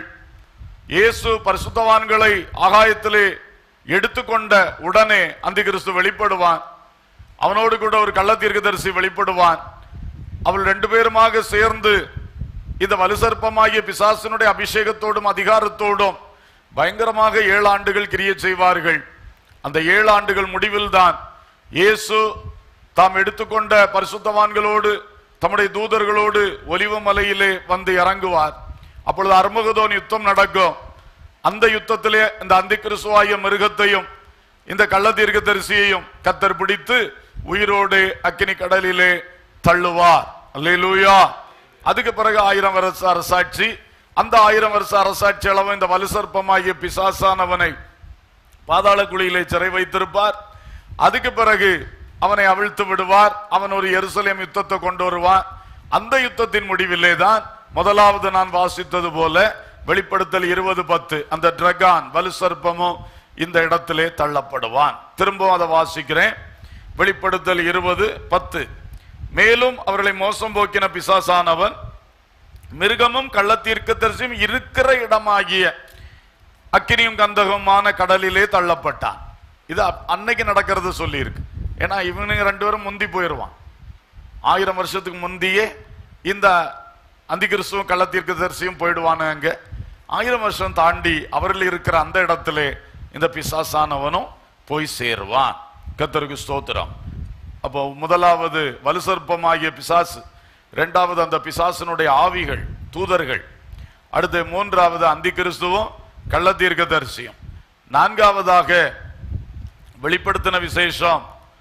இயேசு பரிசுத்தவான்களை ஆகாயத்திலே எடுத்துக்கொண்ட உடனே அந்தி கிறிஸ்து வெளிப்படுவான் அவனோடு கூட ஒரு கள்ள தீர்க்கதரிசி வெளிப்படுவான் அவள் ரெண்டு பேருமாக சேர்ந்து இந்த வலுசற்பமாகிய பிசாசினுடைய அபிஷேகத்தோடும் அதிகாரத்தோடும் பயங்கரமாக ஏழு ஆண்டுகள் கிரிய செய்வார்கள் அந்த ஏழு ஆண்டுகள் முடிவில்தான் இயேசு தாம் எடுத்துக்கொண்ட பரிசுத்தவான்களோடு தம்முடைய தூதர்களோடு ஒலிவ மலையிலே வந்து இறங்குவார் அப்பொழுது அர்மகதோன் யுத்தம் நடக்கும் அந்த யுத்தத்திலே இந்த அந்தி கிறிஸ்துவாகிய மிருகத்தையும் இந்த கள்ள தீர்க்கதரிசியையும் கத்தர் பிடித்து உயிரோடு அக்கினி கடலிலே தள்ளுவார் அல்லேலூயா அதுக்கு பிறகு ஆயிரம் வருஷ அரசாட்சி அந்த ஆயிரம் வருஷ அரசாட்சி அளவு இந்த வலுசற்பமாகிய பிசாசானவனை பாதாள குழியிலே சிறை வைத்திருப்பார் அதுக்கு பிறகு அவனை அவிழ்த்து விடுவார் அவன் ஒரு எருசலேம் யுத்தத்தை கொண்டு வருவான் அந்த யுத்தத்தின் முடிவிலே தான் முதலாவது நான் வாசித்தது போல வெளிப்படுத்தல் இருபது பத்து அந்த டிரகான் வலுசற்பமும் இந்த இடத்திலே தள்ளப்படுவான் திரும்பவும் அதை வாசிக்கிறேன் வெளிப்படுத்தல் இருபது பத்து மேலும் அவர்களை மோசம் போக்கின பிசாசானவன் மிருகமும் கள்ளத்தீர்க்கதரிசியும் இருக்கிற இடமாகிய அக்கினியும் கந்தகமான கடலிலே தள்ளப்பட்டான் இது அப்- அன்னைக்கு நடக்கிறது சொல்லியிருக்கு ஏன்னா இவனுங்க ரெண்டு பேரும் முந்தி போயிடுவான் ஆயிரம் வருஷத்துக்கு முந்தியே இந்த அந்தி கிறிஸ்துவும் கள்ளத்தீர்க்கதரிசியும் போயிடுவானுங்க ஆயிரம் வருஷம் தாண்டி அவர்கள் இருக்கிற அந்த இடத்திலே இந்த பிசாசானவனும் போய் சேருவான் கத்தருக்கு ஸ்தோத்திரம் அப்போ முதலாவது வலுசற்பமாகிய பிசாசு இரண்டாவது அந்த பிசாசனுடைய ஆவிகள் தூதர்கள் அடுத்து மூன்றாவது அந்தி கிறிஸ்துவும் கள்ளத்தீர்க்கதரிசியும் நான்காவதாக வெளிப்படுத்தின விசேஷம்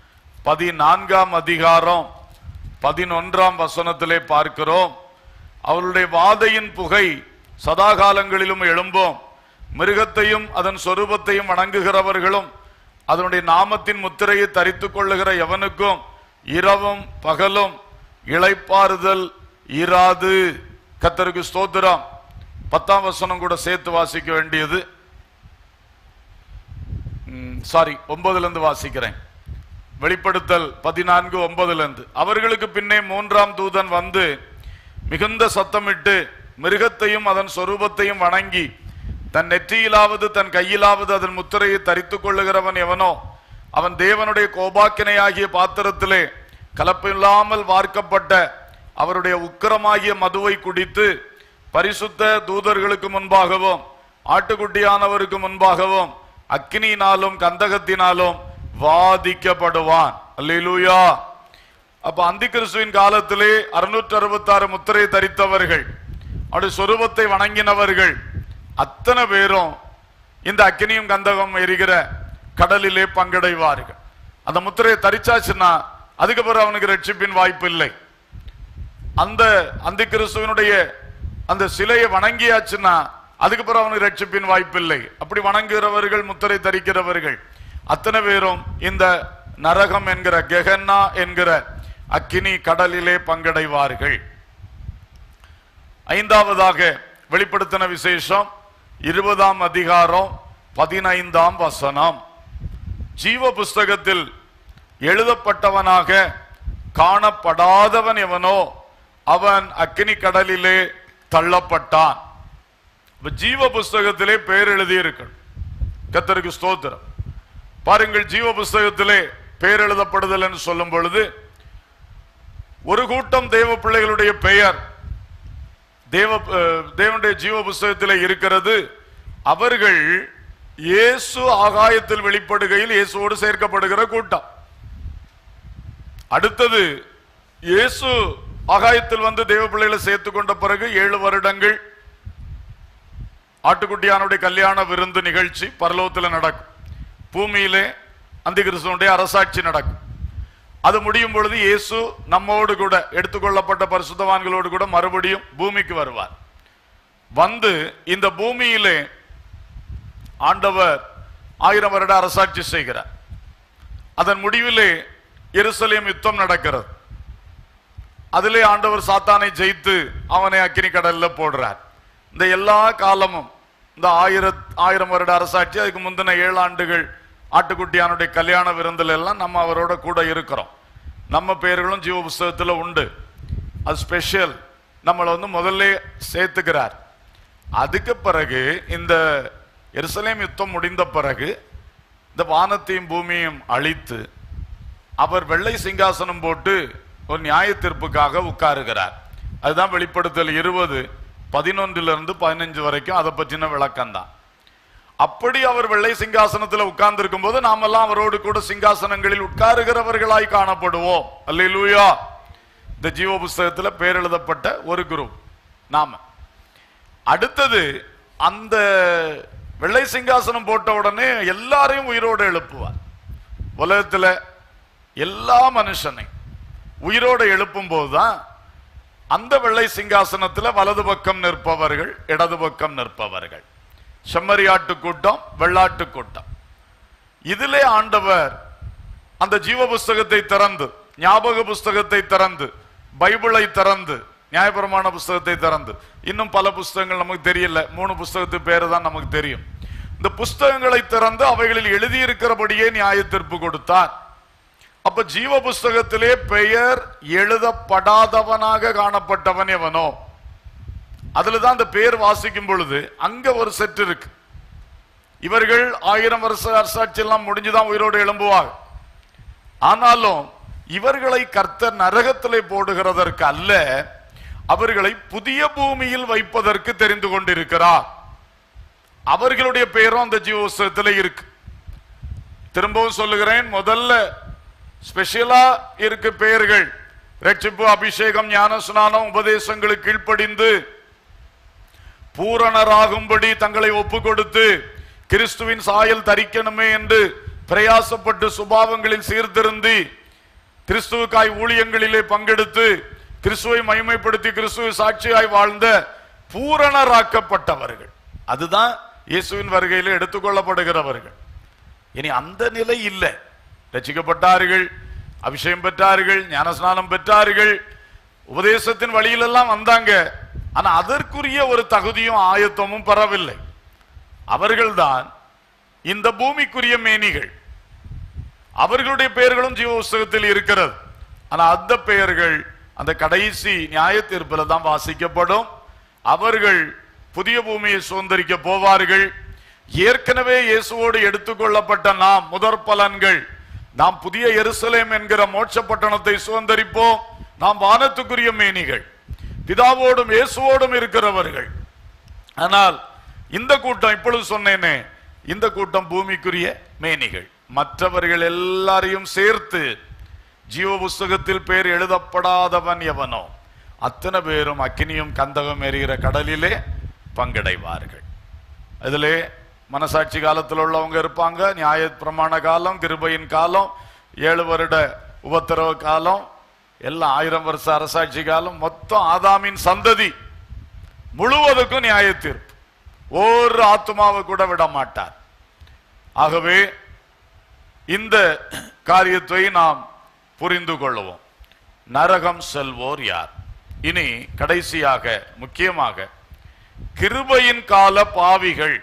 பதினான்காம் அதிகாரம் பதினொன்றாம் வசனத்திலே பார்க்கிறோம் அவருடைய வாதையின் புகை சதாகாலங்களிலும் எழும்பும் மிருகத்தையும் அதன் சொரூபத்தையும் வணங்குகிறவர்களும் அதனுடைய நாமத்தின் முத்திரையை தரித்துக் கொள்ளுகிற எவனுக்கும் இரவும் பகலும் இளைப்பாறுதல் இராது கத்தருக்கு ஸ்தோத்திரம் பத்தாம் வசனம் கூட சேர்த்து வாசிக்க வேண்டியது சாரி ஒன்பதுல இருந்து வாசிக்கிறேன் வெளிப்படுத்தல் பதினான்கு ஒன்பதுல இருந்து அவர்களுக்கு பின்னே மூன்றாம் தூதன் வந்து மிகுந்த சத்தமிட்டு மிருகத்தையும் அதன் சொரூபத்தையும் வணங்கி தன் நெற்றியிலாவது தன் கையிலாவது அதன் முத்திரையை தரித்துக் கொள்ளுகிறவன் எவனோ அவன் தேவனுடைய கோபாக்கினையாகிய பாத்திரத்திலே கலப்பில்லாமல் வார்க்கப்பட்ட அவருடைய உக்கிரமாகிய மதுவை குடித்து பரிசுத்த தூதர்களுக்கு முன்பாகவும் ஆட்டுக்குட்டியானவருக்கு முன்பாகவும் அக்கினியினாலும் கந்தகத்தினாலும் வாதிக்கப்படுவான் அல்லேலூயா அப்ப அந்தி கிறிஸ்துவின் காலத்திலே அறுநூற்று அறுபத்தாறு முத்திரை தரித்தவர்கள் அவருடைய சொரூபத்தை வணங்கினவர்கள் அத்தனை பேரும் இந்த அக்கினியும் கந்தகம் எரிகிற கடலிலே பங்கடைவார்கள் அந்த முத்திரையை தரிச்சாச்சுன்னா அதுக்கு பிறகு அவனுக்கு ரட்சிப்பின் வாய்ப்பு இல்லை அந்த அந்த கிறிஸ்துவனுடைய அந்த சிலையை வணங்கியாச்சுன்னா அதுக்கு பிறகு அவனுக்கு ரட்சிப்பின் வாய்ப்பு இல்லை அப்படி வணங்குகிறவர்கள் முத்திரை தரிக்கிறவர்கள் அத்தனை பேரும் இந்த நரகம் என்கிற கெகன்னா என்கிற அக்கினி கடலிலே பங்கடைவார்கள் ஐந்தாவதாக வெளிப்படுத்தின விசேஷம் இருபதாம் அதிகாரம் பதினைந்தாம் வசனம் ஜீவ புஸ்தகத்தில் எழுதப்பட்டவனாக காணப்படாதவன் எவனோ அவன் அக்கினி கடலிலே தள்ளப்பட்டான் இப்ப ஜீவ புஸ்தகத்திலே பெயர் எழுதி இருக்கணும் கத்தருக்கு ஸ்தோத்திரம் பாருங்கள் ஜீவ புஸ்தகத்திலே பெயர் எழுதப்படுதல் என்று சொல்லும் பொழுது ஒரு கூட்டம் தேவ பிள்ளைகளுடைய பெயர் தேவ அஹ், தேவனுடைய ஜீவ புஸ்தகத்திலே இருக்கிறது அவர்கள் இயேசு ஆகாயத்தில் வெளிப்படுகையில் இயேசுவோடு சேர்க்கப்படுகிற கூட்டம் அடுத்தது இயேசு ஆகாயத்தில் வந்து தேவ பிள்ளைகளை சேர்த்து கொண்ட பிறகு ஏழு வருடங்கள் ஆட்டுக்குட்டியானுடைய கல்யாண விருந்து நிகழ்ச்சி பரலோகத்தில் நடக்கும் பூமியிலே அந்த கிறிஸ்துவனுடைய அரசாட்சி நடக்கும் அது முடியும் பொழுது இயேசு நம்மோடு கூட எடுத்துக்கொள்ளப்பட்ட பரிசுத்தவான்களோடு கூட மறுபடியும் பூமிக்கு வருவார் வந்து இந்த பூமியிலே ஆண்டவர் ஆயிரம் வருட அரசாட்சி செய்கிறார் அதன் முடிவிலே எருசலேம் யுத்தம் நடக்கிறது அதிலே ஆண்டவர் சாத்தானை ஜெயித்து அவனை அக்கினி கடல்ல போடுறார் இந்த எல்லா காலமும் இந்த ஆயிர ஆயிரம் வருட அரசாட்சி அதுக்கு முந்தின ஏழு ஆண்டுகள் ஆட்டுக்குட்டியானுடைய கல்யாண விருந்துல எல்லாம் நம்ம அவரோட கூட இருக்கிறோம் நம்ம பேர்களும் ஜீவ புஸ்தகத்துல உண்டு அது ஸ்பெஷல் நம்மளை வந்து முதல்ல சேர்த்துக்கிறார் அதுக்கு பிறகு இந்த எருசலேம் யுத்தம் முடிந்த பிறகு இந்த வானத்தையும் பூமியையும் அழித்து அவர் வெள்ளை சிங்காசனம் போட்டு ஒரு நியாய தீர்ப்புக்காக உட்காருகிறார் அதுதான் வெளிப்படுத்தல் இருபது பதினொன்றிலிருந்து பதினஞ்சு வரைக்கும் அதை பற்றின விளக்கம் தான் அப்படி அவர் வெள்ளை சிங்காசனத்தில் உட்கார்ந்து இருக்கும் போது நாமெல்லாம் அவரோடு கூட சிங்காசனங்களில் உட்காருகிறவர்களாய் காணப்படுவோம் அல்லேலூயா இந்த ஜீவ புஸ்தகத்துல பேர் எழுதப்பட்ட ஒரு குரூப் நாம அடுத்தது அந்த வெள்ளை சிங்காசனம் போட்ட உடனே எல்லாரையும் உயிரோடு எழுப்புவார் உலகத்துல எல்லா மனுஷனை உயிரோடு எழுப்பும் போதுதான் அந்த வெள்ளை சிங்காசனத்துல வலது பக்கம் நிற்பவர்கள் இடது பக்கம் நிற்பவர்கள் செம்மறியாட்டு கூட்டம் வெள்ளாட்டு கூட்டம் இதிலே ஆண்டவர் அந்த ஜீவ புஸ்தகத்தை திறந்து ஞாபக புஸ்தகத்தை திறந்து பைபிளை திறந்து நியாயப்பிரமாண புஸ்தகத்தை திறந்து இன்னும் பல புஸ்தகங்கள் நமக்கு தெரியல மூணு புஸ்தகத்து பேரு தான் நமக்கு தெரியும் இந்த புஸ்தகங்களை திறந்து அவைகளில் எழுதியிருக்கிறபடியே நியாய தீர்ப்பு கொடுத்தார் அப்ப ஜீவ புஸ்தகத்திலே பெயர் எழுதப்படாதவனாக காணப்பட்டவன் எவனோ அதுலதான் அந்த பெயர் வாசிக்கும் பொழுது அங்க ஒரு செட் இருக்கு இவர்கள் ஆயிரம் வருஷ அரசாட்சி எல்லாம் முடிஞ்சுதான் உயிரோடு எழும்புவாங்க ஆனாலும் இவர்களை கர்த்தர் நரகத்திலே போடுகிறதற்கு அல்ல அவர்களை புதிய பூமியில் வைப்பதற்கு தெரிந்து கொண்டிருக்கிறார் அவர்களுடைய பெயரும் அந்த ஜீவ புஸ்தகத்துல இருக்கு திரும்பவும் சொல்லுகிறேன் முதல்ல ஸ்பெஷலா இருக்கு பெயர்கள் ரட்சிப்பு அபிஷேகம் ஞான ஸ்நானம் உபதேசங்களுக்கு கீழ்ப்படிந்து பூரணராகும்படி தங்களை ஒப்பு கொடுத்து கிறிஸ்துவின் சாயல் தரிக்கணுமே என்று பிரயாசப்பட்டு சுபாவங்களில் சீர்திருந்தி கிறிஸ்துவுக்காய் ஊழியங்களிலே பங்கெடுத்து கிறிஸ்துவை மகிமைப்படுத்தி கிறிஸ்துவை சாட்சியாய் வாழ்ந்த பூரணராக்கப்பட்டவர்கள் அதுதான் இயேசுவின் வருகையில் எடுத்துக்கொள்ளப்படுகிறவர்கள் இனி அந்த நிலை இல்லை ரசிக்கப்பட்டார்கள் அபிஷேகம் பெற்றார்கள் ஞானஸ்நானம் பெற்றார்கள் உபதேசத்தின் வழியிலெல்லாம் வந்தாங்க ஆனா அதற்குரிய ஒரு தகுதியும் ஆயத்தமும் பெறவில்லை அவர்கள்தான் இந்த பூமிக்குரிய மேனிகள் அவர்களுடைய பெயர்களும் ஜீவ புஸ்தகத்தில் இருக்கிறது ஆனா அந்த பெயர்கள் அந்த கடைசி நியாய தீர்ப்பில் தான் வாசிக்கப்படும் அவர்கள் புதிய பூமியை சுதந்திரிக்க போவார்கள் ஏற்கனவே இயேசுவோடு எடுத்துக்கொள்ளப்பட்ட நாம் முதற் பலன்கள் நாம் புதிய எருசலேம் என்கிற மோட்ச பட்டணத்தை சுதந்திரிப்போம் நாம் வானத்துக்குரிய மேனிகள் பிதாவோடும் இயேசுவோடும் இருக்கிறவர்கள் ஆனால் இந்த கூட்டம் இப்பொழுது சொன்னேனே இந்த கூட்டம் பூமிக்குரிய மேனிகள் மற்றவர்கள் எல்லாரையும் சேர்த்து ஜீவ புஸ்தகத்தில் பேர் எழுதப்படாதவன் எவனோ அத்தனை பேரும் அக்கினியும் கந்தகம் எறிகிற கடலிலே பங்கடைவார்கள் அதிலே மனசாட்சி காலத்தில் உள்ளவங்க இருப்பாங்க நியாய பிரமாண காலம் கிருபையின் காலம் ஏழு வருட உபத்திரவ காலம் எல்லாம் ஆயிரம் வருஷ அரசாட்சி காலம் மொத்தம் ஆதாமின் சந்ததி முழுவதுக்கும் நியாய தீர்ப்பு ஒரு ஆத்மாவை கூட விட மாட்டார் ஆகவே இந்த காரியத்தை நாம் புரிந்து கொள்வோம் நரகம் செல்வோர் யார் இனி கடைசியாக முக்கியமாக கிருபையின் கால பாவிகள்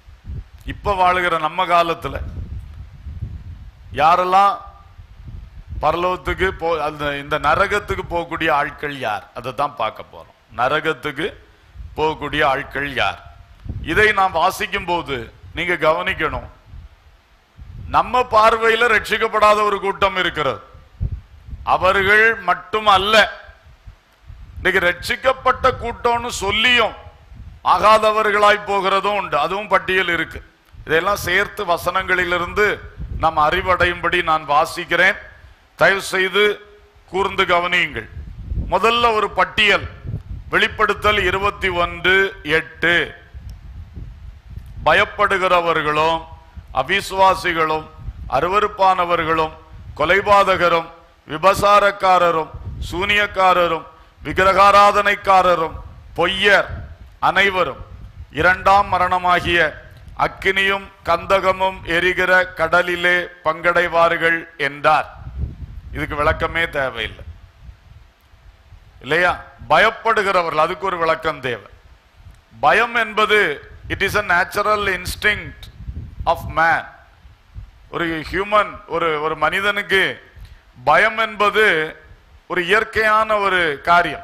இப்ப வாழுகிற நம்ம காலத்துல யாரெல்லாம் பரலோகத்துக்கு போ அந்த இந்த நரகத்துக்கு போகக்கூடிய ஆட்கள் யார் அதை தான் பார்க்க போறோம் நரகத்துக்கு போகக்கூடிய ஆட்கள் யார் இதை நாம் வாசிக்கும் போது நீங்க கவனிக்கணும் நம்ம பார்வையில ரட்சிக்கப்படாத ஒரு கூட்டம் இருக்கிறது அவர்கள் மட்டும் அல்ல இன்னைக்கு ரட்சிக்கப்பட்ட கூட்டம்னு சொல்லியும் ஆகாதவர்களாய் போகிறதும் உண்டு அதுவும் பட்டியல் இருக்கு இதெல்லாம் சேர்த்து வசனங்களிலிருந்து நாம் அறிவடையும்படி நான் வாசிக்கிறேன் தயவு செய்து கூர்ந்து கவனியுங்கள் முதல்ல ஒரு பட்டியல் வெளிப்படுத்தல் இருபத்தி ஒன்று எட்டு பயப்படுகிறவர்களும் அவிசுவாசிகளும் அருவருப்பானவர்களும் கொலைபாதகரும் விபசாரக்காரரும் சூனியக்காரரும் விக்கிரகாராதனைக்காரரும் பொய்யர் அனைவரும் இரண்டாம் மரணமாகிய அக்கினியும் கந்தகமும் எரிகிற கடலிலே பங்கடைவார்கள் என்றார் இதுக்கு விளக்கமே தேவையில்லை இல்லையா பயப்படுகிறவர்கள் அதுக்கு ஒரு விளக்கம் தேவை பயம் என்பது it is a natural instinct of man ஒரு ஹியூமன் ஒரு ஒரு மனிதனுக்கு பயம் என்பது ஒரு இயற்கையான ஒரு காரியம்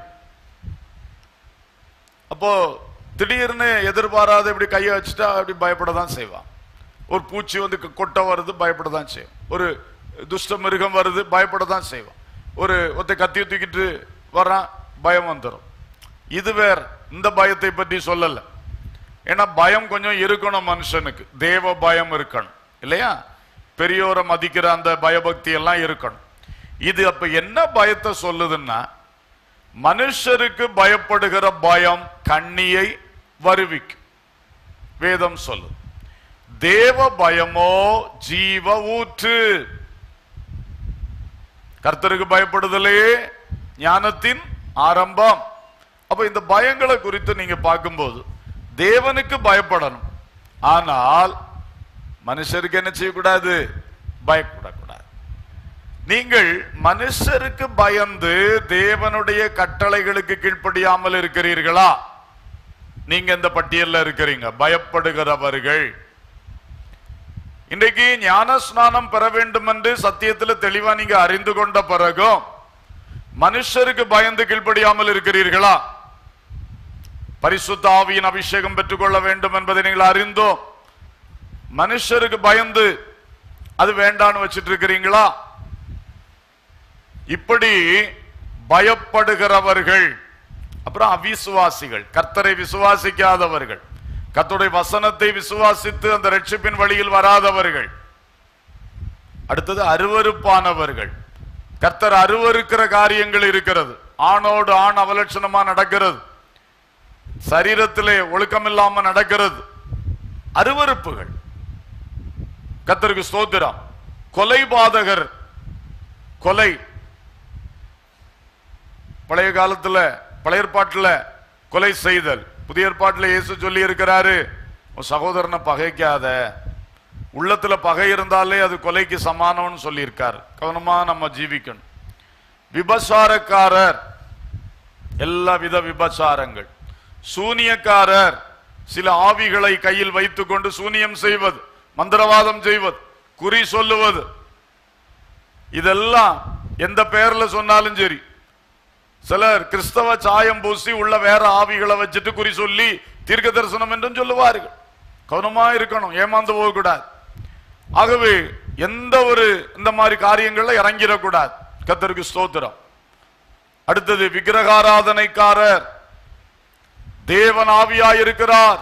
அப்போ திடீர்னு எதிர்பாராத இப்படி கையை வச்சுட்டா அப்படி பயப்பட தான் செய்வான் ஒரு பூச்சி வந்து க- கொட்டை வருது பயப்பட தான் செய்யும் ஒரு துஷ்ட மிருகம் வருது பயப்பட தான் செய்வான் ஒரு ஒருத்த கத்தியை தூக்கிட்டு வர்றான் பயம் வந்துடும் இது வேற இந்த பயத்தை பற்றி சொல்லல ஏன்னா பயம் கொஞ்சம் இருக்கணும் மனுஷனுக்கு தேவ பயம் இருக்கணும் இல்லையா பெரியோரை மதிக்கிற அந்த பயபக்தி எல்லாம் இருக்கணும் இது அப்ப என்ன பயத்தை சொல்லுதுன்னா மனுஷருக்கு பயப்படுகிற பயம் கண்ணியை வருவிக்கும் வேதம் சொல்லுது தேவ பயமோ ஜீவ ஊற்று கர்த்தருக்கு பயப்படுதலே ஞானத்தின் ஆரம்பம் அப்ப இந்த பயங்களை குறித்து நீங்க பார்க்கும்போது தேவனுக்கு பயப்படணும் ஆனால் மனுஷருக்கு என்ன செய்யக்கூடாது பயப்படக்கூடாது நீங்கள் மனுஷருக்கு பயந்து தேவனுடைய கட்டளைகளுக்கு கீழ்ப்படியாமல் இருக்கிறீர்களா நீங்க இந்த பட்டியல்ல இருக்கிறீங்க பயப்படுகிறவர்கள் இன்றைக்கு ஞான ஸ்நானம் பெற வேண்டும் என்று சத்தியத்துல தெளிவா நீங்க அறிந்து கொண்ட பிறகும் மனுஷருக்கு பயந்து கீழ்ப்படியாமல் இருக்கிறீர்களா பரிசுத்த ஆவியின் அபிஷேகம் பெற்றுக்கொள்ள வேண்டும் என்பதை நீங்கள் அறிந்தோம் மனுஷருக்கு பயந்து அது வேண்டான்னு வச்சிட்டு இருக்கிறீங்களா இப்படி பயப்படுகிறவர்கள் அப்புறம் அவிசுவாசிகள் கர்த்தரை விசுவாசிக்காதவர்கள் கர்த்தருடைய வசனத்தை விசுவாசித்து அந்த ரட்சிப்பின் வழியில் வராதவர்கள் அடுத்தது அருவருப்பானவர்கள் கர்த்தர் அருவருக்கிற காரியங்கள் இருக்கிறது ஆணோடு ஆண் அவலட்சணமா நடக்கிறது சரீரத்திலே ஒழுக்கமில்லாம நடக்கிறது அருவருப்புகள் கர்த்தருக்கு ஸ்தோத்திரம் கொலைபாதகர் கொலை பழைய காலத்துல பழைய ஏற்பாட்டுல கொலை செய்தல் புதிய ஏற்பாட்டுல இயேசு சொல்லி இருக்கிறாரு உன் சகோதரனை பகைக்காத உள்ளத்துல பகை இருந்தாலே அது கொலைக்கு சமானம்னு சொல்லியிருக்காரு கவனமா நம்ம ஜீவிக்கணும் விபசாரக்காரர் எல்லா வித விபசாரங்கள் சூனியக்காரர் சில ஆவிகளை கையில் வைத்துக்கொண்டு சூனியம் செய்வது மந்திரவாதம் செய்வது குறி சொல்லுவது இதெல்லாம் எந்த பெயர்ல சொன்னாலும் சரி சிலர் கிறிஸ்தவ சாயம் பூசி உள்ள வேற ஆவிகளை வச்சுட்டு குறி சொல்லி தீர்க்க தரிசனம் என்றும் சொல்லுவார்கள் கவனமா இருக்கணும் ஏமாந்து போகக்கூடாது ஆகவே எந்த ஒரு இந்த மாதிரி காரியங்கள்ல இறங்கிடக்கூடாது கத்தருக்கு ஸ்தோத்திரம் அடுத்தது விக்கிரகாராதனைக்காரர் தேவன் ஆவியாயிருக்கிறார்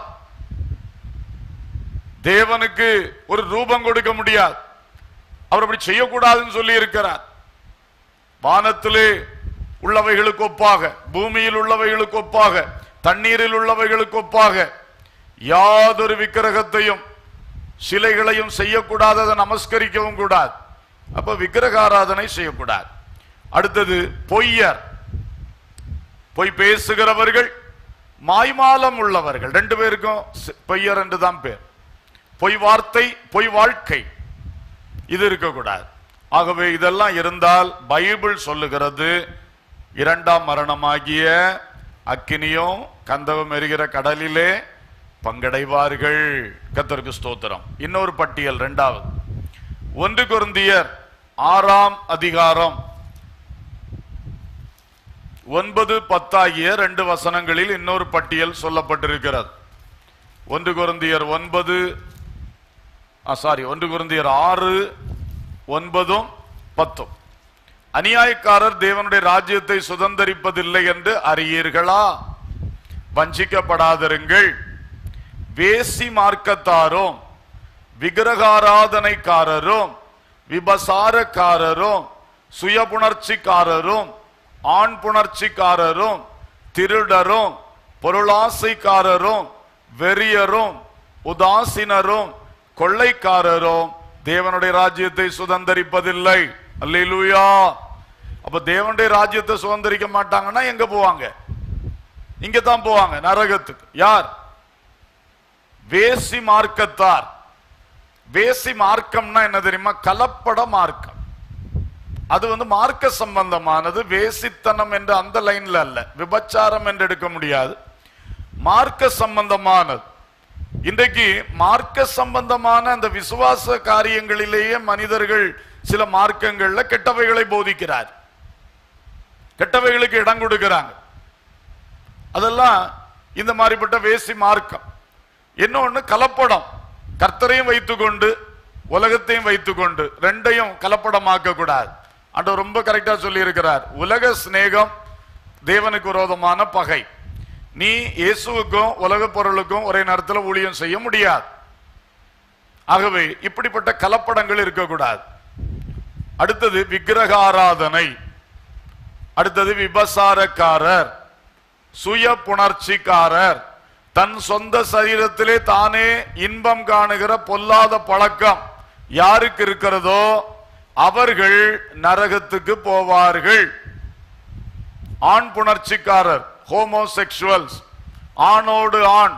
தேவனுக்கு ஒரு ரூபம் கொடுக்க முடியாது அவர் அப்படி செய்யக்கூடாதுன்னு சொல்லி இருக்கிறார் வானத்திலே உள்ளவைகளுக்கு ஒப்பாக பூமியில் உள்ளவைகளுக்கு ஒப்பாக தண்ணீரில் உள்ளவைகளுக்கு ஒப்பாக யாதொரு விக்கிரகத்தையும் சிலைகளையும் செய்யக்கூடாது அதை நமஸ்கரிக்கவும் கூடாது அப்ப விக்கிரகாராதனை செய்யக்கூடாது அடுத்தது பொய்யர் பொய் பேசுகிறவர்கள் மாய்மாலம் உள்ளவர்கள் ரெண்டு பேருக்கும் சி- பொய்யர் என்று தான் பேர் பொய் வார்த்தை பொய் வாழ்க்கை இது இருக்கக்கூடாது ஆகவே இதெல்லாம் இருந்தால் பைபிள் சொல்லுகிறது இரண்டாம் மரணமாகிய அக்கினியும் கந்தகம் எரிகிற கடலிலே பங்கடைவார்கள் கத்தருக்கு ஸ்தோத்திரம் இன்னொரு பட்டியல் இரண்டாவது ஒன்று குருந்தியர் ஆறாம் அதிகாரம் ஒன்பது பத்தாகிய ரெண்டு வசனங்களில் இன்னொரு பட்டியல் சொல்லப்பட்டிருக்கிறது ஒன்று குருந்தியர் ஒன்பது சாரி ஒன்று குருந்தியர் ஆறு ஒன்பதும் பத்தும் அநியாயக்காரர் தேவனுடைய ராஜ்யத்தை சுதந்தரிப்பதில்லை என்று அறியீர்களா வஞ்சிக்கப்படாதிருங்கள் வேசி மார்க்கத்தாரும் விக்கிரகாராதனைக்காரரும் விபசாரக்காரரும் சுயபுணர்ச்சிக்காரரும் ஆண் புணர்ச்சிக்காரரும் திருடரும் பொருளாசைக்காரரும் வெறியரும் உதாசீனரும் கொள்ளைக்காரரும் தேவனுடைய ராஜ்யத்தை சுதந்தரிப்பதில்லை அல்லேலூயா அப்ப தேவனுடைய ராஜ்யத்தை சுதந்தரிக்க மாட்டாங்கன்னா எங்க போவாங்க இங்க தான் போவாங்க நரகத்துக்கு யார் வேசி மார்க்கத்தார் வேசி மார்க்கம்னா என்ன தெரியுமா கலப்பட மார்க்கம் அது வந்து மார்க்க சம்பந்தமானது வேசித்தனம் என்ற அந்த லைன்ல அல்ல விபச்சாரம் என்று எடுக்க முடியாது மார்க்க சம்பந்தமானது இன்றைக்கு மார்க்க சம்பந்தமான அந்த விசுவாச காரியங்களிலேயே மனிதர்கள் சில மார்க்கங்கள்ல கெட்டவைகளை போதிக்கிறார் கெட்டவைகளுக்கு இடம் கொடுக்கிறாங்க அதெல்லாம் இந்த மாதிரிப்பட்ட வேசி மார்க்கம் இன்னொன்னு கலப்படம் கர்த்தரையும் வைத்துக்கொண்டு உலகத்தையும் வைத்துக்கொண்டு ரெண்டையும் கலப்படமாக்க கூடாது ஆண்டவர் ரொம்ப கரெக்டா சொல்லி இருக்கிறார் உலக சிநேகம் தேவனுக்கு விரோதமான பகை நீ இயேசுவுக்கும் உலக பொருளுக்கும் ஒரே நேரத்தில் ஊழியம் செய்ய முடியாது ஆகவே இப்படிப்பட்ட கலப்படங்கள் இருக்கக்கூடாது அடுத்தது விக்கிரக ஆராதனை அடுத்தது விபசாரக்காரர் சுய புணர்ச்சிக்காரர் தன் சொந்த சரீரத்திலே தானே இன்பம் காணுகிற பொல்லாத பழக்கம் யாருக்கு இருக்கிறதோ அவர்கள் நரகத்துக்கு போவார்கள் ஆண் புணர்ச்சிக்காரர் ஹோமோசெக்சுவல்ஸ் ஆணோடு ஆண்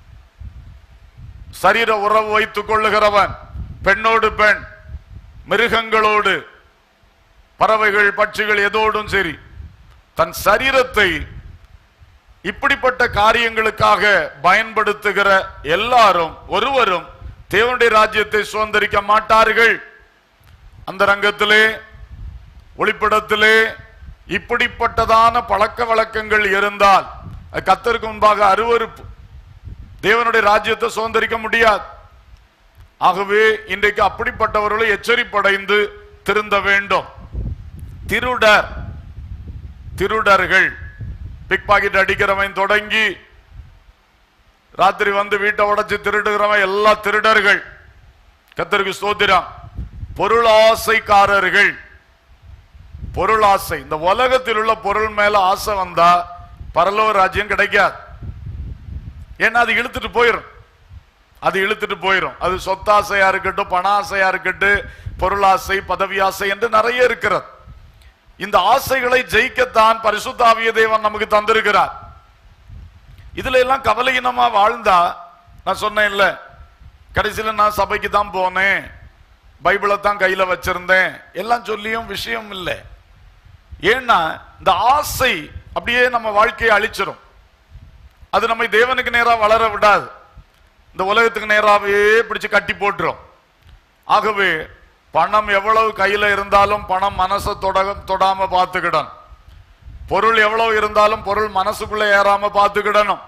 சரீர உறவு வைத்துக் கொள்ளுகிறவன் பெண்ணோடு பெண் மிருகங்களோடு பறவைகள் பட்சிகள் எதோடும் சரி தன் சரீரத்தை இப்படிப்பட்ட காரியங்களுக்காக பயன்படுத்துகிற எல்லாரும் ஒருவரும் தேவனுடைய ராஜ்யத்தை சுதந்திரிக்க மாட்டார்கள் அந்த ரங்கத்திலே ஒளிப்படத்திலே இப்படிப்பட்டதான பழக்க வழக்கங்கள் இருந்தால் அது கத்தருக்கு முன்பாக அருவருப்பு தேவனுடைய ராஜ்யத்தை சுதந்திரிக்க முடியாது ஆகவே இன்றைக்கு அப்படிப்பட்டவர்களை எச்சரிப்படைந்து திருந்த வேண்டும் திருடர் திருடர்கள் பிக் பாக்கெட் அடிக்கிறவன் தொடங்கி ராத்திரி வந்து வீட்டை உடைச்சு திருடுகிறவன் எல்லா திருடர்கள் கத்தருக்கு ஸ்தோத்திரம் பொருளாசைக்காரர்கள் பொருளாசை இந்த உலகத்தில் உள்ள பொருள் மேல ஆசை வந்தா பரலோக ராஜ்யம் கிடைக்காது ஏன்னா அது இழுத்துட்டு போயிடும் அது இழுத்துட்டு போயிடும் அது சொத்தாசையா இருக்கட்டும் பண ஆசையா இருக்கட்டும் பொருளாசை பதவி ஆசை என்று நிறைய இருக்கிறது இந்த ஆசைகளை ஜெயிக்கத்தான் பரிசுத்தாவிய தேவன் நமக்கு தந்திருக்கிறார் இதுல எல்லாம் கவலையினமா வாழ்ந்தா நான் சொன்னேன் இல்ல கடைசியில நான் சபைக்கு தான் போனேன் பைபிளை தான் கையில வச்சிருந்தேன் எல்லாம் சொல்லியும் விஷயம் இல்லை ஏன்னா இந்த ஆசை அப்படியே நம்ம வாழ்க்கையை அழிச்சிரும் அது நம்மை தேவனுக்கு நேரா வளர விடாது இந்த உலகத்துக்கு நேராவே பிடிச்சு கட்டி போட்டுரும் ஆகவே பணம் எவ்வளவு கையில இருந்தாலும் பணம் மனசை தொட தொடாம பார்த்துக்கிடணும் பொருள் எவ்வளவு இருந்தாலும் பொருள் மனசுக்குள்ள ஏறாம பார்த்துக்கிடணும்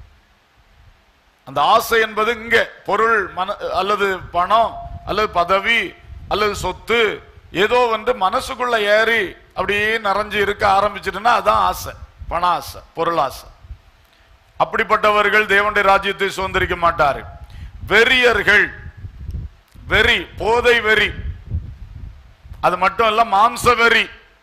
அந்த ஆசை என்பது இங்க பொருள் மன அல்லது பணம் அல்லது பதவி அல்லது சொத்து ஏதோ வந்து மனசுக்குள்ள ஏறி அப்படியே நிறைஞ்சு இருக்க ஆரம்பிச்சிட்டுன்னா அதான் ஆசை பண ஆசை பொருள் ஆசை அப்படிப்பட்டவர்கள் தேவனுடைய ராஜ்யத்தை சுதந்திரிக்க மாட்டார்கள் வெறியர்கள் வெறி போதை வெறி அது மட்டும் இல்ல மாம்ச வெறி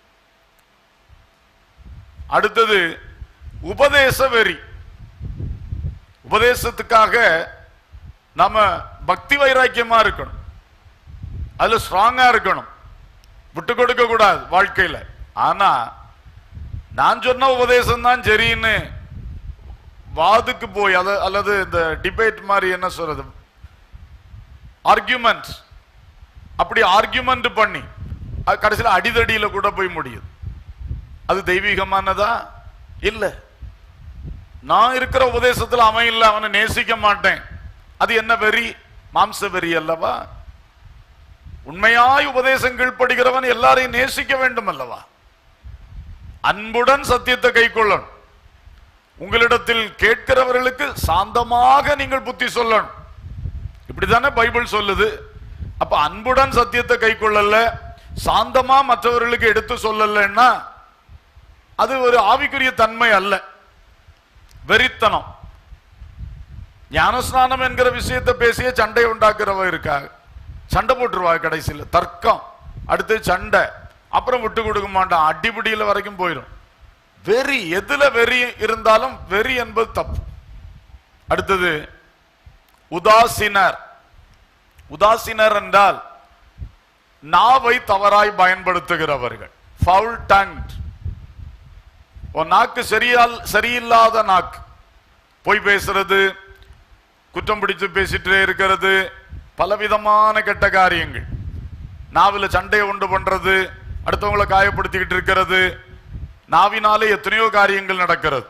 அடுத்தது உபதேச வெறி உபதேசத்துக்காக நம்ம பக்தி வைராக்கியமா இருக்கணும் அதுல ஸ்ட்ராங்கா இருக்கணும் விட்டு கொடுக்க கூடாது வாழ்க்கையில ஆனா நான் சொன்ன உபதேசம் தான் சரின்னு வாதுக்கு போய் அத அல்லது இந்த டிபேட் மாதிரி என்ன சொல்றது ஆர்கியூமெண்ட் அப்படி ஆர்கியூமெண்ட் பண்ணி அது கடைசியில் அடிதடியில கூட போய் முடியுது அது தெய்வீகமானதா இல்ல நான் இருக்கிற உபதேசத்துல அவன் இல்ல அவனை நேசிக்க மாட்டேன் அது என்ன வெறி மாம்ச வெறி அல்லவா உண்மையாய் உபதேசங்கள் படுகிறவன் எல்லாரையும் நேசிக்க வேண்டும் அல்லவா அன்புடன் சத்தியத்தை கைக்கொள்ளணும் உங்களிடத்தில் கேட்கிறவர்களுக்கு சாந்தமாக நீங்கள் புத்தி சொல்லணும் இப்படித்தானே பைபிள் சொல்லுது அப்ப அன்புடன் சத்தியத்தை கைக்கொள்ளல சாந்தமா மற்றவர்களுக்கு எடுத்து சொல்லலைன்னா அது ஒரு ஆவிக்குரிய தன்மை அல்ல வெறித்தனம் ஞானஸ்நானம் என்கிற விஷயத்தை பேசிய சண்டை உண்டாக்குறவ இருக்காங்க சண்டை போட்டுருவா கடைசியில் தர்க்கம் அடுத்து சண்டை அப்புறம் விட்டு கொடுக்க மாட்டான் அடிபிடியில வரைக்கும் போயிடும் வெறி எதுல வெறி இருந்தாலும் வெறி என்பது தப்பு அடுத்தது உதாசீனர் உதாசீனர் என்றால் நாவை தவறாய் பயன்படுத்துகிறவர்கள் ஃபவுல் டங்க் உன் நாக்கு சரியால் சரியில்லாத நாக்கு பொய் பேசுறது குற்றம் பிடிச்சு பேசிட்டே இருக்கிறது பலவிதமான கெட்ட காரியங்கள் நாவில சண்டையை உண்டு பண்றது அடுத்தவங்களை காயப்படுத்திக்கிட்டு இருக்கிறது நாவினாலே எத்தனையோ காரியங்கள் நடக்கிறது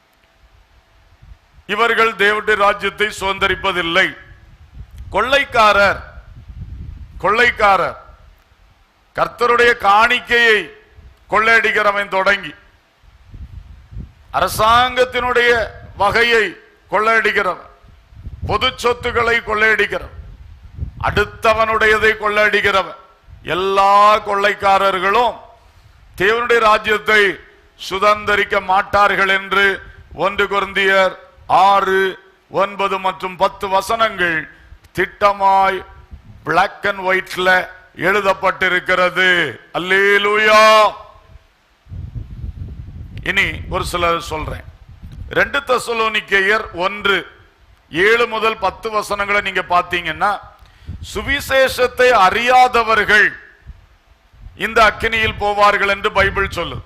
இவர்கள் தேவனுடைய ராஜ்யத்தை சுதந்திரிப்பதில்லை கொள்ளைக்காரர் கொள்ளைக்காரர் கர்த்தருடைய காணிக்கையை கொள்ளையடிக்கிறவன் தொடங்கி அரசாங்கத்தினுடைய வகையை கொள்ளையடிக்கிறவன் பொது சொத்துக்களை கொள்ளையடிக்கிறவன் அடுத்தவனுடையதை கொள்ளையடிக்கிறவன் எல்லா கொள்ளைக்காரர்களும் தேவனுடைய ராஜ்யத்தை சுதந்திரிக்க மாட்டார்கள் என்று ஒன்று குருந்தியர் ஆறு ஒன்பது மற்றும் பத்து வசனங்கள் திட்டமாய் பிளாக் அண்ட் ஒயிட்ல எழுதப்பட்டிருக்கிறது அல்லேலூயா இனி ஒரு சிலர் சொல்றேன் ரெண்டு தெசலோனிக்கேயர் ஒன்று ஏழு முதல் பத்து வசனங்களை நீங்க பார்த்தீங்கன்னா சுவிசேஷத்தை அறியாதவர்கள் இந்த அக்கினியில் போவார்கள் என்று பைபிள் சொல்லுது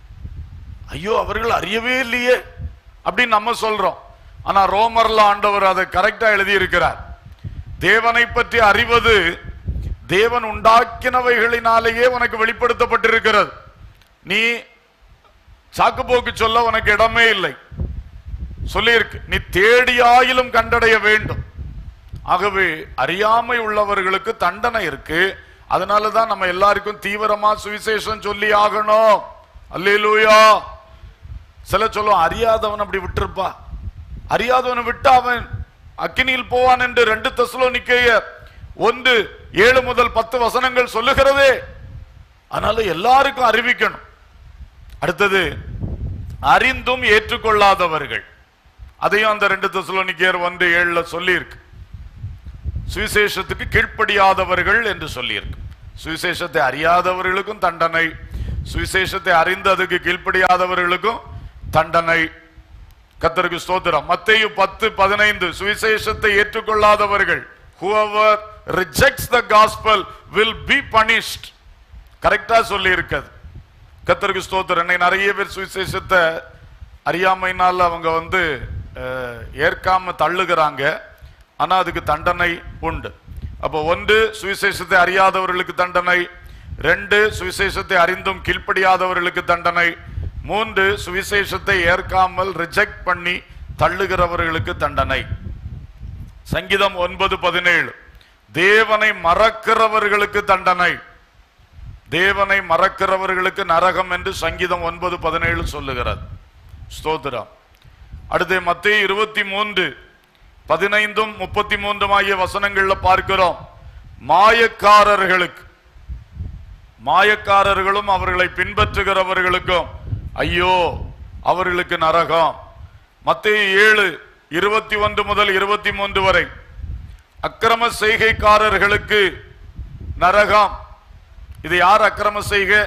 ஐயோ அவர்கள் அறியவே இல்லையே அப்படின்னு நம்ம சொல்றோம் ஆனா ரோமர்ல ஆண்டவர் அதை கரெக்டா எழுதி இருக்கிறார் தேவனை பற்றி அறிவது தேவன் உண்டாக்கினவைகளினாலேயே உனக்கு வெளிப்படுத்தப்பட்டிருக்கிறது நீ சாக்குப்போக்கு சொல்ல உனக்கு இடமே இல்லை சொல்லியிருக்கு நீ தேடியாயிலும் கண்டடைய வேண்டும் ஆகவே அறியாமை உள்ளவர்களுக்கு தண்டனை இருக்கு அதனாலதான் நம்ம எல்லாருக்கும் தீவிரமா சுவிசேஷம் சொல்லி ஆகணும் அல்லேலூயா சில சொல்லுவோம் அறியாதவன் அப்படி விட்டிருப்பா அறியாதவனை விட்டு அவன் அக்கினியில் போவான் என்று ரெண்டு தெசலோனிக்கேயர் ஒன்று ஏழு முதல் பத்து வசனங்கள் சொல்லுகிறதே அதனால எல்லாருக்கும் அறிவிக்கணும் அடுத்தது அறிந்தும் ஏற்றுக்கொள்ளாதவர்கள் அதையும் அந்த ரெண்டு தெசலோனிக்கேயர் ஒன்று ஏழுல சொல்லியிருக்கு சுவிசேஷத்துக்கு கீழ்ப்படியாதவர்கள் என்று சொல்லியிருக்கு சுவிசேஷத்தை அறியாதவர்களுக்கும் தண்டனை சுவிசேஷத்தை அறிந்து அதுக்கு கீழ்ப்படியாதவர்களுக்கும் தண்டனை கத்தருக்கு ஸ்தோத்திரம் மத்தேயு பத்து பதினைந்து சுவிசேஷத்தை ஏற்றுக்கொள்ளாதவர்கள் whoever rejects the gospel will be punished கரெக்டா சொல்லி இருக்குது கத்தருக்கு ஸ்தோத்திரம் இன்னைக்கு நிறைய பேர் சுவிசேஷத்தை அறியாமையினால அவங்க வந்து அஹ், ஏற்காம தள்ளுகிறாங்க ஆனா அதுக்கு தண்டனை உண்டு அப்போ ஒன்று சுவிசேஷத்தை அறியாதவர்களுக்கு தண்டனை ரெண்டு சுவிசேஷத்தை அறிந்தும் கீழ்ப்படியாதவர்களுக்கு தண்டனை மூன்று சுவிசேஷத்தை ஏற்காமல் ரிஜெக்ட் பண்ணி தள்ளுகிறவர்களுக்கு தண்டனை சங்கீதம் ஒன்பது பதினேழு தேவனை மறக்கிறவர்களுக்கு தண்டனை தேவனை மறக்கிறவர்களுக்கு நரகம் என்று சங்கீதம் ஒன்பது பதினேழு சொல்லுகிறது ஸ்தோத்திரம் அடுத்து மத்திய இருபத்தி மூன்று பதினைந்தும் முப்பத்தி மூன்றும் ஆகிய வசனங்கள்ல பார்க்கிறோம் மாயக்காரர்களுக்கு மாயக்காரர்களும் அவர்களை பின்பற்றுகிறவர்களுக்கும் ஐயோ அவர்களுக்கு நரகம் மத்திய ஏழு இருபத்தி ஒன்று முதல் இருபத்தி மூன்று வரை அக்கிரம செய்கைக்காரர்களுக்கு நரகம் இது யார் அக்கிரம செய்கை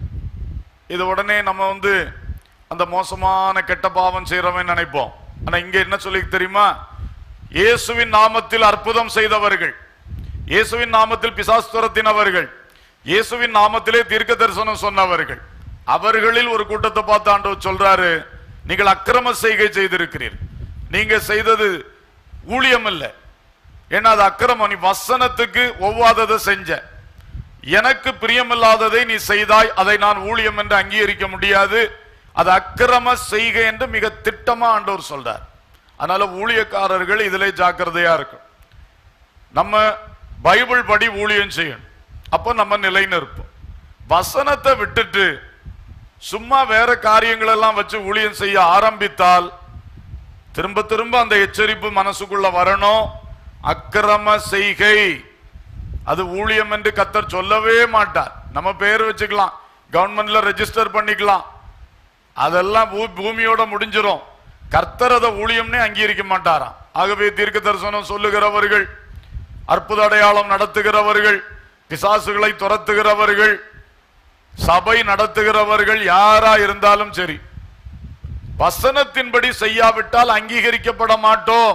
இது உடனே நம்ம வந்து அந்த மோசமான கெட்ட பாவம் செய்யறவன் நினைப்போம் ஆனா இங்க என்ன சொல்லி தெரியுமா இயேசுவின் நாமத்தில் அற்புதம் செய்தவர்கள் இயேசுவின் நாமத்தில் பிசாஸ்துரத்தினவர்கள் இயேசுவின் நாமத்திலே தீர்க்க தரிசனம் சொன்னவர்கள் அவர்களில் ஒரு கூட்டத்தை பார்த்து ஆண்டவர் சொல்றாரு நீங்கள் அக்கிரம செய்கை செய்திருக்கிறீர் நீங்க செய்தது ஊழியம் இல்லை ஏன்னா அது அக்கிரமம் நீ வசனத்துக்கு ஒவ்வாததை செஞ்ச எனக்கு பிரியமில்லாததை நீ செய்தாய் அதை நான் ஊழியம் என்று அங்கீகரிக்க முடியாது அது அக்கிரம செய்கை என்று மிக திட்டமா ஆண்டவர் சொல்றார் அதனால ஊழியக்காரர்கள் இதிலே ஜாக்கிரதையா இருக்கும் நம்ம பைபிள் படி ஊழியம் செய்யணும் அப்போ நம்ம நிலை நிற்போம் வசனத்தை விட்டுட்டு சும்மா வேற காரியங்கள் எல்லாம் வச்சு ஊழியம் செய்ய ஆரம்பித்தால் திரும்ப திரும்ப அந்த எச்சரிப்பு மனசுக்குள்ள வரணும் அக்கிரம செய்கை அது ஊழியம் என்று கத்தர் சொல்லவே மாட்டார் நம்ம பேர் வச்சுக்கலாம் கவர்மெண்ட்ல ரெஜிஸ்டர் பண்ணிக்கலாம் அதெல்லாம் பூ- பூமியோட முடிஞ்சிரும் கர்த்தர் அதை ஊழியம்னே அங்கீகரிக்க மாட்டாராம் ஆகவே தீர்க்க தரிசனம் சொல்லுகிறவர்கள் அற்புத அடையாளம் நடத்துகிறவர்கள் பிசாசுகளை துரத்துகிறவர்கள் சபை நடத்துகிறவர்கள் யாரா இருந்தாலும் சரி வசனத்தின்படி செய்யாவிட்டால் அங்கீகரிக்கப்பட மாட்டோம்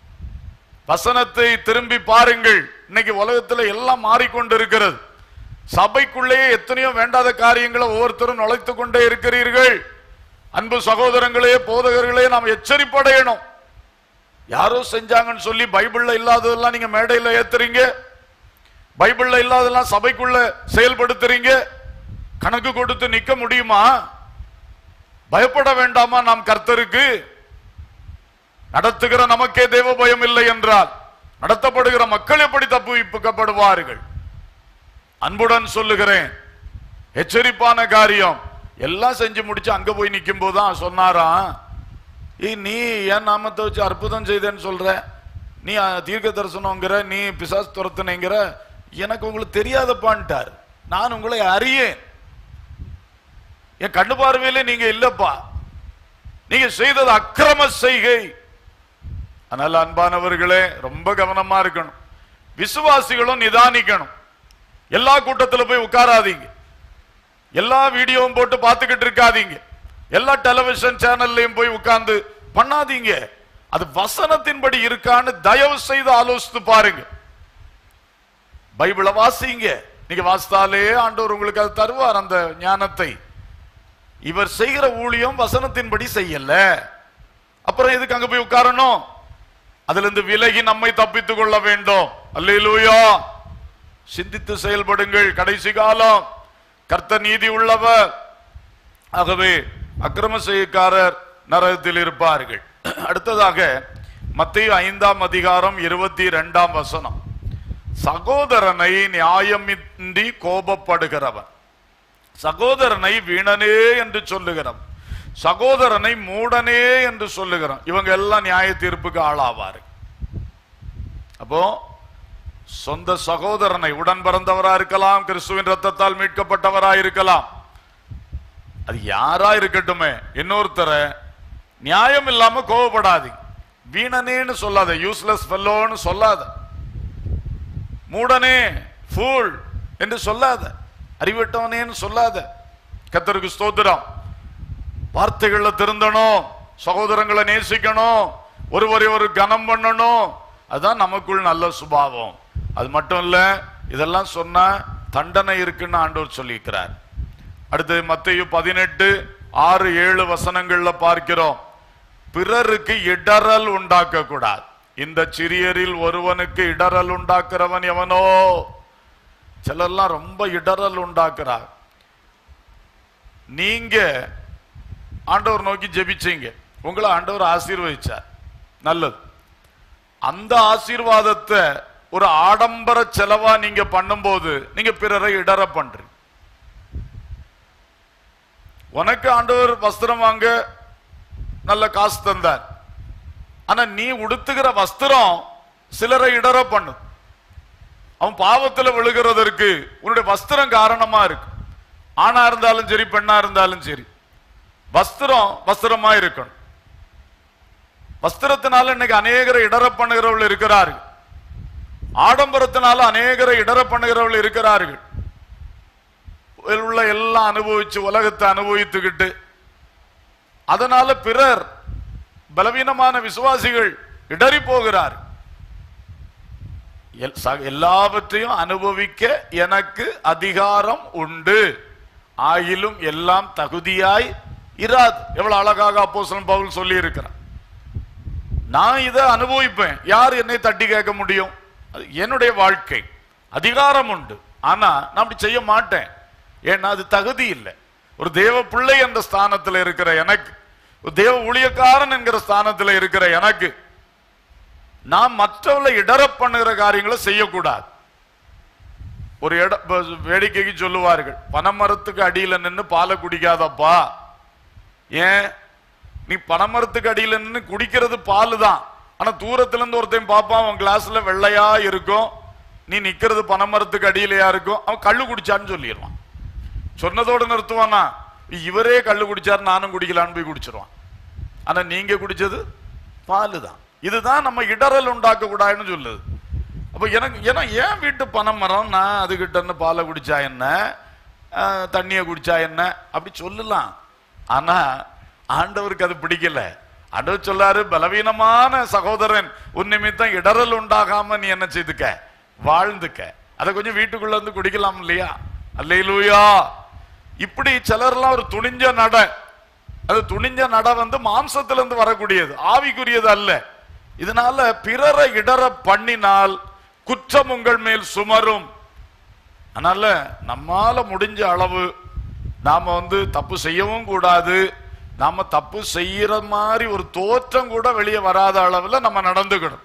வசனத்தை திரும்பி பாருங்கள் இன்னைக்கு உலகத்துல எல்லாம் மாறிக்கொண்டிருக்கிறது சபைக்குள்ளேயே எத்தனையோ வேண்டாத காரியங்களை ஒவ்வொருத்தரும் நுழைத்துக் கொண்டே இருக்கிறீர்கள் அன்பு சகோதரங்களே போதகர்களே நாம் எச்சரிப்படையணும் யாரோ செஞ்சாங்கன்னு சொல்லி பைபிள்ல இல்லாததெல்லாம் நீங்க மேடையில ஏத்துறீங்க பைபிள்ல இல்லாததெல்லாம் சபைக்குள்ள செயல்படுத்துறீங்க கணக்கு கொடுத்து நிக்க முடியுமா பயப்பட வேண்டாமா நாம் கர்த்தருக்கு நடத்துகிற நமக்கே தேவ பயம் இல்லை என்றால் நடத்தப்படுகிற மக்கள் எப்படி தப்புவிப்புக்கப்படுவார்கள் அன்புடன் சொல்லுகிறேன் எச்சரிப்பான காரியம் எல்லாம் செஞ்சு முடிச்சு அங்க போய் நிக்கும் போதுதான் சொன்னாராம் ஏய் நீ என் நாமத்தை வச்சு அற்புதம் செய்தேன்னு சொல்ற நீ அஹ், தீர்க்க தரிசனங்கிற நீ பிசாஸ் துரத்துனேங்கிற எனக்கு உங்களுக்கு தெரியாதப்பான்ட்டார் நான் உங்களை அறியேன் என் கண்ணு பார்வையில நீங்க இல்லப்பா நீங்க செய்தது அக்கிரம செய்கை அதனால அன்பானவர்களே ரொம்ப கவனமா இருக்கணும் விசுவாசிகளும் நிதானிக்கணும் எல்லா கூட்டத்துல போய் உட்காராதீங்க எல்லா வீடியோவும் போட்டு பார்த்துக்கிட்டு இருக்காதீங்க எல்லா டெலிவிஷன் சேனல்லையும் போய் உட்கார்ந்து பண்ணாதீங்க அது வசனத்தின்படி இருக்கான்னு தயவு செய்து ஆலோசித்து பாருங்க பைபிளை வாசிங்க நீங்க வாசித்தாலே ஆண்டவர் உங்களுக்கு அது தருவார் அந்த ஞானத்தை இவர் செய்கிற ஊழியம் வசனத்தின்படி செய்யல அப்புறம் எதுக்கு அங்க போய் உட்காரணும் அதுல இருந்து விலகி நம்மை தப்பித்துக் கொள்ள வேண்டும் அல்லேலூயா சிந்தித்து செயல்படுங்கள் கடைசி காலம் கர்த்தர் நீதி உள்ளவர் ஆகவே அக்கிரம செய்யக்காரர் நரகத்தில் இருப்பார்கள் அடுத்ததாக மத்திய ஐந்தாம் அதிகாரம் இருபத்தி இரண்டாம் வசனம் சகோதரனை நியாயமின்றி கோபப்படுகிறவன் சகோதரனை வீணனே என்று சொல்லுகிறவன் சகோதரனை மூடனே என்று சொல்லுகிறான் இவங்க எல்லாம் நியாய தீர்ப்புக்கு ஆளாவாரு அப்போ சொந்த சகோதரனை உடன் பிறந்தவரா இருக்கலாம் கிறிஸ்துவின் ரத்தத்தால் மீட்கப்பட்டவரா இருக்கலாம் அது யாரா இருக்கட்டுமே இன்னொருத்தரை நியாயம் இல்லாம கோவப்படாதீங்க வீணனேன்னு சொல்லாத யூஸ்லெஸ் ஃபெல்லோன்னு சொல்லாத மூடனே ஃபூல் என்று சொல்லாத அறிவட்டவனேன்னு சொல்லாத கத்தருக்கு ஸ்தோத்திரம் வார்த்தைகள்ல திருந்தணும் சகோதரங்களை நேசிக்கணும் ஒருவரை ஒரு கனம் பண்ணணும் அதுதான் நமக்குள் நல்ல சுபாவம் அது மட்டும் இல்ல இதெல்லாம் சொன்னா தண்டனை இருக்குன்னு ஆண்டவர் சொல்லியிருக்கிறார் அடுத்து மத்தேயு பதினெட்டு ஆறு ஏழு வசனங்கள்ல பார்க்கிறோம் பிறருக்கு இடறல் உண்டாக்க கூடாது இந்த சிறியரில் ஒருவனுக்கு இடறல் உண்டாக்குறவன் எவனோ சிலர்லாம் ரொம்ப இடறல் உண்டாக்குறார் நீங்க ஆண்டவர் நோக்கி ஜெபிச்சீங்க உங்களை ஆண்டவர் ஆசீர்வதிச்சார் நல்லது அந்த ஆசீர்வாதத்தை ஒரு ஆடம்பர செலவா நீங்க பண்ணும்போது நீங்க பிறரை இடற பண்றீங்க உனக்கு ஆண்டவர் வஸ்திரம் வாங்க நல்ல காசு தந்தார் ஆனா நீ உடுத்துகிற வஸ்திரம் சிலரை இடற பண்ணும் அவன் பாவத்துல விழுகிறதற்கு உன்னுடைய வஸ்திரம் காரணமா இருக்கு ஆணா இருந்தாலும் சரி பெண்ணா இருந்தாலும் சரி வஸ்திரம் வஸ்திரமா இருக்கணும் வஸ்திரத்தினால இன்னைக்கு அநேகரை இடற பண்ணுகிறவர்கள் இருக்கிறார்கள் ஆடம்பரத்தினால அநேகரை இடற பண்ணுகிறவர்கள் இருக்கிறார்கள் உள்ள எல்லாம் அனுபவிச்சு உலகத்தை அனுபவித்துக்கிட்டு அதனால பிறர் பலவீனமான விசுவாசிகள் இடறி போகிறார் எல்- ச- எல்லாவற்றையும் அனுபவிக்க எனக்கு அதிகாரம் உண்டு ஆயிலும் எல்லாம் தகுதியாய் இராது எவ்வளவு அழகாக அப்போஸ்தலன் பவுல் சொல்லி இருக்கிறார் நான் இதை அனுபவிப்பேன் யார் என்னை தட்டி கேட்க முடியும் அது என்னுடைய வாழ்க்கை அதிகாரம் உண்டு ஆனா நான் அப்படி செய்ய மாட்டேன் ஏன்னா அது தகுதி இல்லை ஒரு தேவ பிள்ளை என்ற ஸ்தானத்தில் இருக்கிற எனக்கு ஒரு தேவ ஊழியக்காரன் என்கிற ஸ்தானத்தில் இருக்கிற எனக்கு நான் மற்றவர்களை இடர பண்ணுகிற காரியங்களை செய்யக்கூடாது ஒரு இட ப- வேடிக்கைக்கு சொல்லுவார்கள் பனைமரத்துக்கு அடியில நின்னு பாலை குடிக்காதப்பா ஏன் நீ பனைமரத்துக்கு அடியில நின்னு குடிக்கிறது பால் தான் ஆனா தூரத்துல இருந்து ஒருத்தன் பார்ப்பான் அவன் கிளாஸ்ல வெள்ளையா இருக்கும் நீ நிக்கிறது பனைமரத்துக்கு அடியிலையா இருக்கும் அவன் கள்ளு குடிச்சான்னு சொல்லிடுவான் சொன்னதோட நிறுத்துவானா இவரே கள்ளு குடிச்சாரு நானும் குடிக்கலான்னு போய் குடிச்சிருவான் ஆனா நீங்க குடிச்சது பால் தான் இதுதான் நம்ம இடரல் உண்டாக்க கூடாதுன்னு சொல்லுது அப்ப எனக்கு ஏன்னா ஏன் வீட்டு பனைமரம் நான் அதுகிட்ட இருந்து பாலை குடிச்சா என்ன ஆஹ், தண்ணியை குடிச்சா என்ன அப்படி சொல்லலாம் ஆனா ஆண்டவருக்கு அது பிடிக்கல ஆண்டவர் சொல்லாரு பலவீனமான சகோதரன் உன் நிமித்தம் இடரல் உண்டாகாம நீ என்ன செய்துக்க வாழ்ந்துக்க அதை கொஞ்சம் வீட்டுக்குள்ள வந்து குடிக்கலாம் இல்லையா அல்லையிலூயா இப்படி சிலர்லாம் ஒரு துணிஞ்ச நட அது துணிஞ்ச நட வந்து மாம்சத்திலிருந்து வரக்கூடியது ஆவிக்குரியது அல்ல இதனால பிறரை இடற பண்ணினால் குற்றம் உங்கள் மேல் சுமரும் அதனால நம்மால முடிஞ்ச அளவு நாம வந்து தப்பு செய்யவும் கூடாது நாம தப்பு செய்யற மாதிரி ஒரு தோற்றம் கூட வெளியே வராத அளவுல நம்ம நடந்துக்கணும்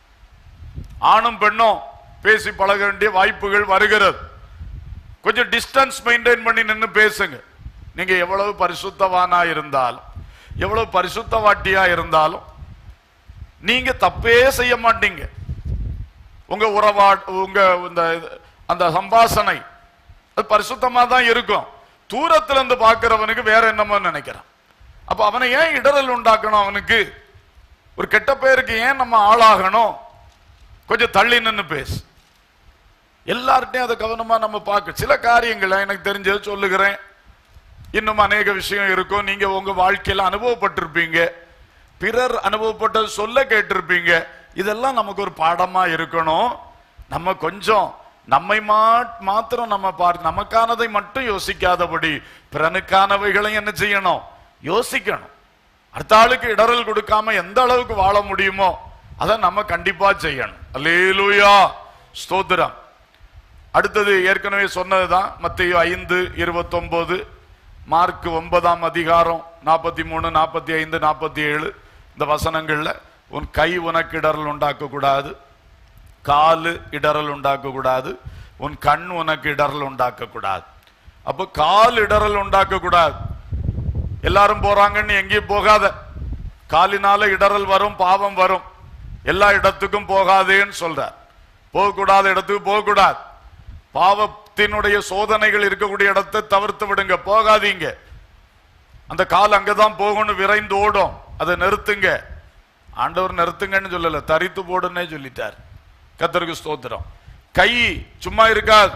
ஆணும் பெண்ணும் பேசி பழக வேண்டிய வாய்ப்புகள் வருகிறது கொஞ்சம் டிஸ்டன்ஸ் மெயின்டைன் பண்ணி நின்னு பேசுங்க நீங்க எவ்வளவு பரிசுத்தவானா இருந்தாலும் எவ்வளவு பரிசுத்தவாட்டியா இருந்தாலும் நீங்க தப்பே செய்ய மாட்டீங்க உங்க உறவா உங்க இந்த அந்த சம்பாசனை அது பரிசுத்தமா தான் இருக்கும் தூரத்துல இருந்து பார்க்கிறவனுக்கு வேற என்னமோ நினைக்கிறான் அப்ப அவனை ஏன் இடரல் உண்டாக்கணும் அவனுக்கு ஒரு கெட்ட பேருக்கு ஏன் நம்ம ஆளாகணும் கொஞ்சம் தள்ளி நின்னு பேசு எல்லார்ட்டையும் அதை கவனமா நம்ம பார்க்க சில காரியங்களை எனக்கு தெரிஞ்சது சொல்லுகிறேன் இன்னும் அநேக விஷயம் இருக்கும் நீங்க உங்க வாழ்க்கையில அனுபவப்பட்டிருப்பீங்க பிறர் அனுபவப்பட்டது சொல்ல கேட்டிருப்பீங்க இதெல்லாம் நமக்கு ஒரு பாடமா இருக்கணும் நம்ம கொஞ்சம் நம்மை மா- மாத்திரம் நம்ம பார்த்து நமக்கானதை மட்டும் யோசிக்காதபடி பிறனுக்கானவைகளையும் என்ன செய்யணும் யோசிக்கணும் அடுத்த ஆளுக்கு இடரல் கொடுக்காம எந்த அளவுக்கு வாழ முடியுமோ அதை நம்ம கண்டிப்பா செய்யணும் அல்லேலூயா ஸ்தோத்திரம் அடுத்தது ஏற்கனவே சொன்னதுதான் மத்திய ஐந்து இருபத்தொன்பது மார்க் ஒன்பதாம் அதிகாரம் நாற்பத்தி மூணு நாற்பத்தி ஐந்து நாற்பத்தி ஏழு இந்த வசனங்கள்ல உன் கை உனக்கு இடரல் உண்டாக்க கூடாது காலு இடரல் உண்டாக்க கூடாது உன் கண் உனக்கு இடரல் உண்டாக்க கூடாது அப்போ கால் இடரல் உண்டாக்க கூடாது எல்லாரும் போறாங்கன்னு எங்கேயும் போகாத காலினால இடரல் வரும் பாவம் வரும் எல்லா இடத்துக்கும் போகாதேன்னு சொல்றார் போகக்கூடாத இடத்துக்கு போகக்கூடாது பாவத்தினுடைய சோதனைகள் இருக்கக்கூடிய இடத்தை தவிர்த்து விடுங்க போகாதீங்க அந்த கால் அங்கதான் போகணும் விரைந்து ஓடும் அதை நிறுத்துங்க ஆண்டவர் நிறுத்துங்கன்னு சொல்லல தரித்து போடுன்னே சொல்லிட்டார் கத்தருக்கு ஸ்தோத்திரம் கை சும்மா இருக்காது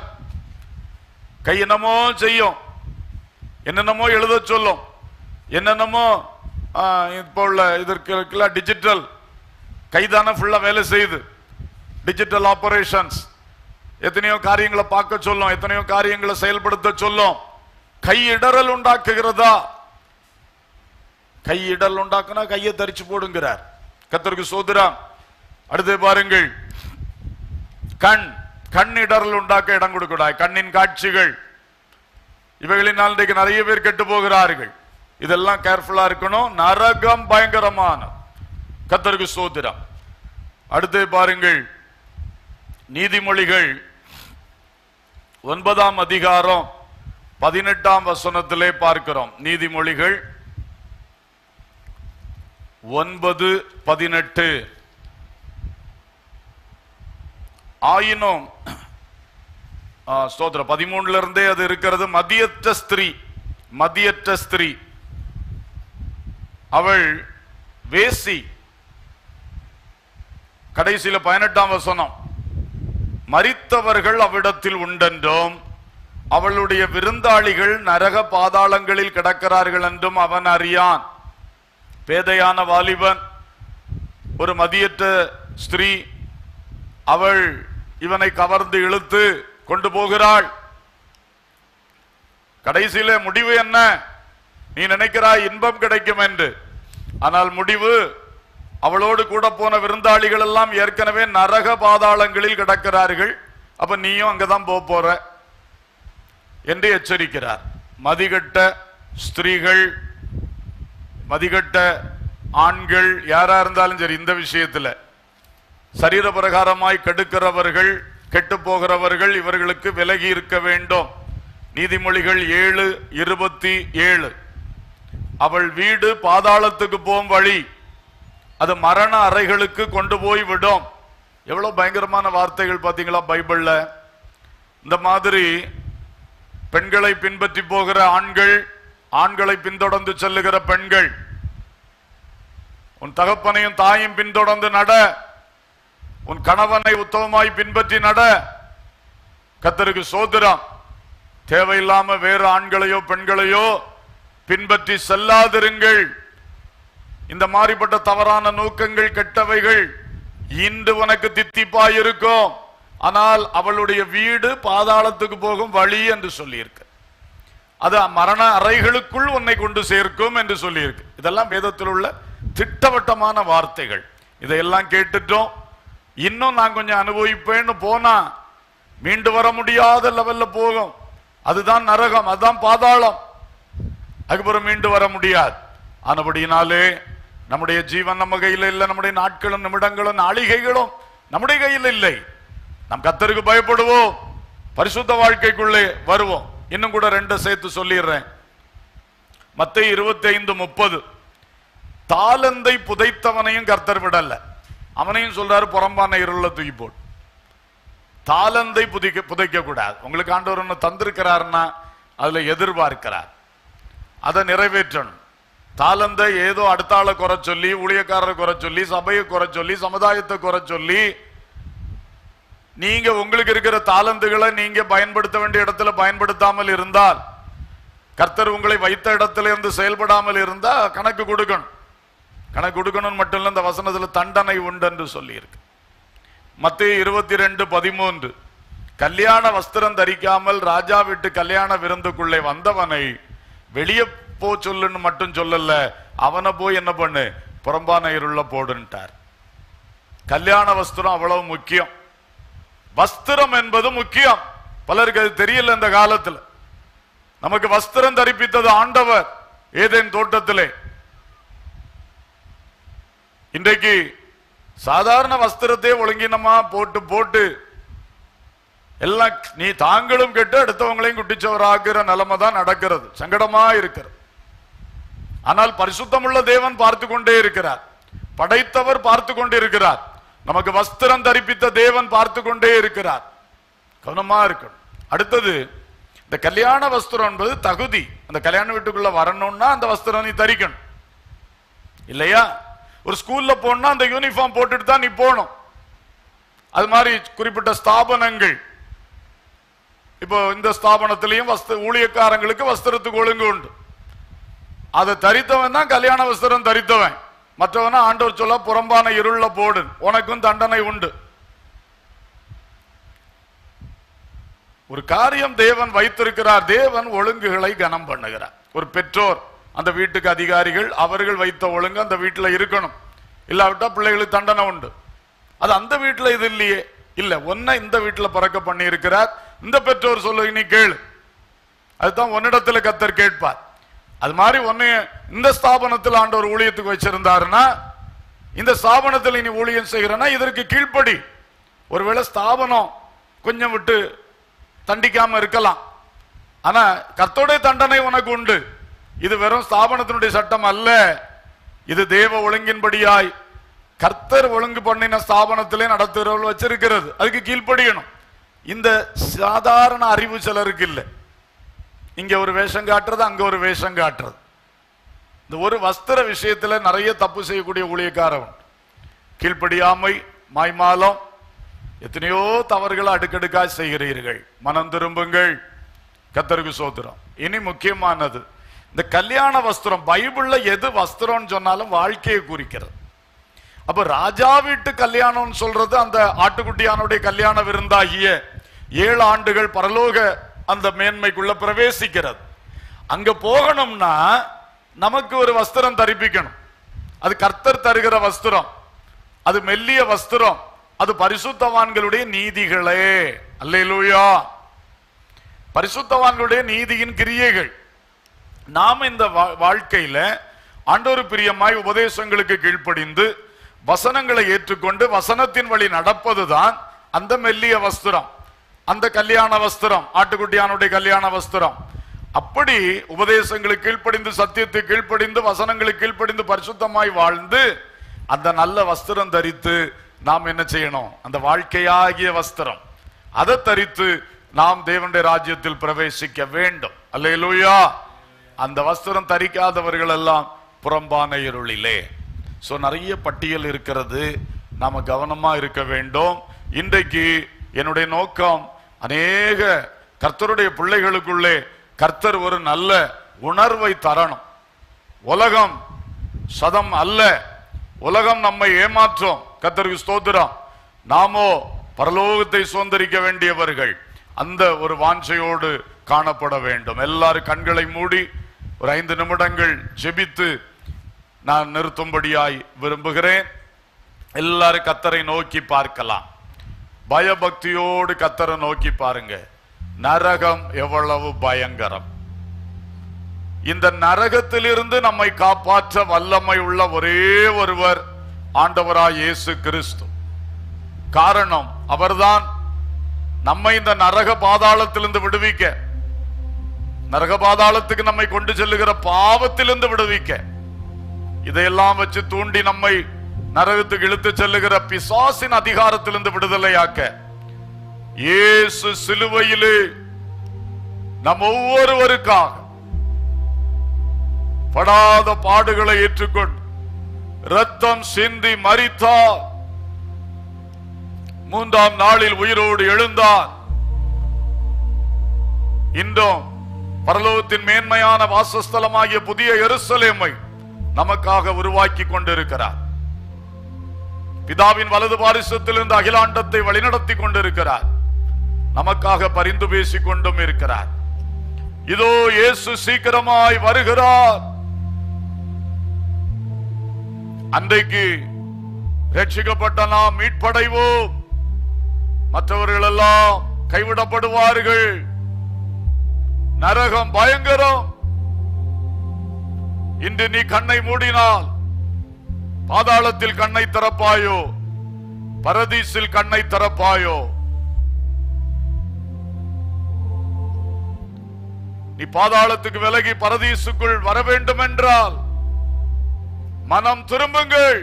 கை என்னமோ செய்யும் என்னென்னமோ எழுத சொல்லும் என்னென்னமோ ஆ, இப்போ உள்ள இதற்கு டிஜிட்டல் கைதான ஃபுல்லா வேலை செய்யுது டிஜிட்டல் ஆபரேஷன்ஸ் எத்தனையோ காரியங்களை பார்க்க சொல்லும் எத்தனையோ காரியங்களை செயல்படுத்த சொல்லும் கை இடரல் உண்டாக்குகிறதா கை இடல் உண்டாக்குனா கையை தரிச்சு போடுங்கிறார் கத்தருக்கு சோதராம் அடுத்து பாருங்கள் கண் கண் இடரல் உண்டாக்க இடம் கொடுக்கூடாது கண்ணின் காட்சிகள் இவைகளினால் இன்றைக்கு நிறைய பேர் கெட்டு போகிறார்கள் இதெல்லாம் கேர்ஃபுல்லா இருக்கணும் நரகம் பயங்கரமான கத்தருக்கு சோதிரம் அடுத்து பாருங்கள் நீதிமொழிகள் ஒன்பதாம் அதிகாரம் பதினெட்டாம் வசனத்திலே பார்க்கிறோம் நீதிமொழிகள் ஒன்பது பதினெட்டு ஆயினும் ஆ, ஸ்தோத்திரம் பதிமூணுல இருந்தே அது இருக்கிறது மதியற்ற ஸ்திரீ மதியற்ற ஸ்திரீ அவள் வேசி கடைசியில பதினெட்டாம் வசனம் மரித்தவர்கள் அவ்விடத்தில் உண்டென்றும் அவளுடைய விருந்தாளிகள் நரக பாதாளங்களில் கிடக்கிறார்கள் என்றும் அவன் அறியான் பேதையான வாலிபன் ஒரு மதியற்ற ஸ்திரீ அவள் இவனை கவர்ந்து இழுத்து கொண்டு போகிறாள் கடைசியில முடிவு என்ன நீ நினைக்கிறாய் இன்பம் கிடைக்கும் என்று ஆனால் முடிவு அவளோடு கூட போன விருந்தாளிகள் எல்லாம் ஏற்கனவே நரக பாதாளங்களில் கிடக்கிறார்கள் அப்ப நீயும் அங்கதான் போக போற என்று எச்சரிக்கிறார் மதிகட்ட ஸ்திரீகள் மதிகட்ட ஆண்கள் யாரா இருந்தாலும் சரி இந்த விஷயத்துல சரீர பிரகாரமாய் கெடுக்கிறவர்கள் கெட்டு போகிறவர்கள் இவர்களுக்கு விலகி இருக்க வேண்டும் நீதிமொழிகள் ஏழு இருபத்தி ஏழு அவள் வீடு பாதாளத்துக்கு போகும் வழி அது மரண அறைகளுக்கு கொண்டு போய் விடும் எவ்வளவு பயங்கரமான வார்த்தைகள் பாத்தீங்களா பைபிள்ல இந்த மாதிரி பெண்களை பின்பற்றி போகிற ஆண்கள் ஆண்களை பின்தொடர்ந்து செல்லுகிற பெண்கள் உன் தகப்பனையும் தாயும் பின்தொடர்ந்து நட உன் கணவனை உத்தமமாய் பின்பற்றி நட கத்தருக்கு சோதரம் தேவையில்லாம வேறு ஆண்களையோ பெண்களையோ பின்பற்றி செல்லாதிருங்கள் இந்த மாதிரிப்பட்ட தவறான நோக்கங்கள் கெட்டவைகள் இன்று உனக்கு தித்திப்பாய் இருக்கும் ஆனால் அவளுடைய வீடு பாதாளத்துக்கு போகும் வழி என்று சொல்லியிருக்கு அது மரண அறைகளுக்குள் உன்னை கொண்டு சேர்க்கும் என்று சொல்லியிருக்கு இதெல்லாம் வேதத்தில் உள்ள திட்டவட்டமான வார்த்தைகள் இதையெல்லாம் கேட்டுட்டோம் இன்னும் நான் கொஞ்சம் அனுபவிப்பேன்னு போனா மீண்டு வர முடியாத லெவல்ல போகும் அதுதான் நரகம் அதுதான் பாதாளம் அதுக்கப்புறம் மீண்டு வர முடியாது ஆனபடியினாலே நம்முடைய ஜீவன் நம்ம கையில் இல்லை நம்முடைய நாட்களும் நிமிடங்களும் நாளிகைகளும் நம்முடைய கையில் இல்லை நம் கத்தருக்கு பயப்படுவோம் பரிசுத்த வாழ்க்கைக்குள்ளே வருவோம் இன்னும் கூட ரெண்டு சேர்த்து சொல்லிடுறேன் மத்திய இருபத்தி ஐந்து முப்பது தாளந்தை புதைத்தவனையும் கர்த்தர் விடல அவனையும் சொல்றாரு புறம்பான இருள தூக்கி போடு தாளந்தை புதைக்க புதைக்க கூடாது உங்களுக்கு ஆண்டவர் ஒன்று தந்திருக்கிறாருன்னா அதுல எதிர்பார்க்கிறார் அதை நிறைவேற்றணும் தாளந்தை ஏதோ அடுத்த ஆளை குறை சொல்லி ஊழியக்காரரை குறை சொல்லி சபையை குறை சொல்லி சமுதாயத்தை குறை சொல்லி நீங்க உங்களுக்கு இருக்கிற தாளந்துகளை நீங்க பயன்படுத்த வேண்டிய இடத்துல பயன்படுத்தாமல் இருந்தால் கர்த்தர் உங்களை வைத்த இடத்துல இருந்து செயல்படாமல் இருந்தா கணக்கு கொடுக்கணும் கணக்கு கொடுக்கணும் மட்டும் இல்ல இந்த வசனத்துல தண்டனை உண்டு என்று சொல்லி இருக்கு மத்திய இருபத்தி ரெண்டு பதிமூன்று கல்யாண வஸ்திரம் தரிக்காமல் ராஜா வீட்டு கல்யாண விருந்துக்குள்ளே வந்தவனை வெளியே போ சொல்லுன்னு மட்டும் சொல்லல அவனை போய் என்ன பண்ணு புறம்பான இருள போடுன்ட்டார் கல்யாண வஸ்திரம் அவ்வளவு முக்கியம் வஸ்திரம் என்பது முக்கியம் பலருக்கு அது தெரியல இந்த காலத்துல நமக்கு வஸ்திரம் தரிப்பித்தது ஆண்டவர் ஏதேன் தோட்டத்திலே இன்றைக்கு சாதாரண வஸ்திரத்தை ஒழுங்கினமா போட்டு போட்டு எல்லாம் நீ தாங்களும் கெட்டு அடுத்தவங்களையும் குட்டிச்சவராகிற நிலைமை தான் நடக்கிறது சங்கடமா இருக்கிறது ஆனால் பரிசுத்தமுள்ள தேவன் பார்த்து கொண்டே இருக்கிறார் படைத்தவர் பார்த்து கொண்டே இருக்கிறார் நமக்கு வஸ்திரம் தரிப்பித்த தேவன் பார்த்து கொண்டே இருக்கிறார் கவனமா இருக்கணும் அடுத்தது இந்த கல்யாண வஸ்திரம் என்பது தகுதி அந்த கல்யாண வீட்டுக்குள்ள வரணும்னா அந்த வஸ்திரம் நீ தரிக்கணும் இல்லையா ஒரு ஸ்கூல்ல போனா அந்த யூனிஃபார்ம் போட்டுட்டு தான் நீ போகணும் அது மாதிரி குறிப்பிட்ட ஸ்தாபனங்கள் இப்போ இந்த ஸ்தாபனத்திலையும் வஸ்து ஊழியக்காரங்களுக்கு வஸ்திரத்துக்கு ஒழுங்கு உண்டு அதை தரித்தவன் தான் கல்யாண வஸ்திரம் தரித்தவன் மற்றவன ஆண்டவர் சொல்ல புறம்பான இருள போடு உனக்கும் தண்டனை உண்டு ஒரு காரியம் தேவன் வைத்திருக்கிறார் தேவன் ஒழுங்குகளை கனம் பண்ணுகிறார் ஒரு பெற்றோர் அந்த வீட்டுக்கு அதிகாரிகள் அவர்கள் வைத்த ஒழுங்கு அந்த வீட்டுல இருக்கணும் இல்லாவிட்டா பிள்ளைகளுக்கு தண்டனை உண்டு அது அந்த வீட்டுல இது இல்லையே இல்ல ஒன்ன இந்த வீட்டுல பிறக்க பண்ணி இருக்கிறார் இந்த பெற்றோர் சொல்லு நீ கேளு அதுதான் உன்னிடத்துல கத்தர் கேட்பார் அது மாதிரி ஒன்னு இந்த ஸ்தாபனத்தில் ஆண்டவர் ஊழியத்துக்கு வச்சிருந்தாருன்னா இந்த ஸ்தாபனத்தில் நீ ஊழியம் செய்கிறனா இதற்கு கீழ்ப்படி ஒருவேளை ஸ்தாபனம் கொஞ்சம் விட்டு தண்டிக்காம இருக்கலாம் ஆனா கர்த்தருடைய தண்டனை உனக்கு உண்டு இது வெறும் ஸ்தாபனத்தினுடைய சட்டம் அல்ல இது தேவ ஒழுங்கின்படியாய் கர்த்தர் ஒழுங்கு பண்ணின ஸ்தாபனத்திலே நடத்துகிறவர்கள் வச்சிருக்கிறது அதுக்கு கீழ்ப்படியணும் இந்த சாதாரண அறிவு சிலருக்கு இல்லை இங்க ஒரு வேஷம் காட்டுறது அங்க ஒரு வேஷம் காட்டுறது இந்த ஒரு வஸ்திர விஷயத்துல நிறைய தப்பு செய்யக்கூடிய ஊழியக்காரன் உண்டு. கீழ்ப்படியாமை மாய்மாலம் எத்தனையோ தவறுகளை அடுக்கடுக்காய் செய்கிறீர்கள் மனம் திரும்புங்கள் கத்தருக்கு சோத்திரம் இனி முக்கியமானது இந்த கல்யாண வஸ்திரம் பைபிள்ல எது வஸ்திரம்னு சொன்னாலும் வாழ்க்கையை குறிக்கிறது அப்ப ராஜா வீட்டு கல்யாணம்னு சொல்றது அந்த ஆட்டுக்குட்டியானுடைய கல்யாண விருந்தாகிய ஏழு ஆண்டுகள் பரலோக அந்த மேன்மைக்குள்ள பிரவேசிக்கிறது அங்க போகணும்னா நமக்கு ஒரு வஸ்திரம் தரிப்பிக்கணும் அது கர்த்தர் தருகிற வஸ்திரம் அது மெல்லிய வஸ்திரம் அது பரிசுத்தவான்களுடைய நீதிகளே அல்லேலூயா பரிசுத்தவான்களுடைய நீதியின் கிரியைகள் நாம் இந்த வா- வாழ்க்கையில ஆண்டோரு பிரியமாய் உபதேசங்களுக்கு கீழ்ப்படிந்து வசனங்களை ஏற்றுக்கொண்டு வசனத்தின் வழி நடப்பதுதான் அந்த மெல்லிய வஸ்திரம் அந்த கல்யாண வஸ்திரம் ஆட்டுக்குட்டியானுடைய கல்யாண வஸ்திரம் அப்படி உபதேசங்களுக்கு கீழ்ப்படிந்து சத்தியத்தை கீழ்ப்படிந்து வசனங்களுக்கு கீழ்ப்படிந்து பரிசுத்தமாய் வாழ்ந்து அந்த நல்ல வஸ்திரம் தரித்து நாம் என்ன செய்யணும் அந்த வாழ்க்கையாகிய வஸ்திரம் அதை தரித்து நாம் தேவனுடைய ராஜ்யத்தில் பிரவேசிக்க வேண்டும் அல்லேலூயா அந்த வஸ்திரம் தரிக்காதவர்கள் எல்லாம் புறம்பான இருளிலே சோ நிறைய பட்டியல் இருக்கிறது நாம கவனமா இருக்க வேண்டும் இன்றைக்கு என்னுடைய நோக்கம் அநேக கர்த்தருடைய பிள்ளைகளுக்குள்ளே கர்த்தர் ஒரு நல்ல உணர்வை தரணும் உலகம் சதம் அல்ல உலகம் நம்மை ஏமாற்றும் கர்த்தருக்கு ஸ்தோத்திரம் நாமோ பரலோகத்தை சுதந்திரிக்க வேண்டியவர்கள் அந்த ஒரு வாஞ்சையோடு காணப்பட வேண்டும் எல்லாரும் கண்களை மூடி ஒரு ஐந்து நிமிடங்கள் ஜெபித்து நான் நிறுத்தும்படியாய் விரும்புகிறேன் எல்லாரும் கத்தரை நோக்கி பார்க்கலாம் பயபக்தியோடு கத்தரை நோக்கி பாருங்க நரகம் எவ்வளவு பயங்கரம் இந்த நரகத்திலிருந்து நம்மை காப்பாற்ற வல்லமை உள்ள ஒரே ஒருவர் ஆண்டவராய் இயேசு கிறிஸ்து காரணம் அவர்தான் நம்மை இந்த நரக பாதாளத்திலிருந்து விடுவிக்க நரக பாதாளத்துக்கு நம்மை கொண்டு செல்லுகிற பாவத்திலிருந்து விடுவிக்க இதையெல்லாம் வச்சு தூண்டி நம்மை நரகத்துக்கு இழுத்து செல்லுகிற பிசாசின் அதிகாரத்திலிருந்து விடுதலையாக்க இயேசு சிலுவையிலே நம் ஒவ்வொருவருக்காக படாத பாடுகளை ஏற்றுக்கொண்டு ரத்தம் சிந்தி மரித்தார் மூன்றாம் நாளில் உயிரோடு எழுந்தார் இன்றும் பரலோகத்தின் மேன்மையான வாசஸ்தலமாகிய புதிய எருசலேமை நமக்காக உருவாக்கி கொண்டிருக்கிறார் பிதாவின் வலது பாரிசத்திலிருந்து அகிலாண்டத்தை வழிநடத்தி கொண்டிருக்கிறார் நமக்காக பரிந்து பேசிக் கொண்டும் இருக்கிறார் இதோ இயேசு சீக்கிரமாய் வருகிறார் அன்றைக்கு ரட்சிக்கப்பட்ட நாம் மீட்படைவோம் மற்றவர்கள் எல்லாம் கைவிடப்படுவார்கள் நரகம் பயங்கரம் இன்று நீ கண்ணை மூடினால் பாதாளத்தில் கண்ணை திறப்பாயோ பரதீசில் கண்ணை திறப்பாயோ நீ பாதாளத்துக்கு விலகி பரதீசுக்குள் வர வேண்டும் என்றால் மனம் திரும்புங்கள்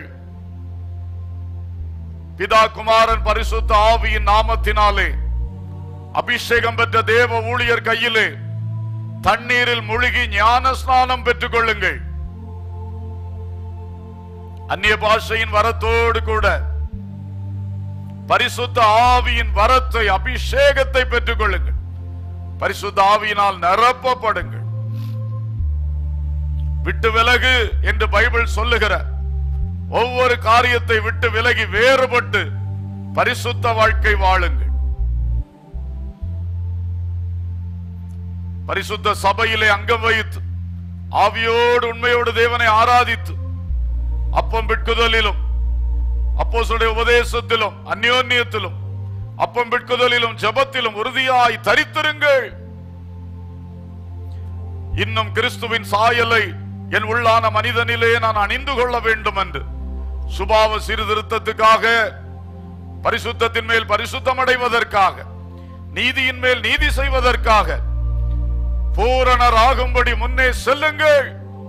பிதா குமாரன் பரிசுத்த ஆவியின் நாமத்தினாலே அபிஷேகம் பெற்ற தேவ ஊழியர் கையிலே தண்ணீரில் முழுகி ஞான ஸ்நானம் பெற்றுக் கொள்ளுங்கள் அந்நிய பாஷையின் வரத்தோடு கூட பரிசுத்த ஆவியின் வரத்தை அபிஷேகத்தை பெற்றுக் கொள்ளுங்கள் பரிசுத்த ஆவியினால் நிரப்பப்படுங்கள் விட்டு விலகு என்று பைபிள் சொல்லுகிற ஒவ்வொரு காரியத்தை விட்டு விலகி வேறுபட்டு பரிசுத்த வாழ்க்கை வாழுங்கள் பரிசுத்த சபையிலே அங்கம் வைத்து ஆவியோடு உண்மையோடு தேவனை ஆராதித்து அப்பம் பிட்குதலிலும் அப்போஸ்தலருடைய உபதேசத்திலும் அந்யோன்யத்திலும் அப்பம் பிட்குதலிலும் ஜெபத்திலும் உறுதியாய் தரித்திருங்கள் இன்னும் கிறிஸ்துவின் சாயலை என் உள்ளான மனிதனிலே நான் அணிந்து கொள்ள வேண்டும் என்று சுபாவ சீர்திருத்தத்துக்காக பரிசுத்தத்தின் மேல் பரிசுத்தம் அடைவதற்காக நீதியின் மேல் நீதி செய்வதற்காக பூரணர் ஆகும்படி முன்னே செல்லுங்கள்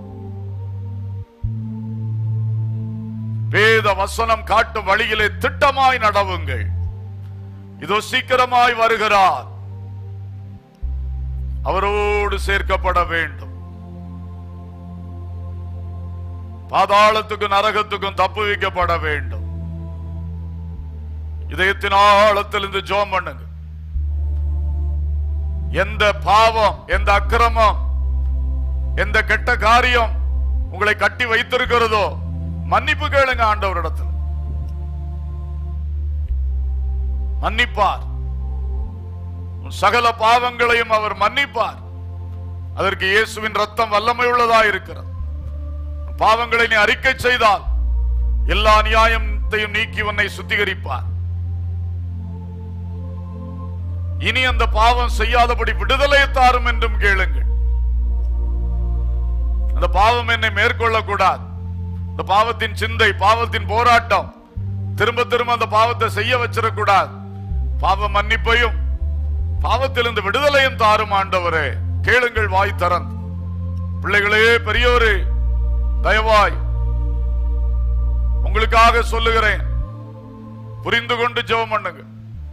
வேத வசனம் காட்டும் வழியிலே திட்டமாய் நடவுங்கள் இதோ சீக்கிரமாய் வருகிறார் அவரோடு சேர்க்கப்பட வேண்டும் பாதாளத்துக்கும் நரகத்துக்கும் தப்பு வைக்கப்பட வேண்டும் இதயத்தின் ஆழத்தில் இருந்து ஜோம் பண்ணுங்க எந்த பாவம் எந்த அக்கிரமம் எந்த கெட்ட காரியம் உங்களை கட்டி வைத்திருக்கிறதோ மன்னிப்பு கேளுங்க ஆண்டவரிடத்தில் மன்னிப்பார் உன் சகல பாவங்களையும் அவர் மன்னிப்பார் அதற்கு இயேசுவின் ரத்தம் வல்லமை உள்ளதா இருக்கிறது பாவங்களை நீ அறிக்கை செய்தால் எல்லா நியாயத்தையும் நீக்கி உன்னை சுத்திகரிப்பார் இனி அந்த பாவம் செய்யாதபடி விடுதலை தாரும் என்றும் கேளுங்கள் அந்த பாவம் என்னை மேற்கொள்ளக்கூடாது இந்த பாவத்தின் சிந்தை பாவத்தின் போராட்டம் திரும்ப திரும்ப அந்த பாவத்தை செய்ய வச்சிடக்கூடாது பாவ மன்னிப்பையும் பாவத்திலிருந்து விடுதலையும் தாரும் ஆண்டவரே கேளுங்கள் வாய் திறந்து பிள்ளைகளே பெரியோரே தயவாய் உங்களுக்காக சொல்லுகிறேன் புரிந்து கொண்டு ஜெபம் பண்ணுங்க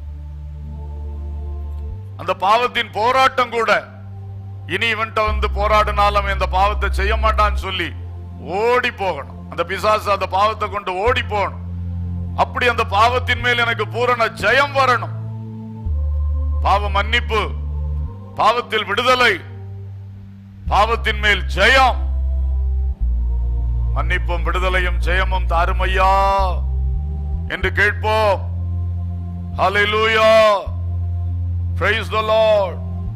அந்த பாவத்தின் போராட்டம் கூட இனி இவன்ட்ட வந்து போராடினாலும் இந்த பாவத்தை செய்ய மாட்டான்னு சொல்லி ஓடி போகணும் அந்த பிசாசு அந்த பாவத்தை கொண்டு ஓடி போகணும் அப்படி அந்த பாவத்தின் மேல் எனக்கு பூரண ஜெயம் வரணும் பாவ மன்னிப்பு பாவத்தில் விடுதலை பாவத்தின் மேல் ஜெயம் மன்னிப்பும் விடுதலையும் ஜெயமும் தாருமையா என்று கேட்போம் ஹalleluya praise the lord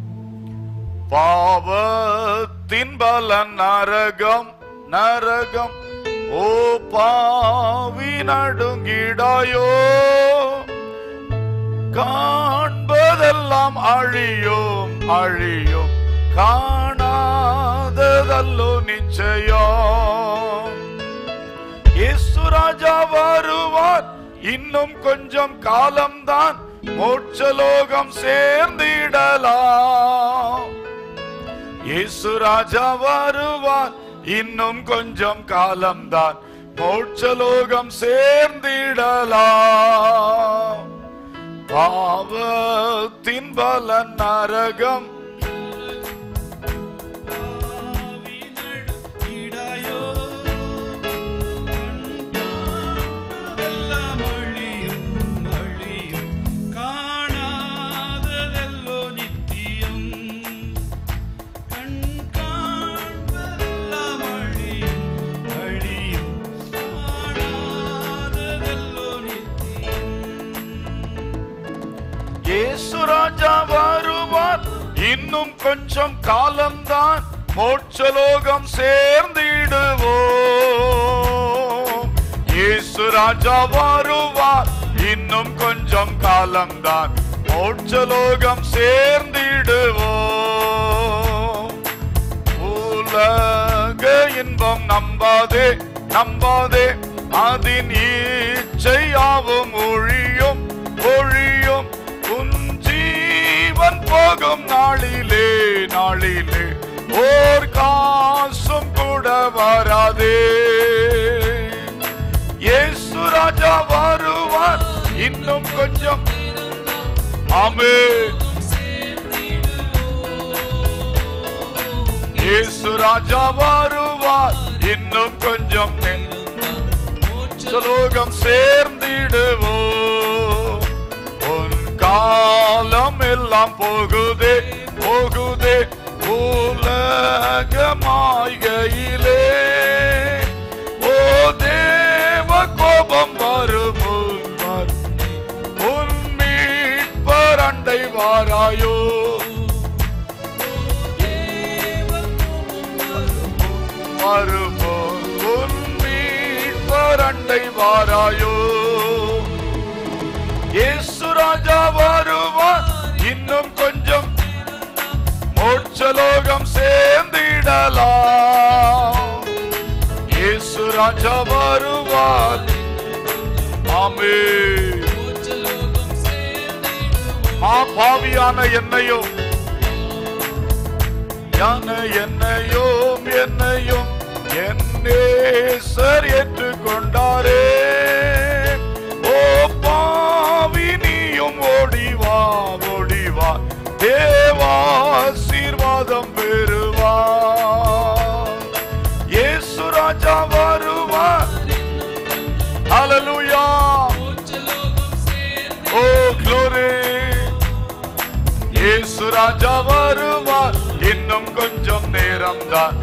பாவத்தின் பலன் நரகம் நரகம் ஓ பாவி நடுங்கிடாயோ காண்பதெல்லாம் அழியும் அழியும் காணாததல்லோ நிச்சயம் இயேசு ராஜா வருவார் இன்னும் கொஞ்சம் காலம்தான் மோட்சலோகம் சேர்ந்திடலாம் இயேசு ராஜா வருவார் இன்னும் கொஞ்சம் காலம்தான் மோட்சலோகம் சேர்ந்திடலாம் பாவத்தின் பலன் நரகம் இயேசு ராஜா வருவார் இன்னும் கொஞ்சம் காலம்தான் மோட்சலோகம் சேர்ந்திடுவோம் இயேசு ராஜா வருவார் இன்னும் கொஞ்சம் காலம்தான் மோட்சலோகம் சேர்ந்திடுவோம் உலக இன்பம் நம்பாதே நம்பாதே அதின் ஈச்சையாவும் ஒழியும் ஒழியும் உன் ஜீவன் போகும் நாளிலே நாளிலே ஓர் காசும் கூட வராதே இயேசு ராஜா வருவார் இன்னும் கொஞ்சம் ஆமே இயேசு ராஜா வருவார் இன்னும் கொஞ்சம் லோகம் சேர்ந்திடுவோம் உன் காலம் எல்லாம் போகுதே போகுதே உலகமாய்கையிலே ஓ தேவ கோபம் வரும் உன் மீட்பர் அண்டை வாராயோ வருமோ உன் மீட்பர் அண்டை வாராயோ இயேசு ராஜா வருவார் இன்னும் கொஞ்சம் மோட்சலோகம் சேர்ந்திடலாம் இயேசு ராஜா வருவார் ஆமே மா பாவியான என்னையும் யான என்னையும் என்னையும் என்னேசர் ஏற்றுக்கொண்டாரே ஓ பாவி நீயும் ஓடிவா ஓடிவா தேவாசீர்வாதம் பெறுவா இயேசு ராஜா வருவா ஹalleluya ஓ glory இயேசு ராஜா வருவார் இன்னும் கொஞ்சம் நேரம் தான்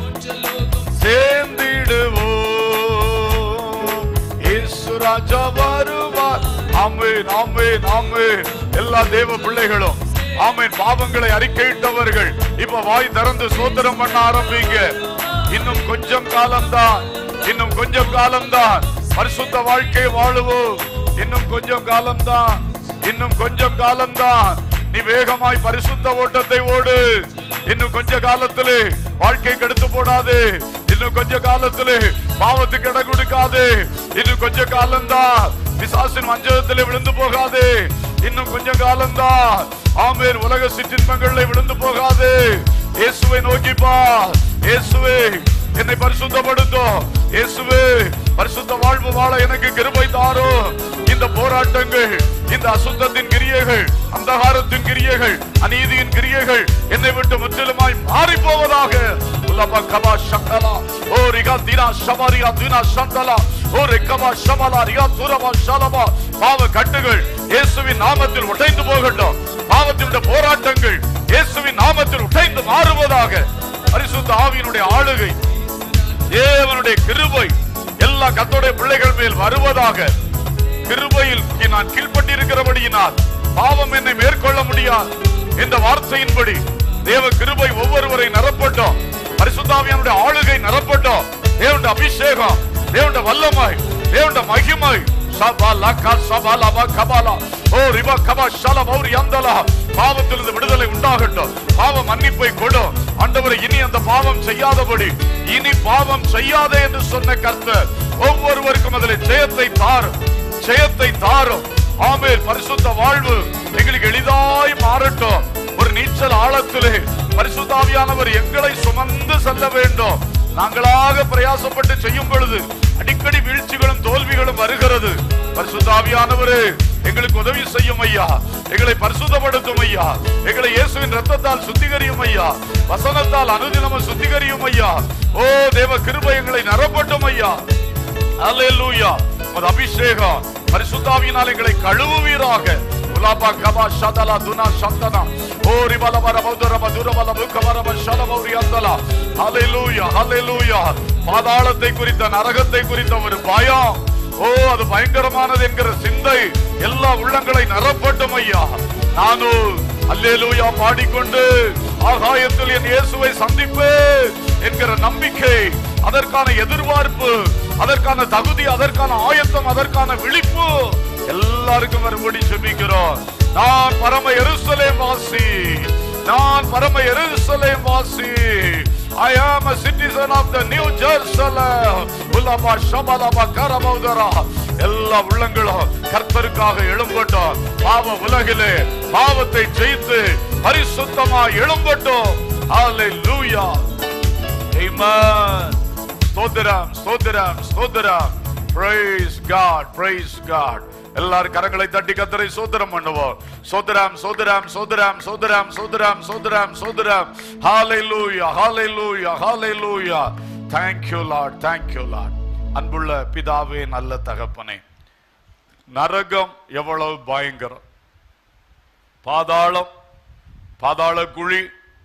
சேர்ந்திடுவோம் இயேசு ராஜா வருவார் ஆமென் ஆமென் ஆமென் எல்லா தேவ பிள்ளைகளும் ஆமென் பாவங்களை அறிக்கையிட்டவர்கள் இப்ப வாய் திறந்து சோதனம் பண்ண ஆரம்பிங்க இன்னும் கொஞ்சம் காலம்தான் இன்னும் கொஞ்சம் காலம்தான் பரிசுத்த வாழ்க்கை வாழுவோம் இன்னும் கொஞ்சம் காலம்தான் இன்னும் கொஞ்சம் காலம்தான் நீ வேகமாய் பரிசுத்த ஓட்டத்தை ஓடு இன்னும் கொஞ்ச காலத்திலே வாழ்க்கை கெடுத்து போடாதே இன்னும் கொஞ்ச காலத்திலே பாவத்துக்கு இடம் கொடுக்காதே இன்னும் கொஞ்ச காலம்தான் பிசாசின் வஞ்சகத்திலே விழுந்து போகாதே இன்னும் கொஞ்ச காலம்தான் ஆமேன் உலக சிற்றின்பங்களை விழுந்து போகாது இயேசுவை நோக்கி பா இயேசுவே என்னை பரிசுத்தப்படுத்தும் இயேசுவே பரிசுத்த வாழ்வு வாழ எனக்கு கிருபை தாரும் இந்த போராட்டங்கள் இந்த அசுத்தத்தின் கிரியைகள் அந்தகாரத்தின் கிரியைகள் அநீதியின் கிரியைகள் என்னை விட்டு முற்றிலுமாய் மாறி போவதாக உலப கபா சக்கலா ஓ ரிகா தீனா ஷபாரியா தீனா சந்தலா ஓ ரிகபா ஷபலா ரிகா துரபா ஷலபா பாவ கட்டுகள் இயேசுவின் நாமத்தில் உடைந்து போகட்டும் பாவத்தினுடைய போராட்டங்கள் இயேசுவின் நாமத்தில் உடைந்து மாறுவதாக பரிசுத்த ஆவியினுடைய ஆளுகை தேவனுடைய கிருபை எல்லா கத்தோடைய பிள்ளைகள் மேல் வருவதாக கிருபையில் நான் கீழ்ப்பட்டிருக்கிறபடியினால் பாவம் என்னை மேற்கொள்ள முடியாது என்ற வார்த்தையின்படி தேவ கிருபை ஒவ்வொருவரை நிரப்பட்டோம் பரிசுத்தாவியானுடைய ஆளுகை நிரப்பட்டோம் தேவனுடைய அபிஷேகம் தேவனுடைய வல்லமை தேவனுடைய மகிமை சபாலா கசபாலா கபாலா ஓ ரிபா கபா ஷல மௌரி அந்தலா பாவத்திலிருந்து விடுதலை உண்டாகட்டும் பாவ மன்னிப்பை கொடு ஆண்டவரை இனி அந்த பாவம் செய்யாதபடி இனி பாவம் செய்யாதே என்று சொன்ன கர்த்தர் ஒவ்வொருவருக்கும் அதில் ஜெயத்தை தாரும் ஜெயத்தை தாரும் ஆமேல் பரிசுத்த வாழ்வு எங்களுக்கு எளிதாய் மாறட்டும் ஒரு நீச்சல் ஆழத்திலே பரிசுத்தாவியானவர் எங்களை சுமந்து செல்ல வேண்டும் நாங்களாக பிரயாசப்பட்டு செய்யும் பொழுது அடிக்கடி வீழ்ச்சிகளும் தோல்விகளும் வருகிறது பரிசுத்தாவியானவரே எங்களுக்கு உதவி செய்யும் ஐயா எங்களை பரிசுத்தப்படுத்தும் ஐயா எங்களை இயேசுவின் ரத்தத்தால் சுத்திகரியும் ஐயா வசனத்தால் அனுதினமும் சுத்திகரியும் ஐயா ஓ தேவ கிருபை எங்களை நிரப்பட்டும் ஐயா அல்லேலூயா உமது அபிஷேகம் பரிசுத்தாவியினால் எங்களை கழுவுவீராக உலாபா கபா ஷதலா துனா சந்தனா ஓ ரிபல வர மௌதர மதுர வல முக்க வர மஷல மௌரி அந்தலா ஹalleluya ஹalleluya பாதாளத்தை குறித்த நரகத்தை குறித்த ஒரு பயம் ஓ அது பயங்கரமானது என்கிற சிந்தை எல்லா உள்ளங்களை நிரப்பட்டும் ஐயா நானும் அல்லேலூயா பாடிக்கொண்டு ஆகாயத்தில் என் இயேசுவை சந்திப்பேன் என்கிற நம்பிக்கை அதற்கான எதிர்பார்ப்பு அதற்கான தகுதி அதற்கான ஆயத்தம் அதற்கான விழிப்பு எல்லாருக்கும் வரும்படி செபிக்கிறோம் நான் பரம எருசலேம் வாசி நான் பரம எருசலேம் வாசி I am a citizen of the New Jerusalem. உலபா ஷபலபா கரபௌதரா. எல்லா உள்ளங்களும் கர்த்தருக்காக எழும்பட்டும் பாவ உலகிலே பாவத்தை ஜெயித்து பரிசுத்தமா எழும்பட்டும் Hallelujah. Amen. ஸ்தோத்திரம் ஸ்தோத்திரம் ஸ்தோத்திரம் praise God praise God எல்லாரும் கரங்களை தட்டி கத்தரை சோதரம் பண்ணுவோம் சோதரம் சோதரம் சோதரம் சோதரம் சோதரம் சோதரம் சோதரம் ஹalleluya hallelujah hallelujah thank you lord thank you lord அன்புள்ள பிதாவே நல்ல தகப்பனே நரகம் எவ்வளவு பயங்கரம் பாதாளம் பாதாள குழி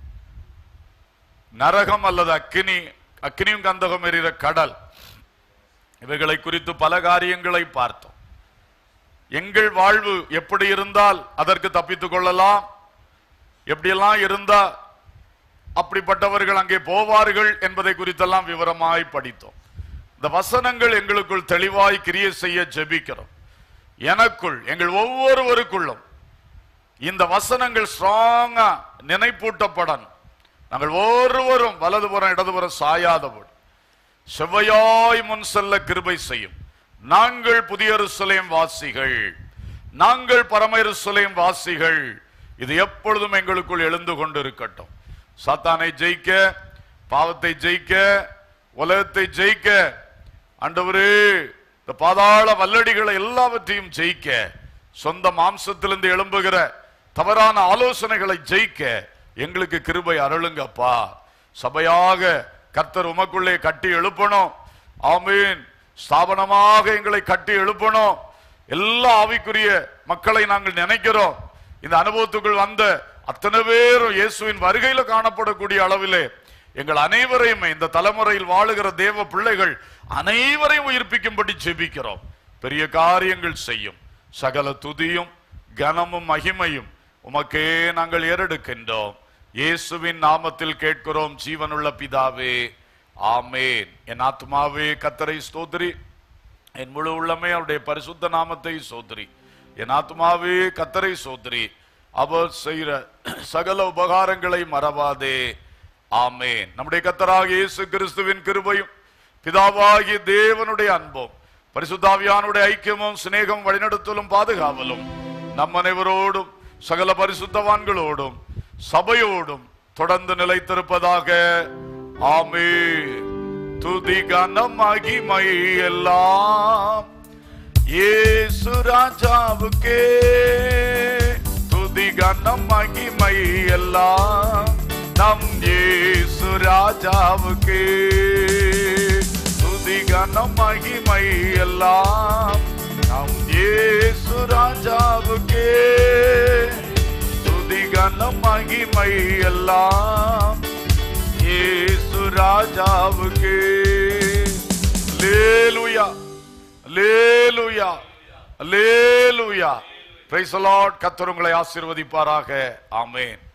நரகம் அல்லது அக்கினி அக்கினியும் கந்தகம் எறிகிற கடல் இவைகளை குறித்து பல காரியங்களை பார்த்தோம் எங்கள் வாழ்வு எப்படி இருந்தால் அதற்கு தப்பித்துக் கொள்ளலாம் எப்படியெல்லாம் இருந்தா அப்படிப்பட்டவர்கள் அங்கே போவார்கள் என்பதை குறித்தெல்லாம் விவரமாய் படித்தோம் இந்த வசனங்கள் எங்களுக்குள் தெளிவாய் கிரியை செய்ய ஜெபிக்கிறோம் எனக்குள் எங்கள் ஒவ்வொருவருக்குள்ளும் இந்த வசனங்கள் ஸ்ட்ராங்கா நினைப்பூட்டப்படணும் நாங்கள் ஒருவரும் வலதுபுறம் இடதுபுறம் சாயாதபடி செவ்வையாய் முன் செல்ல கிருபை செய்யும் நாங்கள் புதிய எருசலேம் வாசிகள் நாங்கள் பரம எருசலேம் வாசிகள் இது எப்பொழுதும் எங்களுக்குள் எழுந்து கொண்டு இருக்கட்டும் சாத்தானை ஜெயிக்க பாவத்தை ஜெயிக்க உலகத்தை ஜெயிக்க ஆண்டவரே இந்த பாதாள வல்லடிகளை எல்லாவற்றையும் ஜெயிக்க சொந்த மாம்சத்திலிருந்து எழும்புகிற தவறான ஆலோசனைகளை ஜெயிக்க எங்களுக்கு கிருபை அருளுங்கப்பா சபையாக கர்த்தர் உமக்குள்ளே கட்டி எழுப்பணும் ஆமீன் ஸ்தாபனமாக எங்களை கட்டி எழுப்பணும் எல்லா ஆவிக்குரிய மக்களை நாங்கள் நினைக்கிறோம் இந்த அனுபவத்துக்குள் வந்த அத்தனை பேரும் இயேசுவின் வருகையில காணப்படக்கூடிய அளவிலே எங்கள் அனைவரையும் இந்த தலைமுறையில் வாழுகிற தேவ பிள்ளைகள் அனைவரையும் உயிர்ப்பிக்கும்படி ஜெபிக்கிறோம் பெரிய காரியங்கள் செய்யும் சகல துதியும் கனமும் மகிமையும் உமக்கே நாங்கள் ஏறெடுக்கின்றோம் இயேசுவின் நாமத்தில் கேட்கிறோம் ஜீவனுள்ள பிதாவே ஆமேன் என் ஆத்மாவே கத்தரை ஸ்தோத்திரி என் முழு உள்ளமே அவருடைய பரிசுத்த நாமத்தை சோதரி என் ஆத்மாவே கத்தரை சோதரி அவர் செய்கிற சகல உபகாரங்களை மறவாதே ஆமேன் நம்முடைய கத்தராகிய இயேசு கிறிஸ்துவின் கிருபையும் பிதாவாகிய தேவனுடைய அன்பும் பரிசுத்தாவியானுடைய ஐக்கியமும் சிநேகம் வழிநடத்தலும் பாதுகாவலும் நம் அனைவரோடும் சகல பரிசுத்தவான்களோடும் சபையோடும் தொடர்ந்து நிலைத்திருப்பதாக ஆமே துதி கனம் மகிமை எல்லாம் இயேசு ராஜாவுக்கே துதி கனம் மகிமை எல்லாம் நம் இயேசு ராஜாவுக்கே துதி கனம் மகிமை எல்லாம் நம் இயேசு ராஜாவுக்கே துதி கனம் மகிமை எல்லாம் இயேசு ராஜாவுக்கே லேலுயா லேலுயா லேலுயா பிரைஸ் லார்ட் கர்த்தர் உங்களை ஆசீர்வதிப்பாராக ஆமென்